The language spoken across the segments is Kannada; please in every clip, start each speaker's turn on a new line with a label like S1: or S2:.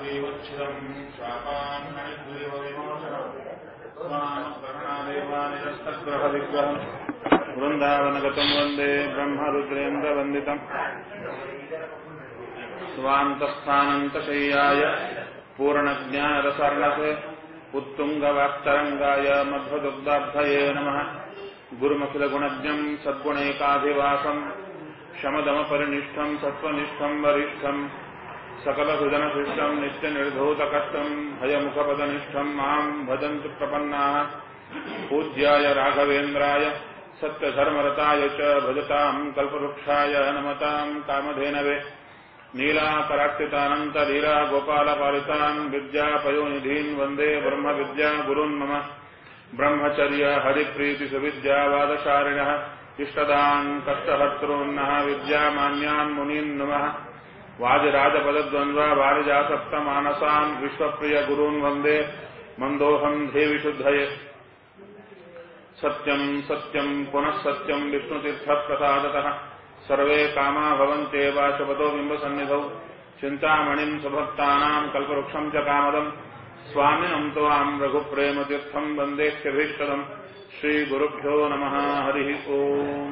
S1: शापान्मणिग्रीवच्छिदम् शापान्मणिग्रीवविमोचनम् स्नानप्रकरणादेवानिरस्तग्रहविग्रहम् वृन्दावनगतम् वन्दे ब्रह्मरुद्रेन्द्रवन्दितम् स्वान्तस्थानन्तशय्याय पूर्णज्ञानरसर्णसे उत्तुङ्गवाक्तरङ्गाय मध्वदुग्धाब्धये नमः गुरुमखिलगुणज्ञम् सद्गुणैकाभिवासम् शमदमपरिनिष्ठम् सत्त्वनिष्ठम् वरिष्ठम् सकलहृदनशिष्टम् नित्यनिर्धूतकष्टम् भयमुखपदनिष्ठम् माम् भजन्तु प्रपन्नाः पूज्याय राघवेन्द्राय सत्यधर्मरताय च भजताम् कल्पवृक्षाय नमताम् कामधेनवे नीलाकराक्षितानन्तलीला गोपालपालितान् विद्यापयोनिधीन् वन्दे ब्रह्मविद्या गुरून् मम ब्रह्मचर्य हरिप्रीतिसुविद्यावादशारिणः इष्टदान् कष्टहर्तॄन्नः विद्यामान्यान् मुनीन् नमः वादिराजपदद्वन्द्व वारिजासप्तमानसान् विश्वप्रियगुरून् वन्दे मन्दोऽहम् देविशुद्धये सत्यम् सत्यम् पुनः सत्यम् विष्णुतीर्थप्रसादतः सर्वे कामा भवन्त्येव शपथो बिम्बसन्निधौ चिन्तामणिम् सुभक्तानाम् कल्पवृक्षम् च कामदम् स्वामिनम् त्वाम् रघुप्रेमतीर्थम् वन्देह्यभीष्टदम् श्रीगुरुभ्यो नमः हरिः ओम्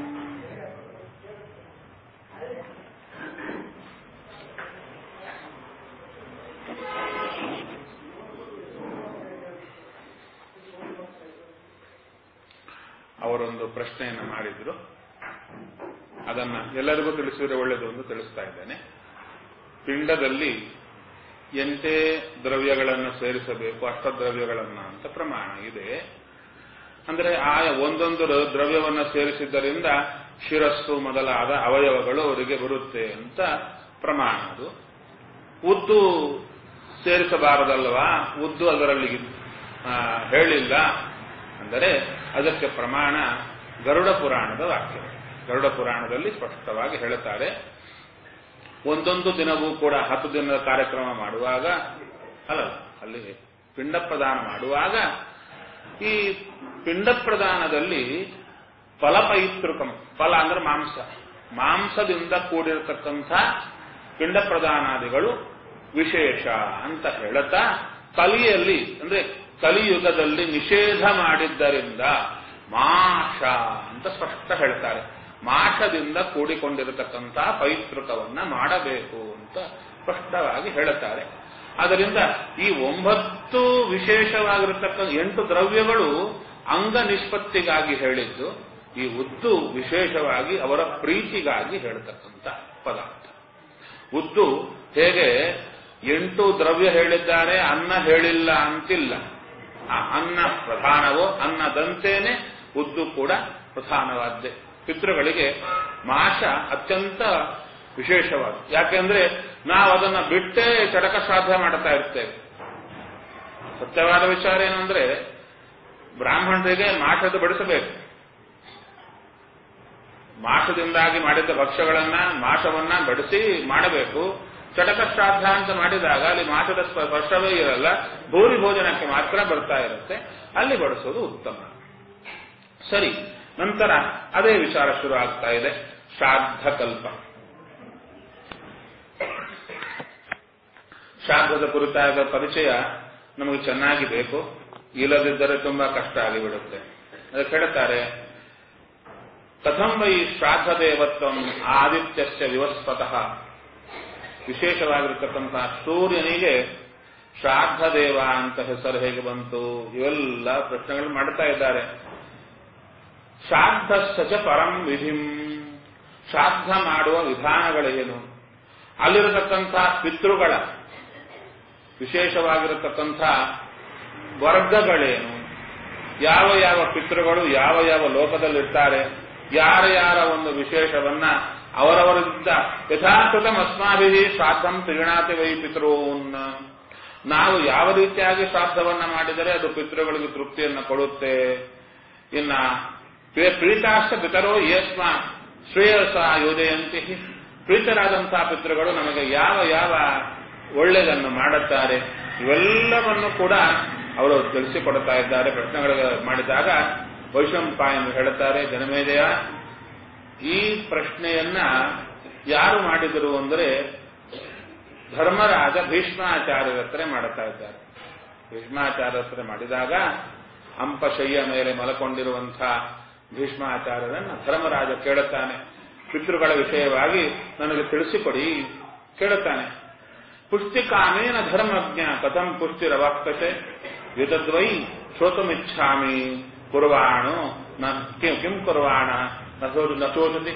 S1: ಅವರೊಂದು ಪ್ರಶ್ನೆಯನ್ನು ಮಾಡಿದ್ರು ಅದನ್ನ ಎಲ್ಲರಿಗೂ ತಿಳಿಸಿದ್ರೆ ಒಳ್ಳೆಯದು ಎಂದು ತಿಳಿಸ್ತಾ ಇದ್ದೇನೆ ಪಿಂಡದಲ್ಲಿ ಎಂಟೇ ದ್ರವ್ಯಗಳನ್ನು ಸೇರಿಸಬೇಕು ಅಷ್ಟದ್ರವ್ಯಗಳನ್ನ ಅಂತ ಪ್ರಮಾಣ ಇದೆ ಅಂದ್ರೆ ಆ ಒಂದೊಂದು ದ್ರವ್ಯವನ್ನು ಸೇರಿಸಿದ್ದರಿಂದ ಶಿರಸ್ಸು ಮೊದಲಾದ ಅವಯವಗಳು ಅವರಿಗೆ ಬರುತ್ತೆ ಅಂತ ಪ್ರಮಾಣ ಅದು ಉದ್ದು ಸೇರಿಸಬಾರದಲ್ವಾ ಉದ್ದು ಅದರಲ್ಲಿ ಹೇಳಿಲ್ಲ ಅಂದರೆ ಅದಕ್ಕೆ ಪ್ರಮಾಣ ಗರುಡ ಪುರಾಣದ ವಾಕ್ಯ ಗರುಡ ಪುರಾಣದಲ್ಲಿ ಸ್ಪಷ್ಟವಾಗಿ ಹೇಳುತ್ತಾರೆ ಒಂದೊಂದು ದಿನವೂ ಕೂಡ ಹತ್ತು ದಿನದ ಕಾರ್ಯಕ್ರಮ ಮಾಡುವಾಗ ಅಲ್ಲ ಅಲ್ಲಿ ಪಿಂಡ ಪ್ರದಾನ ಮಾಡುವಾಗ ಈ ಪಿಂಡ ಪ್ರದಾನದಲ್ಲಿ ಫಲಪೈತೃಕಂ ಫಲ ಅಂದ್ರೆ ಮಾಂಸ ಮಾಂಸದಿಂದ ಕೂಡಿರತಕ್ಕಂಥ ಪಿಂಡ ಪ್ರದಾನಾದಿಗಳು ವಿಶೇಷ ಅಂತ ಹೇಳುತ್ತಾ ಕಲಿಯಲ್ಲಿ ಅಂದ್ರೆ ಕಲಿಯುಗದಲ್ಲಿ ನಿಷೇಧ ಮಾಡಿದ್ದರಿಂದ ಮಾಷ ಅಂತ ಸ್ಪಷ್ಟ ಹೇಳ್ತಾರೆ ಮಾಷದಿಂದ ಕೂಡಿಕೊಂಡಿರತಕ್ಕಂಥ ಪೈತೃಕವನ್ನ ಮಾಡಬೇಕು ಅಂತ ಸ್ಪಷ್ಟವಾಗಿ ಹೇಳುತ್ತಾರೆ ಆದ್ದರಿಂದ ಈ ಒಂಬತ್ತು ವಿಶೇಷವಾಗಿರತಕ್ಕಂಥ ಎಂಟು ದ್ರವ್ಯಗಳು ಅಂಗ ನಿಷ್ಪತ್ತಿಗಾಗಿ ಹೇಳಿದ್ದು ಈ ಉದ್ದು ವಿಶೇಷವಾಗಿ ಅವರ ಪ್ರೀತಿಗಾಗಿ ಹೇಳತಕ್ಕಂಥ ಪದಾರ್ಥ ಉದ್ದು ಹೇಗೆ ಎಂಟು ದ್ರವ್ಯ ಹೇಳಿದ್ದಾರೆ ಅನ್ನ ಹೇಳಿಲ್ಲ ಅಂತಿಲ್ಲ ಆ ಅನ್ನ ಪ್ರಧಾನವೋ ಅನ್ನದಂತೇನೆ ಉದ್ದು ಕೂಡ ಪ್ರಧಾನವಾದ್ದೆ ಪಿತೃಗಳಿಗೆ ಮಾಷ ಅತ್ಯಂತ ವಿಶೇಷವಾದ ಯಾಕೆಂದ್ರೆ ನಾವು ಅದನ್ನ ಬಿಟ್ಟೇ ಚಡಕ ಶ್ರಾದ್ದ ಮಾಡ್ತಾ ಇರ್ತೇವೆ ಸತ್ಯವಾದ ವಿಚಾರ ಏನಂದ್ರೆ ಬ್ರಾಹ್ಮಣರಿಗೆ ಮಾಷದ ಬಡಿಸಬೇಕು ಮಾಷದಿಂದಾಗಿ ಮಾಡಿದ ಭಕ್ಷ್ಯಗಳನ್ನ ಮಾಷವನ್ನ ಬಡಿಸಿ ಮಾಡಬೇಕು ಚಟಕ ಶ್ರಾದ್ದ ಅಂತ ಮಾಡಿದಾಗ ಅಲ್ಲಿ ಮಾಸದ ಸ್ಪರ್ಶವೇ ಇರಲ್ಲ ಭೂರಿ ಭೋಜನಕ್ಕೆ ಮಾತ್ರ ಬರ್ತಾ ಇರುತ್ತೆ ಅಲ್ಲಿ ಬಡಿಸೋದು ಉತ್ತಮ ಸರಿ ನಂತರ ಅದೇ ವಿಚಾರ ಶುರು ಆಗ್ತಾ ಇದೆ ಶ್ರಾದ್ದ ಕಲ್ಪ ಶ್ರಾದ್ದದ ಕುರಿತಾದ ಪರಿಚಯ ನಮಗೆ ಚೆನ್ನಾಗಿ ಬೇಕು ಇಲ್ಲದಿದ್ದರೆ ತುಂಬಾ ಕಷ್ಟ ಆಗಿಬಿಡುತ್ತೆ ಅದಕ್ಕೆ ಹೇಳ್ತಾರೆ ಕಥಂ ವೈ ಶ್ರಾದ್ದ ದೇವತ್ವಂ ಆದಿತ್ಯಸ್ಯ ವಿವಸ್ಪತಃ ವಿಶೇಷವಾಗಿರತಕ್ಕಂತಹ ಸೂರ್ಯನಿಗೆ ಶ್ರಾದ್ದ ದೇವ ಅಂತ ಹೆಸರು ಹೇಗೆ ಬಂತು ಇವೆಲ್ಲ ಪ್ರಶ್ನೆಗಳು ಮಾಡ್ತಾ ಇದ್ದಾರೆ ಶ್ರಾದ್ದ ಸಚ ಪರಂ ವಿಧಿಂ ಶ್ರಾದ್ದ ಮಾಡುವ ವಿಧಾನಗಳೇನು ಅಲ್ಲಿರತಕ್ಕಂಥ ಪಿತೃಗಳ ವಿಶೇಷವಾಗಿರತಕ್ಕಂಥ ವರ್ಗಗಳೇನು ಯಾವ ಯಾವ ಪಿತೃಗಳು ಯಾವ ಯಾವ ಲೋಕದಲ್ಲಿರ್ತಾರೆ ಯಾರ ಯಾರ ಒಂದು ವಿಶೇಷವನ್ನ ಅವರವರಿಂದ ಯಥಾಕೃತಂ ಅಸ್ಮಾಭಿ ಶ್ರಾದ್ದಂ ತ್ರಿಗಣಾತಿ ವೈ ಪಿತೃನ್ ನಾವು ಯಾವ ರೀತಿಯಾಗಿ ಶ್ರಾದ್ದವನ್ನ ಮಾಡಿದರೆ ಅದು ಪಿತೃಗಳಿಗೆ ತೃಪ್ತಿಯನ್ನು ಕೊಡುತ್ತೆ ಇನ್ನ ಪ್ರೀತಾಷ್ಟ ಪಿತರೋ ಯಸ್ಮ ಶ್ರೇಯಸ ಯೋಜಯಂತಿ ಪ್ರೀತರಾದಂತಹ ಪಿತೃಗಳು ನಮಗೆ ಯಾವ ಯಾವ ಒಳ್ಳೆಯದನ್ನು ಮಾಡುತ್ತಾರೆ ಇವೆಲ್ಲವನ್ನು ಕೂಡ ಅವರು ತಿಳಿಸಿಕೊಡ್ತಾ ಇದ್ದಾರೆ ಪ್ರಶ್ನೆಗಳು ಮಾಡಿದಾಗ ವೈಶಂಪಾಯನು ಹೇಳುತ್ತಾರೆ ಜನಮೇಜಯ ಈ ಪ್ರಶ್ನೆಯನ್ನ ಯಾರು ಮಾಡಿದರು ಅಂದರೆ ಧರ್ಮರಾಜ ಭೀಷ್ಮಾಚಾರ್ಯರ ಹತ್ರ ಮಾಡುತ್ತಾ ಇದ್ದಾರೆ ಭೀಷ್ಮಾಚಾರ್ಯರ ಹತ್ರ ಮಾಡಿದಾಗ ಅಂಪಶಯ್ಯ ಮೇಲೆ ಮಲಕೊಂಡಿರುವಂತಹ ಭೀಷ್ಮಾಚಾರ್ಯರನ್ನ ಧರ್ಮರಾಜ ಕೇಳುತ್ತಾನೆ ಪಿತೃಗಳ ವಿಷಯವಾಗಿ ನನಗೆ ತಿಳಿಸಿಕೊಡಿ ಕೇಳುತ್ತಾನೆ ಪುಷ್ಟಿಕಾಮೇನ ಧರ್ಮಜ್ಞ ಕಥಂ ಪುಷ್ಟಿರವಾಕ್ತತೆ ವಿದದ್ವೈ ಶ್ರೋತುಮಿಚ್ಛಾಮಿ ಕುರ್ವಾಣು ನ ಕಿಂ ಕಿಂ ಕುರ್ವಾಣ ನಚೋದತಿ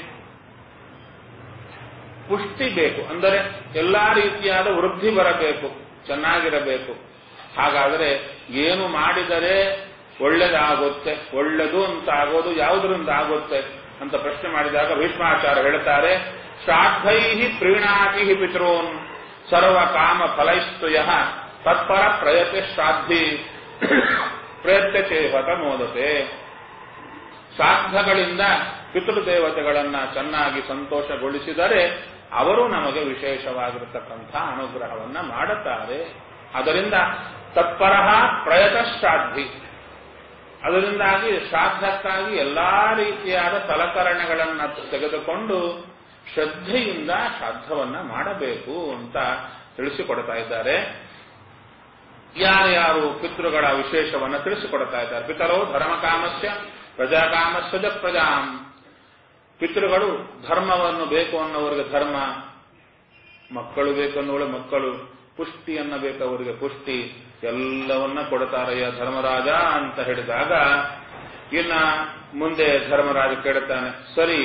S1: ಪುಷ್ಟಿ ಬೇಕು ಅಂದರೆ ಎಲ್ಲಾ ರೀತಿಯಾದ ವೃದ್ಧಿ ಬರಬೇಕು ಚೆನ್ನಾಗಿರಬೇಕು ಹಾಗಾದರೆ ಏನು ಮಾಡಿದರೆ ಒಳ್ಳೆದಾಗುತ್ತೆ ಒಳ್ಳೆದು ಅಂತ ಆಗೋದು ಯಾವುದರಿಂದ ಆಗುತ್ತೆ ಅಂತ ಪ್ರಶ್ನೆ ಮಾಡಿದಾಗ ಭೀಷ್ಮಾಚಾರ್ಯ ಹೇಳ್ತಾರೆ ಶ್ರಾದ್ದೈ ಪ್ರೀಣಾತಿ ಪಿತॄನ್ ಸರ್ವ ಕಾಮ ಫಲೈಸ್ತುಯ ತತ್ಪರ ಪ್ರಯತ್ನ ಶ್ರಾದ್ಧಿ ಪ್ರಯತ್ನ ಚೇಹತ ಮೋದತೆ ಶ್ರಾದ್ದಗಳಿಂದ ಪಿತೃದೇವತೆಗಳನ್ನ ಚೆನ್ನಾಗಿ ಸಂತೋಷಗೊಳಿಸಿದರೆ ಅವರು ನಮಗೆ ವಿಶೇಷವಾಗಿರತಕ್ಕಂಥ ಅನುಗ್ರಹವನ್ನ ಮಾಡುತ್ತಾರೆ ಅದರಿಂದ ತತ್ಪರ ಪ್ರಯತ ಶ್ರಾದ್ಧಿ ಅದರಿಂದಾಗಿ ಶ್ರಾದ್ದಕ್ಕಾಗಿ ಎಲ್ಲಾ ರೀತಿಯಾದ ಸಲಕರಣೆಗಳನ್ನು ತೆಗೆದುಕೊಂಡು ಶ್ರದ್ಧೆಯಿಂದ ಶ್ರಾದ್ದವನ್ನ ಮಾಡಬೇಕು ಅಂತ ತಿಳಿಸಿಕೊಡ್ತಾ ಇದ್ದಾರೆ ಯಾರ್ಯಾರು ಪಿತೃಗಳ ವಿಶೇಷವನ್ನ ತಿಳಿಸಿಕೊಡ್ತಾ ಇದ್ದಾರೆ ಪಿತರೋ ಧರ್ಮಕಾಮಸ್ಯ ಪ್ರಜಾಕಾಮಸ್ಯ ಜ ಪ್ರಜಾಂ ಪಿತೃಗಳು ಧರ್ಮವನ್ನು ಬೇಕು ಅನ್ನೋರಿಗೆ ಧರ್ಮ ಮಕ್ಕಳು ಬೇಕು ಅನ್ನೋಳು ಮಕ್ಕಳು ಪುಷ್ಟಿಯನ್ನ ಬೇಕವರಿಗೆ ಪುಷ್ಟಿ ಎಲ್ಲವನ್ನ ಕೊಡ್ತಾರಯ್ಯ ಧರ್ಮರಾಜ ಅಂತ ಹೇಳಿದಾಗ ಇನ್ನ ಮುಂದೆ ಧರ್ಮರಾಜ ಕೇಳುತ್ತಾನೆ ಸರಿ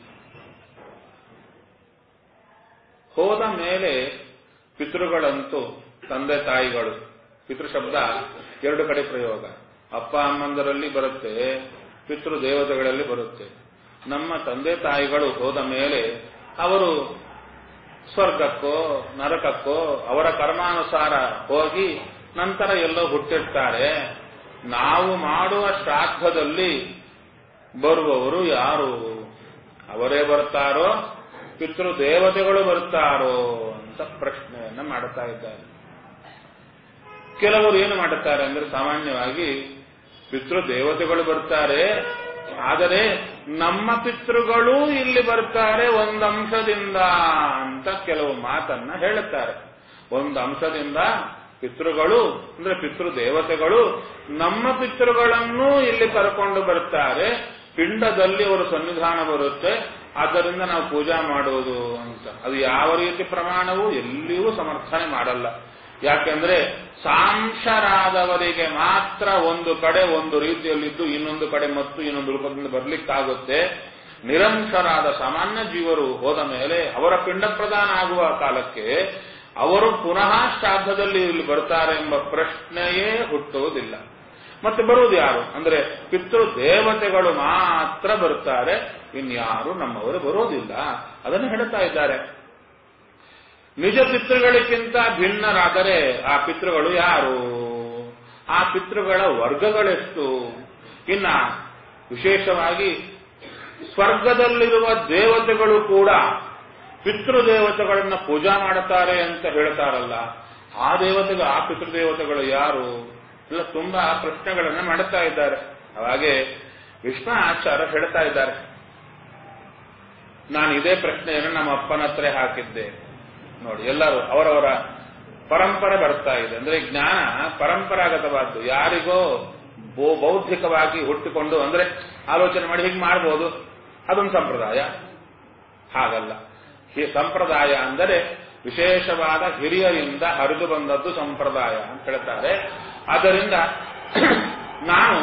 S1: ಹೋದ ಮೇಲೆ ಪಿತೃಗಳಂತೂ ತಂದೆ ತಾಯಿಗಳು ಪಿತೃ ಶಬ್ದ ಎರಡು ಕಡೆ ಪ್ರಯೋಗ ಅಪ್ಪ ಅಮ್ಮಂದರಲ್ಲಿ ಬರುತ್ತೆ ಪಿತೃ ದೇವತೆಗಳಲ್ಲಿ ಬರುತ್ತೆ ನಮ್ಮ ತಂದೆ ತಾಯಿಗಳು ಹೋದ ಮೇಲೆ ಅವರು ಸ್ವರ್ಗಕ್ಕೋ ನರಕಕ್ಕೋ ಅವರ ಕರ್ಮಾನುಸಾರ ಹೋಗಿ ನಂತರ ಎಲ್ಲೋ ಹುಟ್ಟಿರ್ತಾರೆ ನಾವು ಮಾಡುವ ಶ್ರಾದ್ದದಲ್ಲಿ ಬರುವವರು ಯಾರು ಅವರೇ ಬರ್ತಾರೋ ಪಿತೃ ದೇವತೆಗಳು ಬರ್ತಾರೋ ಅಂತ ಪ್ರಶ್ನೆಯನ್ನ ಮಾಡುತ್ತಾ ಇದ್ದಾರೆ ಕೆಲವರು ಏನು ಮಾಡುತ್ತಾರೆ ಅಂದ್ರೆ ಸಾಮಾನ್ಯವಾಗಿ ಪಿತೃ ದೇವತೆಗಳು ಬರ್ತಾರೆ ಆದರೆ ನಮ್ಮ ಪಿತೃಗಳು ಇಲ್ಲಿ ಬರ್ತಾರೆ ಒಂದು ಅಂಶದಿಂದ ಅಂತ ಕೆಲವು ಮಾತನ್ನ ಹೇಳುತ್ತಾರೆ ಒಂದು ಅಂಶದಿಂದ ಪಿತೃಗಳು ಅಂದ್ರೆ ಪಿತೃ ದೇವತೆಗಳು ನಮ್ಮ ಪಿತೃಗಳನ್ನು ಇಲ್ಲಿ ಕರ್ಕೊಂಡು ಬರ್ತಾರೆ ಪಿಂಡದಲ್ಲಿ ಅವರು ಸನ್ನಿಧಾನ ಬರುತ್ತೆ ಆದ್ದರಿಂದ ನಾವು ಪೂಜಾ ಮಾಡೋದು ಅಂತ ಅದು ಯಾವ ರೀತಿ ಪ್ರಮಾಣವೂ ಎಲ್ಲಿಯೂ ಸಮರ್ಥನೆ ಮಾಡಲ್ಲ ಯಾಕೆಂದ್ರೆ ಸಾಂಶರಾದವರಿಗೆ ಮಾತ್ರ ಒಂದು ಕಡೆ ಒಂದು ರೀತಿಯಲ್ಲಿದ್ದು ಇನ್ನೊಂದು ಕಡೆ ಮತ್ತು ಇನ್ನೊಂದು ರೂಪದಿಂದ ಬರ್ಲಿಕ್ಕಾಗುತ್ತೆ ನಿರಂಶರಾದ ಸಾಮಾನ್ಯ ಜೀವರು ಹೋದ ಮೇಲೆ ಅವರ ಪಿಂಡ ಪ್ರದಾನ ಆಗುವ ಕಾಲಕ್ಕೆ ಅವರು ಪುನಃ ಶ್ರಾದ್ದದಲ್ಲಿ ಇಲ್ಲಿ ಬರ್ತಾರೆ ಎಂಬ ಪ್ರಶ್ನೆಯೇ ಹುಟ್ಟುವುದಿಲ್ಲ ಮತ್ತೆ ಬರುವುದು ಯಾರು ಅಂದ್ರೆ ಪಿತೃ ದೇವತೆಗಳು ಮಾತ್ರ ಬರ್ತಾರೆ ಇನ್ಯಾರು ನಮ್ಮವರು ಬರೋದಿಲ್ಲ ಅದನ್ನು ಹೇಳ್ತಾ ಇದ್ದಾರೆ ನಿಜ ಪಿತೃಗಳಿಗಿಂತ ಭಿನ್ನರಾದರೆ ಆ ಪಿತೃಗಳು ಯಾರು ಆ ಪಿತೃಗಳ ವರ್ಗಗಳೆಷ್ಟು ಇನ್ನ ವಿಶೇಷವಾಗಿ ಸ್ವರ್ಗದಲ್ಲಿರುವ ದೇವತೆಗಳು ಕೂಡ ಪಿತೃದೇವತೆಗಳನ್ನ ಪೂಜಾ ಮಾಡುತ್ತಾರೆ ಅಂತ ಹೇಳ್ತಾರಲ್ಲ ಆ ದೇವತೆಗಳು ಆ ಪಿತೃದೇವತೆಗಳು ಯಾರು ಎಲ್ಲ ತುಂಬಾ ಪ್ರಶ್ನೆಗಳನ್ನ ಮಾಡುತ್ತಾ ಇದ್ದಾರೆ ಹಾಗೆ ವಿಷ್ಣು ಆಚಾರ್ಯ ಹೇಳ್ತಾ ಇದ್ದಾರೆ ನಾನು ಇದೇ ಪ್ರಶ್ನೆಯನ್ನು ನಮ್ಮ ಅಪ್ಪನ ಹತ್ರ ಹಾಕಿದ್ದೆ ನೋಡಿ ಎಲ್ಲರೂ ಅವರವರ ಪರಂಪರೆ ಬರ್ತಾ ಇದೆ ಅಂದ್ರೆ ಜ್ಞಾನ ಪರಂಪರಾಗತವಾದ್ದು ಯಾರಿಗೋ ಬೌದ್ಧಿಕವಾಗಿ ಹುಟ್ಟಿಕೊಂಡು ಅಂದ್ರೆ ಆಲೋಚನೆ ಮಾಡಿ ಹೀಗೆ ಮಾಡ್ಬೋದು ಅದೊಂದು ಸಂಪ್ರದಾಯ ಹಾಗಲ್ಲ ಈ ಸಂಪ್ರದಾಯ ಅಂದರೆ ವಿಶೇಷವಾದ ಹಿರಿಯರಿಂದ ಹರಿದು ಬಂದದ್ದು ಸಂಪ್ರದಾಯ ಅಂತ ಹೇಳ್ತಾರೆ ಆದ್ದರಿಂದ ನಾನು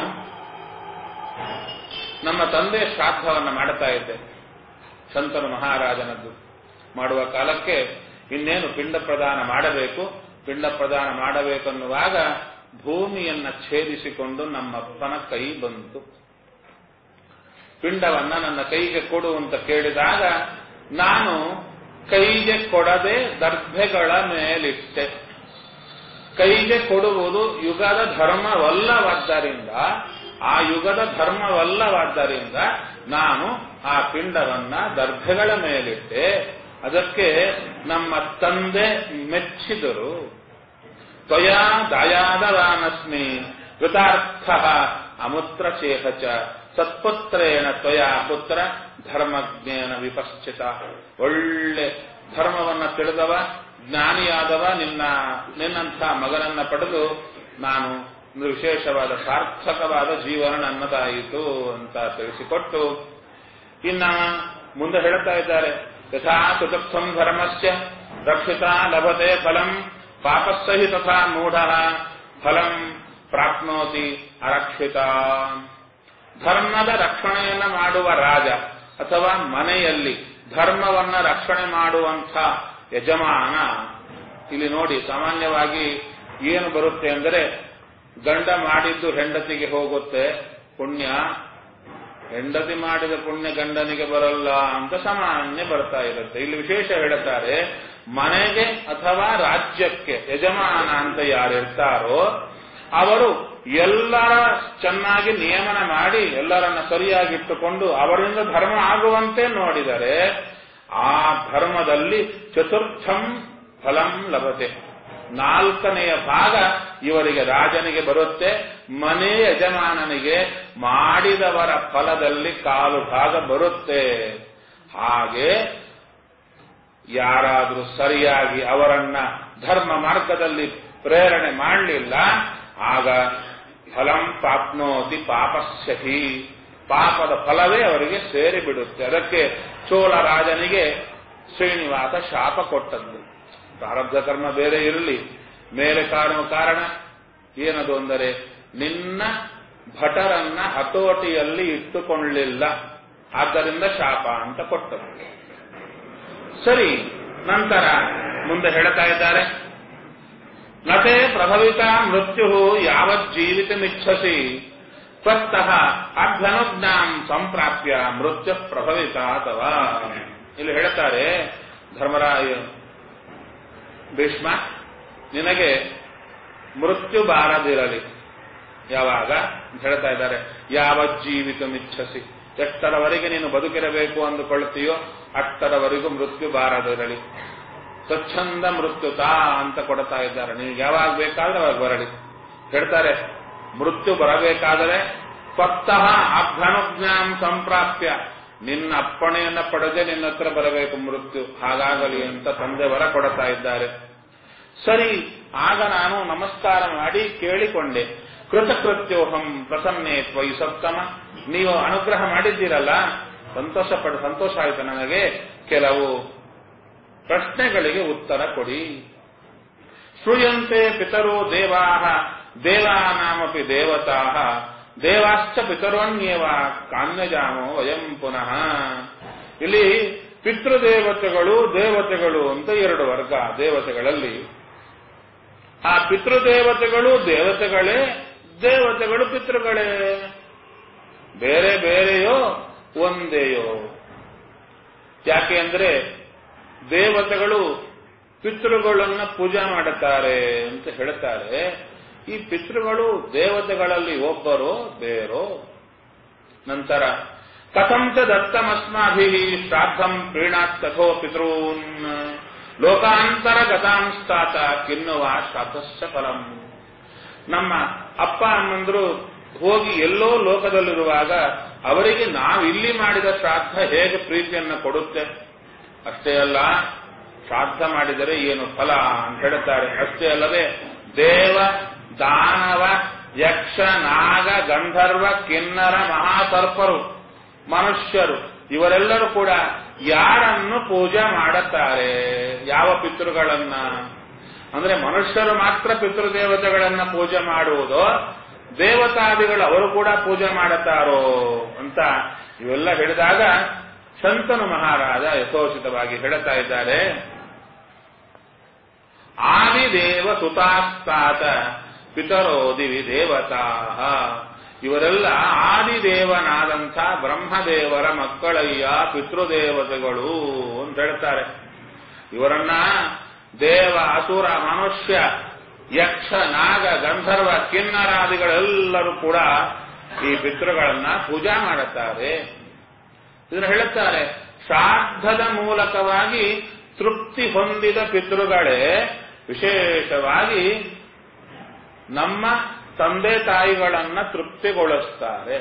S1: ನಮ್ಮ ತಂದೆ ಶ್ರಾದ್ದವನ್ನು ಮಾಡುತ್ತಾ ಇದ್ದೆ ಶಂತನು ಮಹಾರಾಜನದ್ದು ಮಾಡುವ ಕಾಲಕ್ಕೆ ಇನ್ನೇನು ಪಿಂಡ ಪ್ರದಾನ ಮಾಡಬೇಕು ಪಿಂಡ ಪ್ರದಾನ ಮಾಡಬೇಕನ್ನುವಾಗ ಭೂಮಿಯನ್ನ ಛೇದಿಸಿಕೊಂಡು ನಮ್ಮಪ್ಪನ ಕೈ ಬಂತು ಪಿಂಡವನ್ನ ನನ್ನ ಕೈಗೆ ಕೊಡು ಅಂತ ಕೇಳಿದಾಗ ನಾನು ಕೈಗೆ ಕೊಡದೆ ದರ್ಭೆಗಳ ಮೇಲಿಟ್ಟೆ ಕೈಗೆ ಕೊಡುವುದು ಯುಗದ ಧರ್ಮವಲ್ಲವಾದ್ದರಿಂದ ಆ ಯುಗದ ಧರ್ಮವಲ್ಲವಾದ್ದರಿಂದ ನಾನು ಆ ಪಿಂಡವನ್ನ ದರ್ಭೆಗಳ ಮೇಲಿಟ್ಟೆ ಅದಕ್ಕೆ ನಮ್ಮ ತಂದೆ ಮೆಚ್ಚಿದರು ತ್ವಯಾ ದಯಾದವಾನಸ್ಮಿ ಕೃತಾರ್ಥ ಅಮುತ್ರ ಚೇಹಚ ಸತ್ಪುತ್ರೇಣ ತ್ವಯಾ ಪುತ್ರ ಧರ್ಮಜ್ಞೇನ ವಿಪಶ್ಚಿತ ಒಳ್ಳೆ ಧರ್ಮವನ್ನ ತಿಳಿದವ ಜ್ಞಾನಿಯಾದವ ನಿನ್ನ ನಿನ್ನಂಥ ಮಗನನ್ನ ಪಡೆದು ನಾನು ಒಂದು ವಿಶೇಷವಾದ ಸಾರ್ಥಕವಾದ ಜೀವನ ನನ್ನದಾಯಿತು ಅಂತ ತಿಳಿಸಿಕೊಟ್ಟು ಇನ್ನ ಮುಂದೆ ಹೇಳ್ತಾ ಇದ್ದಾರೆ ಯಥಾ ಸುತತ್ವಂ ಧರ್ಮಸ್ಯ ರಕ್ಷಿತ ಲಭತೆ ಫಲಂ ಪಾಪಸ್ಸಹಿ ತಥಾ ಮೂಢ ಫಲಂ ಪ್ರಾಪ್ನೋತಿ ಅರಕ್ಷಿತ ಧರ್ಮದ ರಕ್ಷಣೆಯನ್ನ ಮಾಡುವ ರಾಜ ಅಥವಾ ಮನೆಯಲ್ಲಿ ಧರ್ಮವನ್ನ ರಕ್ಷಣೆ ಮಾಡುವಂಥ ಯಜಮಾನ ಇಲ್ಲಿ ನೋಡಿ ಸಾಮಾನ್ಯವಾಗಿ ಏನು ಬರುತ್ತೆ ಅಂದರೆ ಗಂಡ ಮಾಡಿದ್ದು ಹೆಂಡತಿಗೆ ಹೋಗುತ್ತೆ ಪುಣ್ಯ ಹೆಂಡತಿ ಮಾಡಿದ ಪುಣ್ಯ ಗಂಡನಿಗೆ ಬರಲ್ಲ ಅಂತ ಸಾಮಾನ್ಯ ಬರ್ತಾ ಇರುತ್ತೆ ಇಲ್ಲಿ ವಿಶೇಷ ಹೇಳುತ್ತಾರೆ ಮನೆಗೆ ಅಥವಾ ರಾಜ್ಯಕ್ಕೆ ಯಜಮಾನ ಅಂತ ಯಾರಿರ್ತಾರೋ ಅವರು ಎಲ್ಲರ ಚೆನ್ನಾಗಿ ನಿಯಮನ ಮಾಡಿ ಎಲ್ಲರನ್ನ ಸರಿಯಾಗಿಟ್ಟುಕೊಂಡು ಅವರಿಂದ ಧರ್ಮ ಆಗುವಂತೆ ನೋಡಿದರೆ ಆ ಧರ್ಮದಲ್ಲಿ ಚತುರ್ಥಂ ಫಲಂ ಲಭತೆ ನಾಲ್ಕನೆಯ ಭಾಗ ಇವರಿಗೆ ರಾಜನಿಗೆ ಬರುತ್ತೆ ಮನೆ ಯಜಮಾನನಿಗೆ ಮಾಡಿದವರ ಫಲದಲ್ಲಿ ಕಾಲು ಭಾಗ ಬರುತ್ತೆ ಹಾಗೆ ಯಾರಾದರೂ ಸರಿಯಾಗಿ ಅವರನ್ನ ಧರ್ಮ ಮಾರ್ಗದಲ್ಲಿ ಪ್ರೇರಣೆ ಮಾಡಲಿಲ್ಲ ಆಗ ಫಲಂ ಪಾಪ್ನೋತಿ ಪಾಪಸ್ಯಹಿ ಪಾಪದ ಫಲವೇ ಅವರಿಗೆ ಸೇರಿಬಿಡುತ್ತೆ ಅದಕ್ಕೆ ಚೋಳ ರಾಜನಿಗೆ ಶ್ರೀನಿವಾಸ ಶಾಪ ಕೊಟ್ಟದ್ದು ಪ್ರಾರಬ್ಧ ಕರ್ಮ ಬೇರೆ ಇರಲಿ ಮೇಲೆ ಕಾಣುವ ಕಾರಣ ಏನದು ಅಂದರೆ ನಿನ್ನ ಭಟರನ್ನ ಹತೋಟಿಯಲ್ಲಿ ಇಟ್ಟುಕೊಳ್ಳಲಿಲ್ಲ ಆದ್ದರಿಂದ ಶಾಪ ಅಂತ ಕೊಟ್ಟದ್ದು ಸರಿ ನಂತರ ಮುಂದೆ ಹೇಳ್ತಾ ಇದ್ದಾರೆ ನತೆ ಪ್ರಭವಿತ ಮೃತ್ಯು ಯಾವಜ್ಜೀವಿತಮಿಚ್ಛಸಿ ತ್ವತ್ತಃ ಅಭ್ಯನುಜ್ಞಾಂ ಸಂಪ್ರಾಪ್ಯ ಮೃತ್ಯು ಪ್ರಭವಿತ ಅಥವಾ ಇಲ್ಲಿ ಹೇಳ್ತಾರೆ ಧರ್ಮರಾಯ ಭೀಷ್ಮ ನಿನಗೆ ಮೃತ್ಯು ಬಾರದಿರಲಿ ಯಾವಾಗ ಅಂತ ಹೇಳ್ತಾ ಇದ್ದಾರೆ ಯಾವ ಜೀವಿತಮಿಚ್ಛಸಿ ಎಷ್ಟರವರೆಗೆ ನೀನು ಬದುಕಿರಬೇಕು ಅಂದುಕೊಳ್ತೀಯೋ ಅಷ್ಟರವರೆಗೂ ಮೃತ್ಯು ಬಾರದಿರಲಿ ಸ್ವಚ್ಛಂದ ಮೃತ್ಯುತಾ ಅಂತ ಕೊಡ್ತಾ ಇದ್ದಾರೆ ನಿನಗೆ ಯಾವಾಗ ಬೇಕಾದ್ರೆ ಅವಾಗ ಬರಲಿ ಹೇಳ್ತಾರೆ ಮೃತ್ಯು ಬರಬೇಕಾದರೆ ಸ್ವತಃ ಅಭ್ಯನುಜ್ಞಾಂ ಸಂಪ್ರಾಪ್ಯ ನಿನ್ನ ಅಪ್ಪಣೆಯನ್ನ ಪಡೆದೇ ನಿನ್ನ ಹತ್ರ ಬರಬೇಕು ಮೃತ್ಯು ಹಾಗಾಗಲಿ ಅಂತ ತಂದೆ ವರ ಕೊಡ್ತಾ ಇದ್ದಾರೆ ಸರಿ ಆಗ ನಾನು ನಮಸ್ಕಾರ ಮಾಡಿ ಕೇಳಿಕೊಂಡೆ ಕೃತಕೃತ್ಯೋಹಂ ಪ್ರಸನ್ನೇ ತ್ವಯಿ ಸಪ್ತಮ ನೀವು ಅನುಗ್ರಹ ಮಾಡಿದ್ದೀರಲ್ಲ ಸಂತೋಷ ಪಡ ಸಂತೋಷ ಆಯಿತು ನನಗೆ ಕೆಲವು ಪ್ರಶ್ನೆಗಳಿಗೆ ಉತ್ತರ ಕೊಡಿ ಶ್ರೂಯಂತೆ ಪಿತರೋ ದೇವಾ ದೇವಾನಾಮಪಿ ದೇವತಾ ದೇವಾಶ್ಚ ಪಿತರೋನ್ಯೇವ ಕಾನ್ಯಜಾಮೋ ವಯಂ ಪುನಃ ಇಲ್ಲಿ ಪಿತೃದೇವತೆಗಳು ದೇವತೆಗಳು ಅಂತ ಎರಡು ವರ್ಗ ದೇವತೆಗಳಲ್ಲಿ ಆ ಪಿತೃದೇವತೆಗಳು ದೇವತೆಗಳೇ ದೇವತೆಗಳು ಪಿತೃಗಳೇ ಬೇರೆ ಬೇರೆಯೋ ಒಂದೇಯೋ ಯಾಕೆ ಅಂದ್ರೆ ದೇವತೆಗಳು ಪಿತೃಗಳನ್ನ ಪೂಜೆ ಮಾಡುತ್ತಾರೆ ಅಂತ ಹೇಳ್ತಾರೆ ಈ ಪಿತೃಗಳು ದೇವತೆಗಳಲ್ಲಿ ಒಬ್ಬರೋ ಬೇರೋ ನಂತರ ಕಥಂ ಚ ದತ್ತಮಸ್ಮಾಭಿ ಶ್ರಾದ್ದಂ ಪ್ರೀಣಾತ್ ತಥೋ ಪಿತॄನ್ ಲೋಕಾಂತರ ಗತಾಂಸ್ತಾತ ಕಿನ್ನುವ ಶ್ರಾದ್ದಶ್ಚ ಫಲಂ ನಮ್ಮ ಅಪ್ಪ ಅಮ್ಮಂದ್ರು ಹೋಗಿ ಎಲ್ಲೋ ಲೋಕದಲ್ಲಿರುವಾಗ ಅವರಿಗೆ ನಾವು ಇಲ್ಲಿ ಮಾಡಿದ ಶ್ರಾದ್ದ ಹೇಗೆ ಪ್ರೀತಿಯನ್ನು ಕೊಡುತ್ತೆ ಅಷ್ಟೇ ಅಲ್ಲ ಶ್ರಾದ್ದ ಮಾಡಿದರೆ ಏನು ಫಲ ಅಂತ ಹೇಳುತ್ತಾರೆ ಅಷ್ಟೇ ಅಲ್ಲದೆ ದೇವ ದಾನವ ಯಕ್ಷ ನಾಗ ಗಂಧರ್ವ ಕಿನ್ನರ ಮಹಾಸರ್ಪರು ಮನುಷ್ಯರು ಇವರೆಲ್ಲರೂ ಕೂಡ ಯಾರನ್ನು ಪೂಜೆ ಮಾಡುತ್ತಾರೆ ಯಾವ ಪಿತೃಗಳನ್ನ ಅಂದ್ರೆ ಮನುಷ್ಯರು ಮಾತ್ರ ಪಿತೃದೇವತೆಗಳನ್ನ ಪೂಜೆ ಮಾಡುವುದೋ ದೇವತಾದಿಗಳು ಅವರು ಕೂಡ ಪೂಜೆ ಮಾಡುತ್ತಾರೋ ಅಂತ ಇವೆಲ್ಲ ಹೇಳಿದಾಗ ಶಂತನು ಮಹಾರಾಜ ಯಥೋಚಿತವಾಗಿ ಹೇಳುತ್ತಾ ಇದ್ದಾರೆ ಆದಿದೇವ ಸುತಾಸ್ತಾತ ಪಿತರೋ ದಿವಿ ದೇವತಾ ಇವರೆಲ್ಲ ಆದಿದೇವನಾದಂಥ ಬ್ರಹ್ಮದೇವರ ಮಕ್ಕಳಯ್ಯ ಪಿತೃದೇವತೆಗಳು ಅಂತ ಹೇಳ್ತಾರೆ ಇವರನ್ನ ದೇವ ಅಸುರ ಮನುಷ್ಯ ಯಕ್ಷ ನಾಗ ಗಂಧರ್ವ ಕಿನ್ನರಾದಿಗಳೆಲ್ಲರೂ ಕೂಡ ಈ ಪಿತೃಗಳನ್ನ ಪೂಜಾ ಮಾಡುತ್ತಾರೆ ಇದನ್ನು ಹೇಳುತ್ತಾರೆ ಶ್ರಾದ್ದದ ಮೂಲಕವಾಗಿ ತೃಪ್ತಿ ಹೊಂದಿದ ಪಿತೃಗಳೇ ವಿಶೇಷವಾಗಿ ನಮ್ಮ ತಂದೆ ತಾಯಿಗಳನ್ನ ತೃಪ್ತಿಗೊಳಿಸ್ತಾರೆ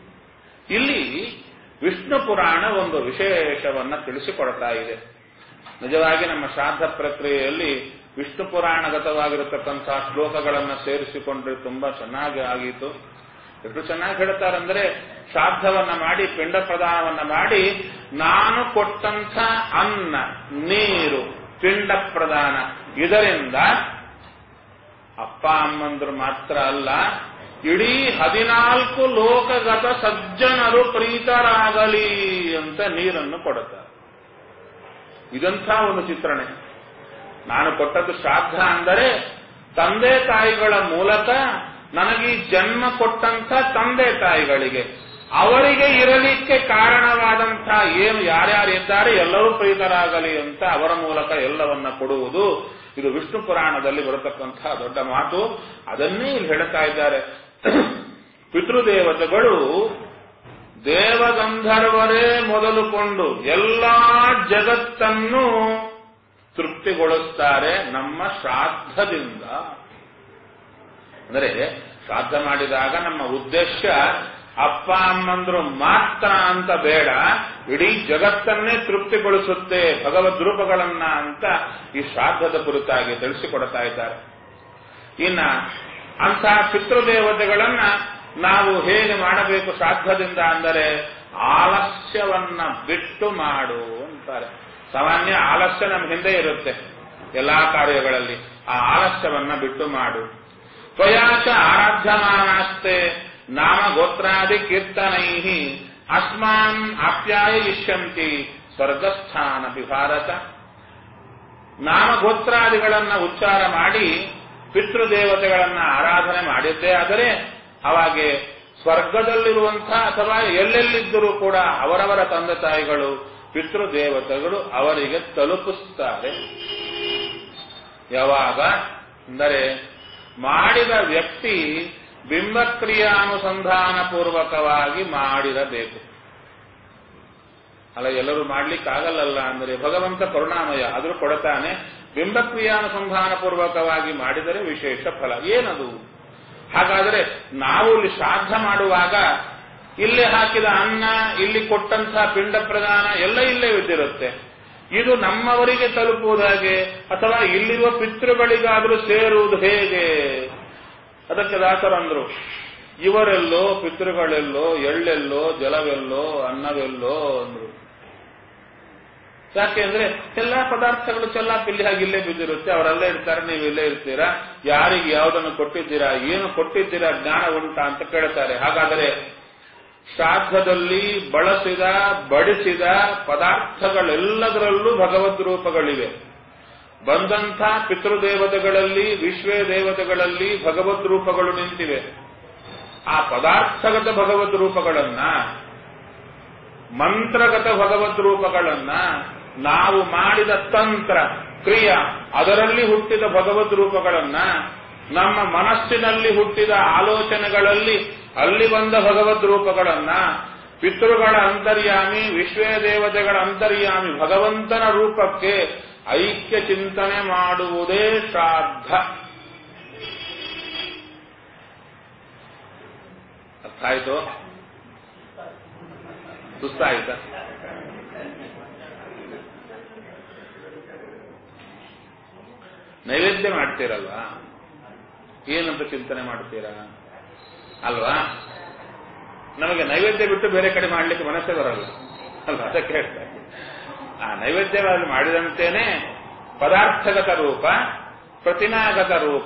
S1: ಇಲ್ಲಿ ವಿಷ್ಣು ಪುರಾಣ ಒಂದು ವಿಶೇಷವನ್ನ ತಿಳಿಸಿಕೊಡ್ತಾ ಇದೆ ನಿಜವಾಗಿ ನಮ್ಮ ಶ್ರಾದ್ದ ಪ್ರಕ್ರಿಯೆಯಲ್ಲಿ ವಿಷ್ಣು ಪುರಾಣಗತವಾಗಿರತಕ್ಕಂತಹ ಶ್ಲೋಕಗಳನ್ನು ಸೇರಿಸಿಕೊಂಡ್ರೆ ತುಂಬಾ ಚೆನ್ನಾಗಿ ಆಗಿತ್ತು ಎಷ್ಟು ಚೆನ್ನಾಗಿ ಹೇಳ್ತಾರಂದ್ರೆ ಶ್ರಾದ್ದವನ್ನ ಮಾಡಿ ಪಿಂಡ ಪ್ರದಾನವನ್ನ ಮಾಡಿ ನಾನು ಕೊಟ್ಟಂಥ ಅನ್ನ ನೀರು ಪಿಂಡ ಪ್ರದಾನ ಇದರಿಂದ ಅಪ್ಪ ಅಮ್ಮಂದ್ರು ಮಾತ್ರ ಅಲ್ಲ ಇಡೀ ಹದಿನಾಲ್ಕು ಲೋಕಗತ ಸಜ್ಜನರು ಪ್ರೀತರಾಗಲಿ ಅಂತ ನೀರನ್ನು ಕೊಡುತ್ತಾರೆ ಇದಂಥ ಒಂದು ಚಿತ್ರಣೆ ನಾನು ಕೊಟ್ಟದ್ದು ಶ್ರಾದ್ದ ಅಂದರೆ ತಂದೆ ತಾಯಿಗಳ ಮೂಲಕ ನನಗೆ ಈ ಜನ್ಮ ಕೊಟ್ಟಂತ ತಂದೆ ತಾಯಿಗಳಿಗೆ ಅವರಿಗೆ ಇರಲಿಕ್ಕೆ ಕಾರಣವಾದಂಥ ಏನು ಯಾರ್ಯಾರು ಇದ್ದಾರೆ ಎಲ್ಲರೂ ಪ್ರೀತರಾಗಲಿ ಅಂತ ಅವರ ಮೂಲಕ ಎಲ್ಲವನ್ನ ಕೊಡುವುದು ಇದು ವಿಷ್ಣು ಪುರಾಣದಲ್ಲಿ ಬರತಕ್ಕಂತಹ ದೊಡ್ಡ ಮಾತು ಅದನ್ನೇ ಇಲ್ಲಿ ಹೇಳ್ತಾ ಇದ್ದಾರೆ ಪಿತೃದೇವತೆಗಳು ದೇವಗಂಧರ್ವರೇ ಮೊದಲುಕೊಂಡು ಎಲ್ಲಾ ಜಗತ್ತನ್ನು ತೃಪ್ತಿಗೊಳಿಸ್ತಾರೆ ನಮ್ಮ ಶ್ರಾದ್ದದಿಂದ ಅಂದರೆ ಶ್ರಾದ್ದ ಮಾಡಿದಾಗ ನಮ್ಮ ಉದ್ದೇಶ ಅಪ್ಪ ಅಮ್ಮಂದ್ರು ಮಾತ್ರ ಅಂತ ಬೇಡ ಇಡೀ ಜಗತ್ತನ್ನೇ ತೃಪ್ತಿಗೊಳಿಸುತ್ತೆ ಭಗವದ್ ರೂಪಗಳನ್ನ ಅಂತ ಈ ಶ್ರಾದ್ದದ ಕುರಿತಾಗಿ ತಿಳಿಸಿಕೊಡ್ತಾ ಇದ್ದಾರೆ ಇನ್ನ ಅಂತಹ ಪಿತೃದೇವತೆಗಳನ್ನ ನಾವು ಹೇಗೆ ಮಾಡಬೇಕು ಶ್ರಾದ್ದದಿಂದ ಅಂದರೆ ಆಲಸ್ಯವನ್ನ ಬಿಟ್ಟು ಮಾಡು ಅಂತಾರೆ ಸಾಮಾನ್ಯ ಆಲಸ್ಯ ನಮ್ಮ ಹಿಂದೆ ಇರುತ್ತೆ ಎಲ್ಲಾ ಕಾರ್ಯಗಳಲ್ಲಿ ಆ ಆಲಸ್ಯವನ್ನ ಬಿಟ್ಟು ಮಾಡು ತ್ವಯಾಚ ಆರಾಧ್ಯಮಾನಾಸ್ತೆ ನಾಮ ಗೋತ್ರಾದಿ ಕೀರ್ತನೈ ಅಸ್ಮಾನ್ ಆಪ್ಯಾಯ ಇಷ್ಯಂತಿ ಸ್ವರ್ಗಸ್ಥಾನ ಭಾರತ ನಾಮ ಗೋತ್ರಾದಿಗಳನ್ನ ಉಚ್ಚಾರ ಮಾಡಿ ಪಿತೃದೇವತೆಗಳನ್ನ ಆರಾಧನೆ ಮಾಡಿದ್ದೇ ಆದರೆ ಅವಾಗೆ ಸ್ವರ್ಗದಲ್ಲಿರುವಂತಹ ಅಥವಾ ಎಲ್ಲೆಲ್ಲಿದ್ದರೂ ಕೂಡ ಅವರವರ ತಂದೆ ತಾಯಿಗಳು ಪಿತೃದೇವತೆಗಳು ಅವರಿಗೆ ತಲುಪಿಸ್ತಾರೆ ಯಾವಾಗ ಅಂದರೆ ಮಾಡಿದ ವ್ಯಕ್ತಿ ಬಿಂಬಕ್ರಿಯಾನುಸಂಧಾನ ಪೂರ್ವಕವಾಗಿ ಮಾಡಿರಬೇಕು ಅಲ್ಲ ಎಲ್ಲರೂ ಮಾಡ್ಲಿಕ್ಕಾಗಲ್ಲಲ್ಲ ಅಂದರೆ ಭಗವಂತ ಕರುಣಾಮಯ ಆದರೂ ಕೊಡತಾನೆ ಬಿಂಬಕ್ರಿಯಾನುಸಂಧಾನ ಪೂರ್ವಕವಾಗಿ ಮಾಡಿದರೆ ವಿಶೇಷ ಫಲ ಏನದು ಹಾಗಾದರೆ ನಾವು ಇಲ್ಲಿ ಶ್ರಾದ್ದ ಮಾಡುವಾಗ ಇಲ್ಲಿ ಹಾಕಿದ ಅನ್ನ ಇಲ್ಲಿ ಕೊಟ್ಟಂತಹ ಪಿಂಡ ಪ್ರದಾನ ಎಲ್ಲ ಇಲ್ಲೇ ಬಿದ್ದಿರುತ್ತೆ ಇದು ನಮ್ಮವರಿಗೆ ತಲುಪುವುದಾಗೆ ಅಥವಾ ಇಲ್ಲಿರುವ ಪಿತೃಗಳಿಗಾದರೂ ಸೇರುವುದು ಹೇಗೆ ಅದಕ್ಕೆ ದಾಸರಂದ್ರು ಇವರೆಲ್ಲೋ ಪಿತೃಗಳೆಲ್ಲೋ ಎಳ್ಳೆಲ್ಲೋ ಜಲವೆಲ್ಲೋ ಅನ್ನವೆಲ್ಲೋ ಅಂದ್ರು ಯಾಕೆ ಅಂದ್ರೆ ಎಲ್ಲಾ ಪದಾರ್ಥಗಳು ಚೆಲ್ಲಾ ಪಿಲ್ಲಿ ಹಾಗೆ ಇಲ್ಲೇ ಬಿದ್ದಿರುತ್ತೆ ಅವರೆಲ್ಲ ಇರ್ತಾರೆ ನೀವು ಇಲ್ಲೇ ಇರ್ತೀರಾ ಯಾರಿಗೆ ಯಾವುದನ್ನು ಕೊಟ್ಟಿದ್ದೀರಾ ಏನು ಕೊಟ್ಟಿದ್ದೀರಾ ಜ್ಞಾನ ಉಂಟಾ ಅಂತ ಕೇಳ್ತಾರೆ ಹಾಗಾದರೆ ಶ್ರಾದ್ದದಲ್ಲಿ ಬಳಸಿದ ಬಡಿಸಿದ ಪದಾರ್ಥಗಳೆಲ್ಲದರಲ್ಲೂ ಭಗವದ್ ರೂಪಗಳಿವೆ ಬಂದಂಥ ಪಿತೃದೇವತೆಗಳಲ್ಲಿ ವಿಶ್ವೇ ದೇವತೆಗಳಲ್ಲಿ ಭಗವದ್ ರೂಪಗಳು ನಿಂತಿವೆ ಆ ಪದಾರ್ಥಗತ ಭಗವದ್ ರೂಪಗಳನ್ನ ಮಂತ್ರಗತ ಭಗವದ್ ರೂಪಗಳನ್ನ ನಾವು ಮಾಡಿದ ತಂತ್ರ ಕ್ರಿಯಾ ಅದರಲ್ಲಿ ಹುಟ್ಟಿದ ಭಗವದ್ ರೂಪಗಳನ್ನ ನಮ್ಮ ಮನಸ್ಸಿನಲ್ಲಿ ಹುಟ್ಟಿದ ಆಲೋಚನೆಗಳಲ್ಲಿ ಅಲ್ಲಿ ಬಂದ ಭಗವದ್ ರೂಪಗಳನ್ನ ಪಿತೃಗಳ ಅಂತರ್ಯಾಮಿ ವಿಶ್ವೇ ದೇವತೆಗಳ ಅಂತರ್ಯಾಮಿ ಭಗವಂತನ ರೂಪಕ್ಕೆ ಐಕ್ಯ ಚಿಂತನೆ ಮಾಡುವುದೇ ಶ್ರಾದ್ದ ಅರ್ಥ ಆಯ್ತು ಸುಸ್ತಾಯ್ತ ನೈವೇದ್ಯ ಮಾಡ್ತೀರಲ್ವಾ ಏನಂತ ಚಿಂತನೆ ಮಾಡ್ತೀರಾ ಅಲ್ವಾ ನಮಗೆ ನೈವೇದ್ಯ ಬಿಟ್ಟು ಬೇರೆ ಕಡೆ ಮಾಡ್ಲಿಕ್ಕೆ ಮನಸ್ಸೇ ಬರಲ್ಲ ಅಲ್ವಾ ಅದಕ್ಕೆ ಹೇಳ್ತಾರೆ ಆ ನೈವೇದ್ಯವಾಗಿ ಮಾಡಿದಂತೇನೆ ಪದಾರ್ಥಗತ ರೂಪ ಪ್ರತಿಮಾಗತ ರೂಪ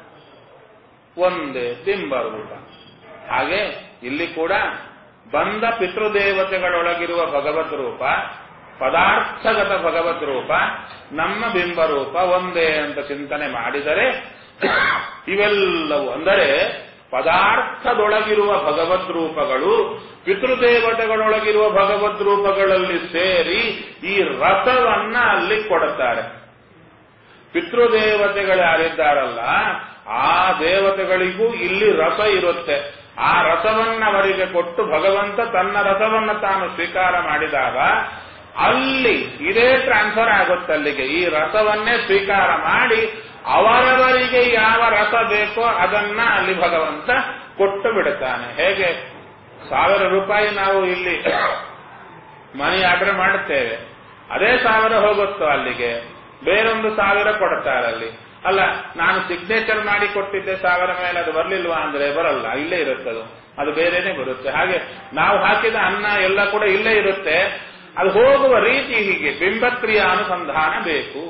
S1: ಒಂದೇ ಬಿಂಬ ರೂಪ ಹಾಗೆ ಇಲ್ಲಿ ಕೂಡ ಬಂದ ಪಿತೃದೇವತೆಗಳೊಳಗಿರುವ ಭಗವದ್ ರೂಪ ಪದಾರ್ಥಗತ ಭಗವದ್ ರೂಪ ನಮ್ಮ ಬಿಂಬ ರೂಪ ಒಂದೇ ಅಂತ ಚಿಂತನೆ ಮಾಡಿದರೆ ಇವೆಲ್ಲವೂ ಅಂದರೆ ಪದಾರ್ಥದೊಳಗಿರುವ ಭಗವದ್ ರೂಪಗಳು ಪಿತೃದೇವತೆಗಳೊಳಗಿರುವ ಭಗವದ್ ರೂಪಗಳಲ್ಲಿ ಸೇರಿ ಈ ರಸವನ್ನ ಅಲ್ಲಿ ಕೊಡುತ್ತಾರೆ ಪಿತೃದೇವತೆಗಳು ಯಾರಿದ್ದಾರಲ್ಲ ಆ ದೇವತೆಗಳಿಗೂ ಇಲ್ಲಿ ರಸ ಇರುತ್ತೆ ಆ ರಸವನ್ನ ಅವರಿಗೆ ಕೊಟ್ಟು ಭಗವಂತ ತನ್ನ ರಸವನ್ನ ತಾನು ಸ್ವೀಕಾರ ಮಾಡಿದಾಗ ಅಲ್ಲಿ ಇದೇ ಟ್ರಾನ್ಸ್ಫರ್ ಆಗುತ್ತೆ ಅಲ್ಲಿಗೆ ಈ ರಸವನ್ನೇ ಸ್ವೀಕಾರ ಮಾಡಿ ಅವರವರಿಗೆ ಯಾವ ರಸ ಬೇಕೋ ಅದನ್ನ ಅಲ್ಲಿ ಭಗವಂತ ಕೊಟ್ಟು ಬಿಡುತ್ತಾನೆ ಹೇಗೆ ಸಾವಿರ ರೂಪಾಯಿ ನಾವು ಇಲ್ಲಿ ಮನಿ ಆರ್ಡರ್ ಮಾಡುತ್ತೇವೆ ಅದೇ ಸಾವಿರ ಹೋಗುತ್ತೋ ಅಲ್ಲಿಗೆ ಬೇರೊಂದು ಸಾವಿರ ಕೊಡ್ತಾರೆ ಅಲ್ಲಿ ಅಲ್ಲ ನಾನು ಸಿಗ್ನೇಚರ್ ಮಾಡಿ ಕೊಟ್ಟಿದ್ದೆ ಸಾವಿರ ಮೇಲೆ ಅದು ಬರ್ಲಿಲ್ವಾ ಅಂದ್ರೆ ಬರಲ್ಲ ಇಲ್ಲೇ ಇರುತ್ತೆ ಅದು ಅದು ಬೇರೆನೆ ಬರುತ್ತೆ ಹಾಗೆ ನಾವು ಹಾಕಿದ ಅನ್ನ ಎಲ್ಲ ಕೂಡ ಇಲ್ಲೇ ಇರುತ್ತೆ ಅದು ಹೋಗುವ ರೀತಿ ಹೀಗೆ ಬಿಂಬಕ್ರಿಯ ಅನುಸಂಧಾನ ಬೇಕು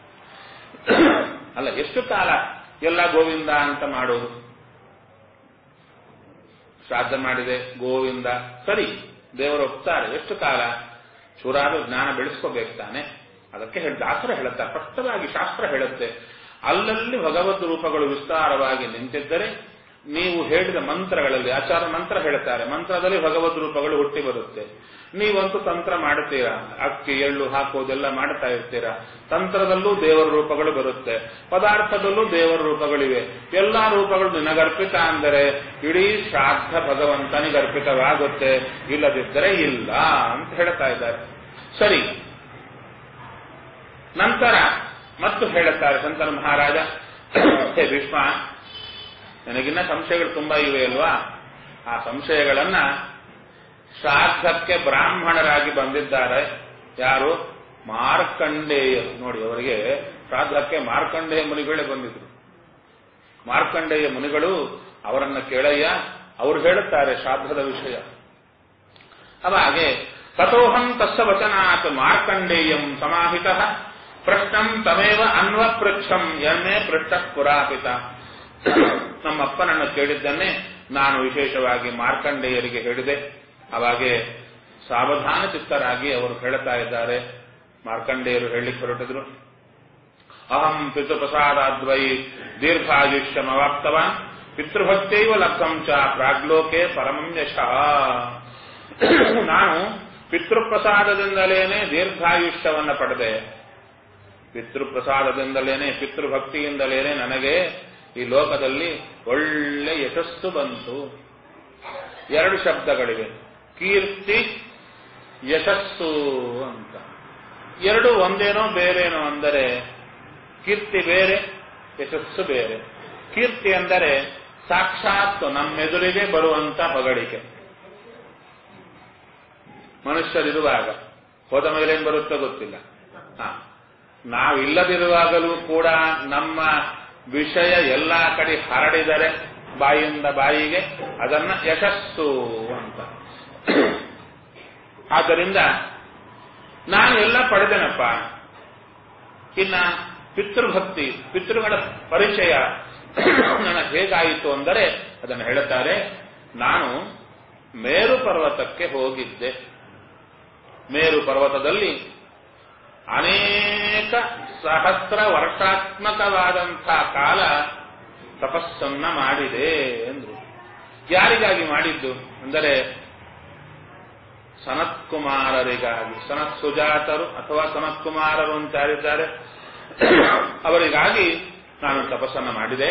S1: ಅಲ್ಲ ಎಷ್ಟು ಕಾಲ ಎಲ್ಲ ಗೋವಿಂದ ಅಂತ ಮಾಡೋದು ಶ್ರಾದ್ದ ಮಾಡಿದೆ ಗೋವಿಂದ ಸರಿ ದೇವರು ಒಪ್ತಾರೆ ಎಷ್ಟು ಕಾಲ ಚೂರಾದ ಜ್ಞಾನ ಬೆಳೆಸ್ಕೋಬೇಕು ತಾನೆ ಅದಕ್ಕೆ ಹೇಳಿ ದಾಸರು ಹೇಳುತ್ತಾರೆ ಸ್ಪಷ್ಟವಾಗಿ ಶಾಸ್ತ್ರ ಹೇಳುತ್ತೆ ಅಲ್ಲಲ್ಲಿ ಭಗವದ್ ರೂಪಗಳು ವಿಸ್ತಾರವಾಗಿ ನಿಂತಿದ್ದರೆ ನೀವು ಹೇಳಿದ ಮಂತ್ರಗಳಲ್ಲಿ ಆಚಾರ ಮಂತ್ರ ಹೇಳ್ತಾರೆ ಮಂತ್ರದಲ್ಲಿ ಭಗವದ್ ರೂಪಗಳು ಹುಟ್ಟಿ ಬರುತ್ತೆ ನೀವಂತೂ ತಂತ್ರ ಮಾಡುತ್ತೀರಾ ಅಕ್ಕಿ ಎಳ್ಳು ಹಾಕೋದೆಲ್ಲ ಮಾಡ್ತಾ ಇರ್ತೀರಾ ತಂತ್ರದಲ್ಲೂ ದೇವರ ರೂಪಗಳು ಬರುತ್ತೆ ಪದಾರ್ಥದಲ್ಲೂ ದೇವರ ರೂಪಗಳಿವೆ ಎಲ್ಲಾ ರೂಪಗಳು ನಿನಗರ್ಪಿತ ಅಂದರೆ ಇಡೀ ಶ್ರಾದ್ದ ಭಗವಂತನಿಗರ್ಪಿತವಾಗುತ್ತೆ ಇಲ್ಲದಿದ್ದರೆ ಇಲ್ಲ ಅಂತ ಹೇಳ್ತಾ ಇದ್ದಾರೆ ಸರಿ ನಂತರ ಮತ್ತು ಹೇಳುತ್ತಾರೆ ಸಂತನ ಮಹಾರಾಜ ಹೇ ಭೀಷ್ಮ ನನಗಿನ್ನ ಸಂಶಯಗಳು ತುಂಬಾ ಇವೆ ಅಲ್ವಾ ಆ ಸಂಶಯಗಳನ್ನ ಶ್ರಾದ್ದಕ್ಕೆ ಬ್ರಾಹ್ಮಣರಾಗಿ ಬಂದಿದ್ದಾರೆ ಯಾರು ಮಾರ್ಕಂಡೇಯರು ನೋಡಿ ಅವರಿಗೆ ಶ್ರಾದ್ದಕ್ಕೆ ಮಾರ್ಕಂಡೇಯ ಮುನಿಗಳೇ ಬಂದಿದ್ರು ಮಾರ್ಕಂಡೇಯ ಮುನಿಗಳು ಅವರನ್ನ ಕೇಳಯ್ಯ ಅವರು ಹೇಳುತ್ತಾರೆ ಶ್ರಾದ್ದದ ವಿಷಯ ಅವಾಗೆ ತಥೋಹಂ ತಸ್ಸ ವಚನಾತ್ ಮಾರ್ಕಂಡೇಯಂ ಸಮಾಹಿತ ಪ್ರಶ್ನಂ ತಮೇವ ಅನ್ವಪೃಚ್ಛಂ ಎನ್ನೇ ಪೃಷ್ಠ ಪುರಾಪಿತ ನಮ್ಮಪ್ಪನನ್ನು ಕೇಳಿದ್ದನ್ನೇ ನಾನು ವಿಶೇಷವಾಗಿ ಮಾರ್ಕಂಡೇಯರಿಗೆ ಹೇಳಿದೆ ಅವಾಗೆ ಸಾವಧಾನ ಚಿತ್ತರಾಗಿ ಅವರು ಹೇಳ್ತಾ ಇದ್ದಾರೆ ಮಾರ್ಕಂಡೇಯರು ಹೇಳಲಿಕ್ಕೆ ಹೊರಟಿದ್ರು ಅಹಂ ಪಿತೃಪ್ರಸಾದಾದ್ವೈ ದೀರ್ಘಾಯುಷ್ಯಮವಾಪ್ತವಾನ್ ಪಿತೃಭಕ್ತೈವ ಲಬ್ಧಂ ಚ ಪ್ರಾಗ್ಲೋಕೆ ಪರಮಂ ಯಶಃ ನಾನು ಪಿತೃಪ್ರಸಾದದಿಂದಲೇನೆ ದೀರ್ಘಾಯುಷ್ಯವನ್ನ ಪಡೆದೆ ಪಿತೃಪ್ರಸಾದದಿಂದಲೇನೆ ಪಿತೃಭಕ್ತಿಯಿಂದಲೇನೆ ನನಗೆ ಈ ಲೋಕದಲ್ಲಿ ಒಳ್ಳೆ ಯಶಸ್ಸು ಬಂತು ಎರಡು ಶಬ್ದಗಳಿವೆ ಕೀರ್ತಿ ಯಶಸ್ಸು ಅಂತ ಎರಡು ಒಂದೇನೋ ಬೇರೇನೋ ಅಂದರೆ ಕೀರ್ತಿ ಬೇರೆ ಯಶಸ್ಸು ಬೇರೆ ಕೀರ್ತಿ ಅಂದರೆ ಸಾಕ್ಷಾತ್ ನಮ್ಮೆದುರಿಗೆ ಬರುವಂತ ಹೊಗಳಿಕೆ ಮನುಷ್ಯರಿರುವಾಗ ಹೋದ ಮೇಲೇನು ಬರುತ್ತೋ ಗೊತ್ತಿಲ್ಲ ಹಾ ನಾವಿಲ್ಲದಿರುವಾಗಲೂ ಕೂಡ ನಮ್ಮ ವಿಷಯ ಎಲ್ಲಾ ಕಡೆ ಹರಡಿದರೆ ಬಾಯಿಯಿಂದ ಬಾಯಿಗೆ ಅದನ್ನ ಯಶಸ್ಸು ಅಂತ ಆದ್ದರಿಂದ ನಾನು ಎಲ್ಲ ಪಡೆದೆನಪ್ಪ ಇನ್ನ ಪಿತೃಭಕ್ತಿ ಪಿತೃಗಳ ಪರಿಚಯ ನನಗೆ ಹೇಗಾಯಿತು ಅಂದರೆ ಅದನ್ನು ಹೇಳುತ್ತಾರೆ ನಾನು ಮೇರು ಪರ್ವತಕ್ಕೆ ಹೋಗಿದ್ದೆ ಮೇರು ಪರ್ವತದಲ್ಲಿ ಅನೇಕ ಸಹಸ್ರ ವರ್ಷಾತ್ಮಕವಾದಂಥ ಕಾಲ ತಪಸ್ಸನ್ನ ಮಾಡಿದೆ ಎಂದ್ರು ಯಾರಿಗಾಗಿ ಮಾಡಿದ್ದು ಅಂದರೆ ಸನತ್ಕುಮಾರರಿಗಾಗಿ ಸನತ್ ಸುಜಾತರು ಅಥವಾ ಸನತ್ಕುಮಾರರು ಅಂತ ಯಾರಿದ್ದಾರೆ ಅವರಿಗಾಗಿ ನಾನು ತಪಸ್ಸನ್ನು ಮಾಡಿದೆ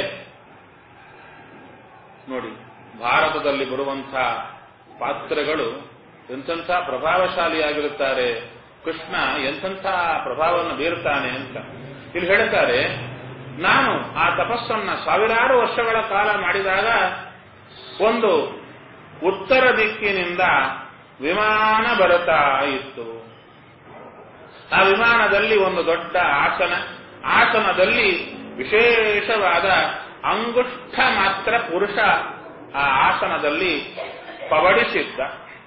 S1: ನೋಡಿ ಭಾರತದಲ್ಲಿ ಬರುವಂಥ ಪಾತ್ರಗಳು ಎಂತೆಂಥ ಪ್ರಭಾವಶಾಲಿಯಾಗಿರುತ್ತಾರೆ ಕೃಷ್ಣ ಎಂತೆಂಥ ಪ್ರಭಾವವನ್ನು ಬೀರುತ್ತಾನೆ ಅಂತ ಇಲ್ಲಿ ಹೇಳ್ತಾರೆ ನಾನು ಆ ತಪಸ್ಸನ್ನ ಸಾವಿರಾರು ವರ್ಷಗಳ ಕಾಲ ಮಾಡಿದಾಗ ಒಂದು ಉತ್ತರ ದಿಕ್ಕಿನಿಂದ ವಿಮಾನ ಬರುತ್ತಾ ಇತ್ತು ಆ ವಿಮಾನದಲ್ಲಿ ಒಂದು ದೊಡ್ಡ ಆಸನ ಆಸನದಲ್ಲಿ ವಿಶೇಷವಾದ ಅಂಗುಷ್ಠ ಮಾತ್ರ ಪುರುಷ ಆ ಆಸನದಲ್ಲಿ ಪವಡಿಸಿದ್ದ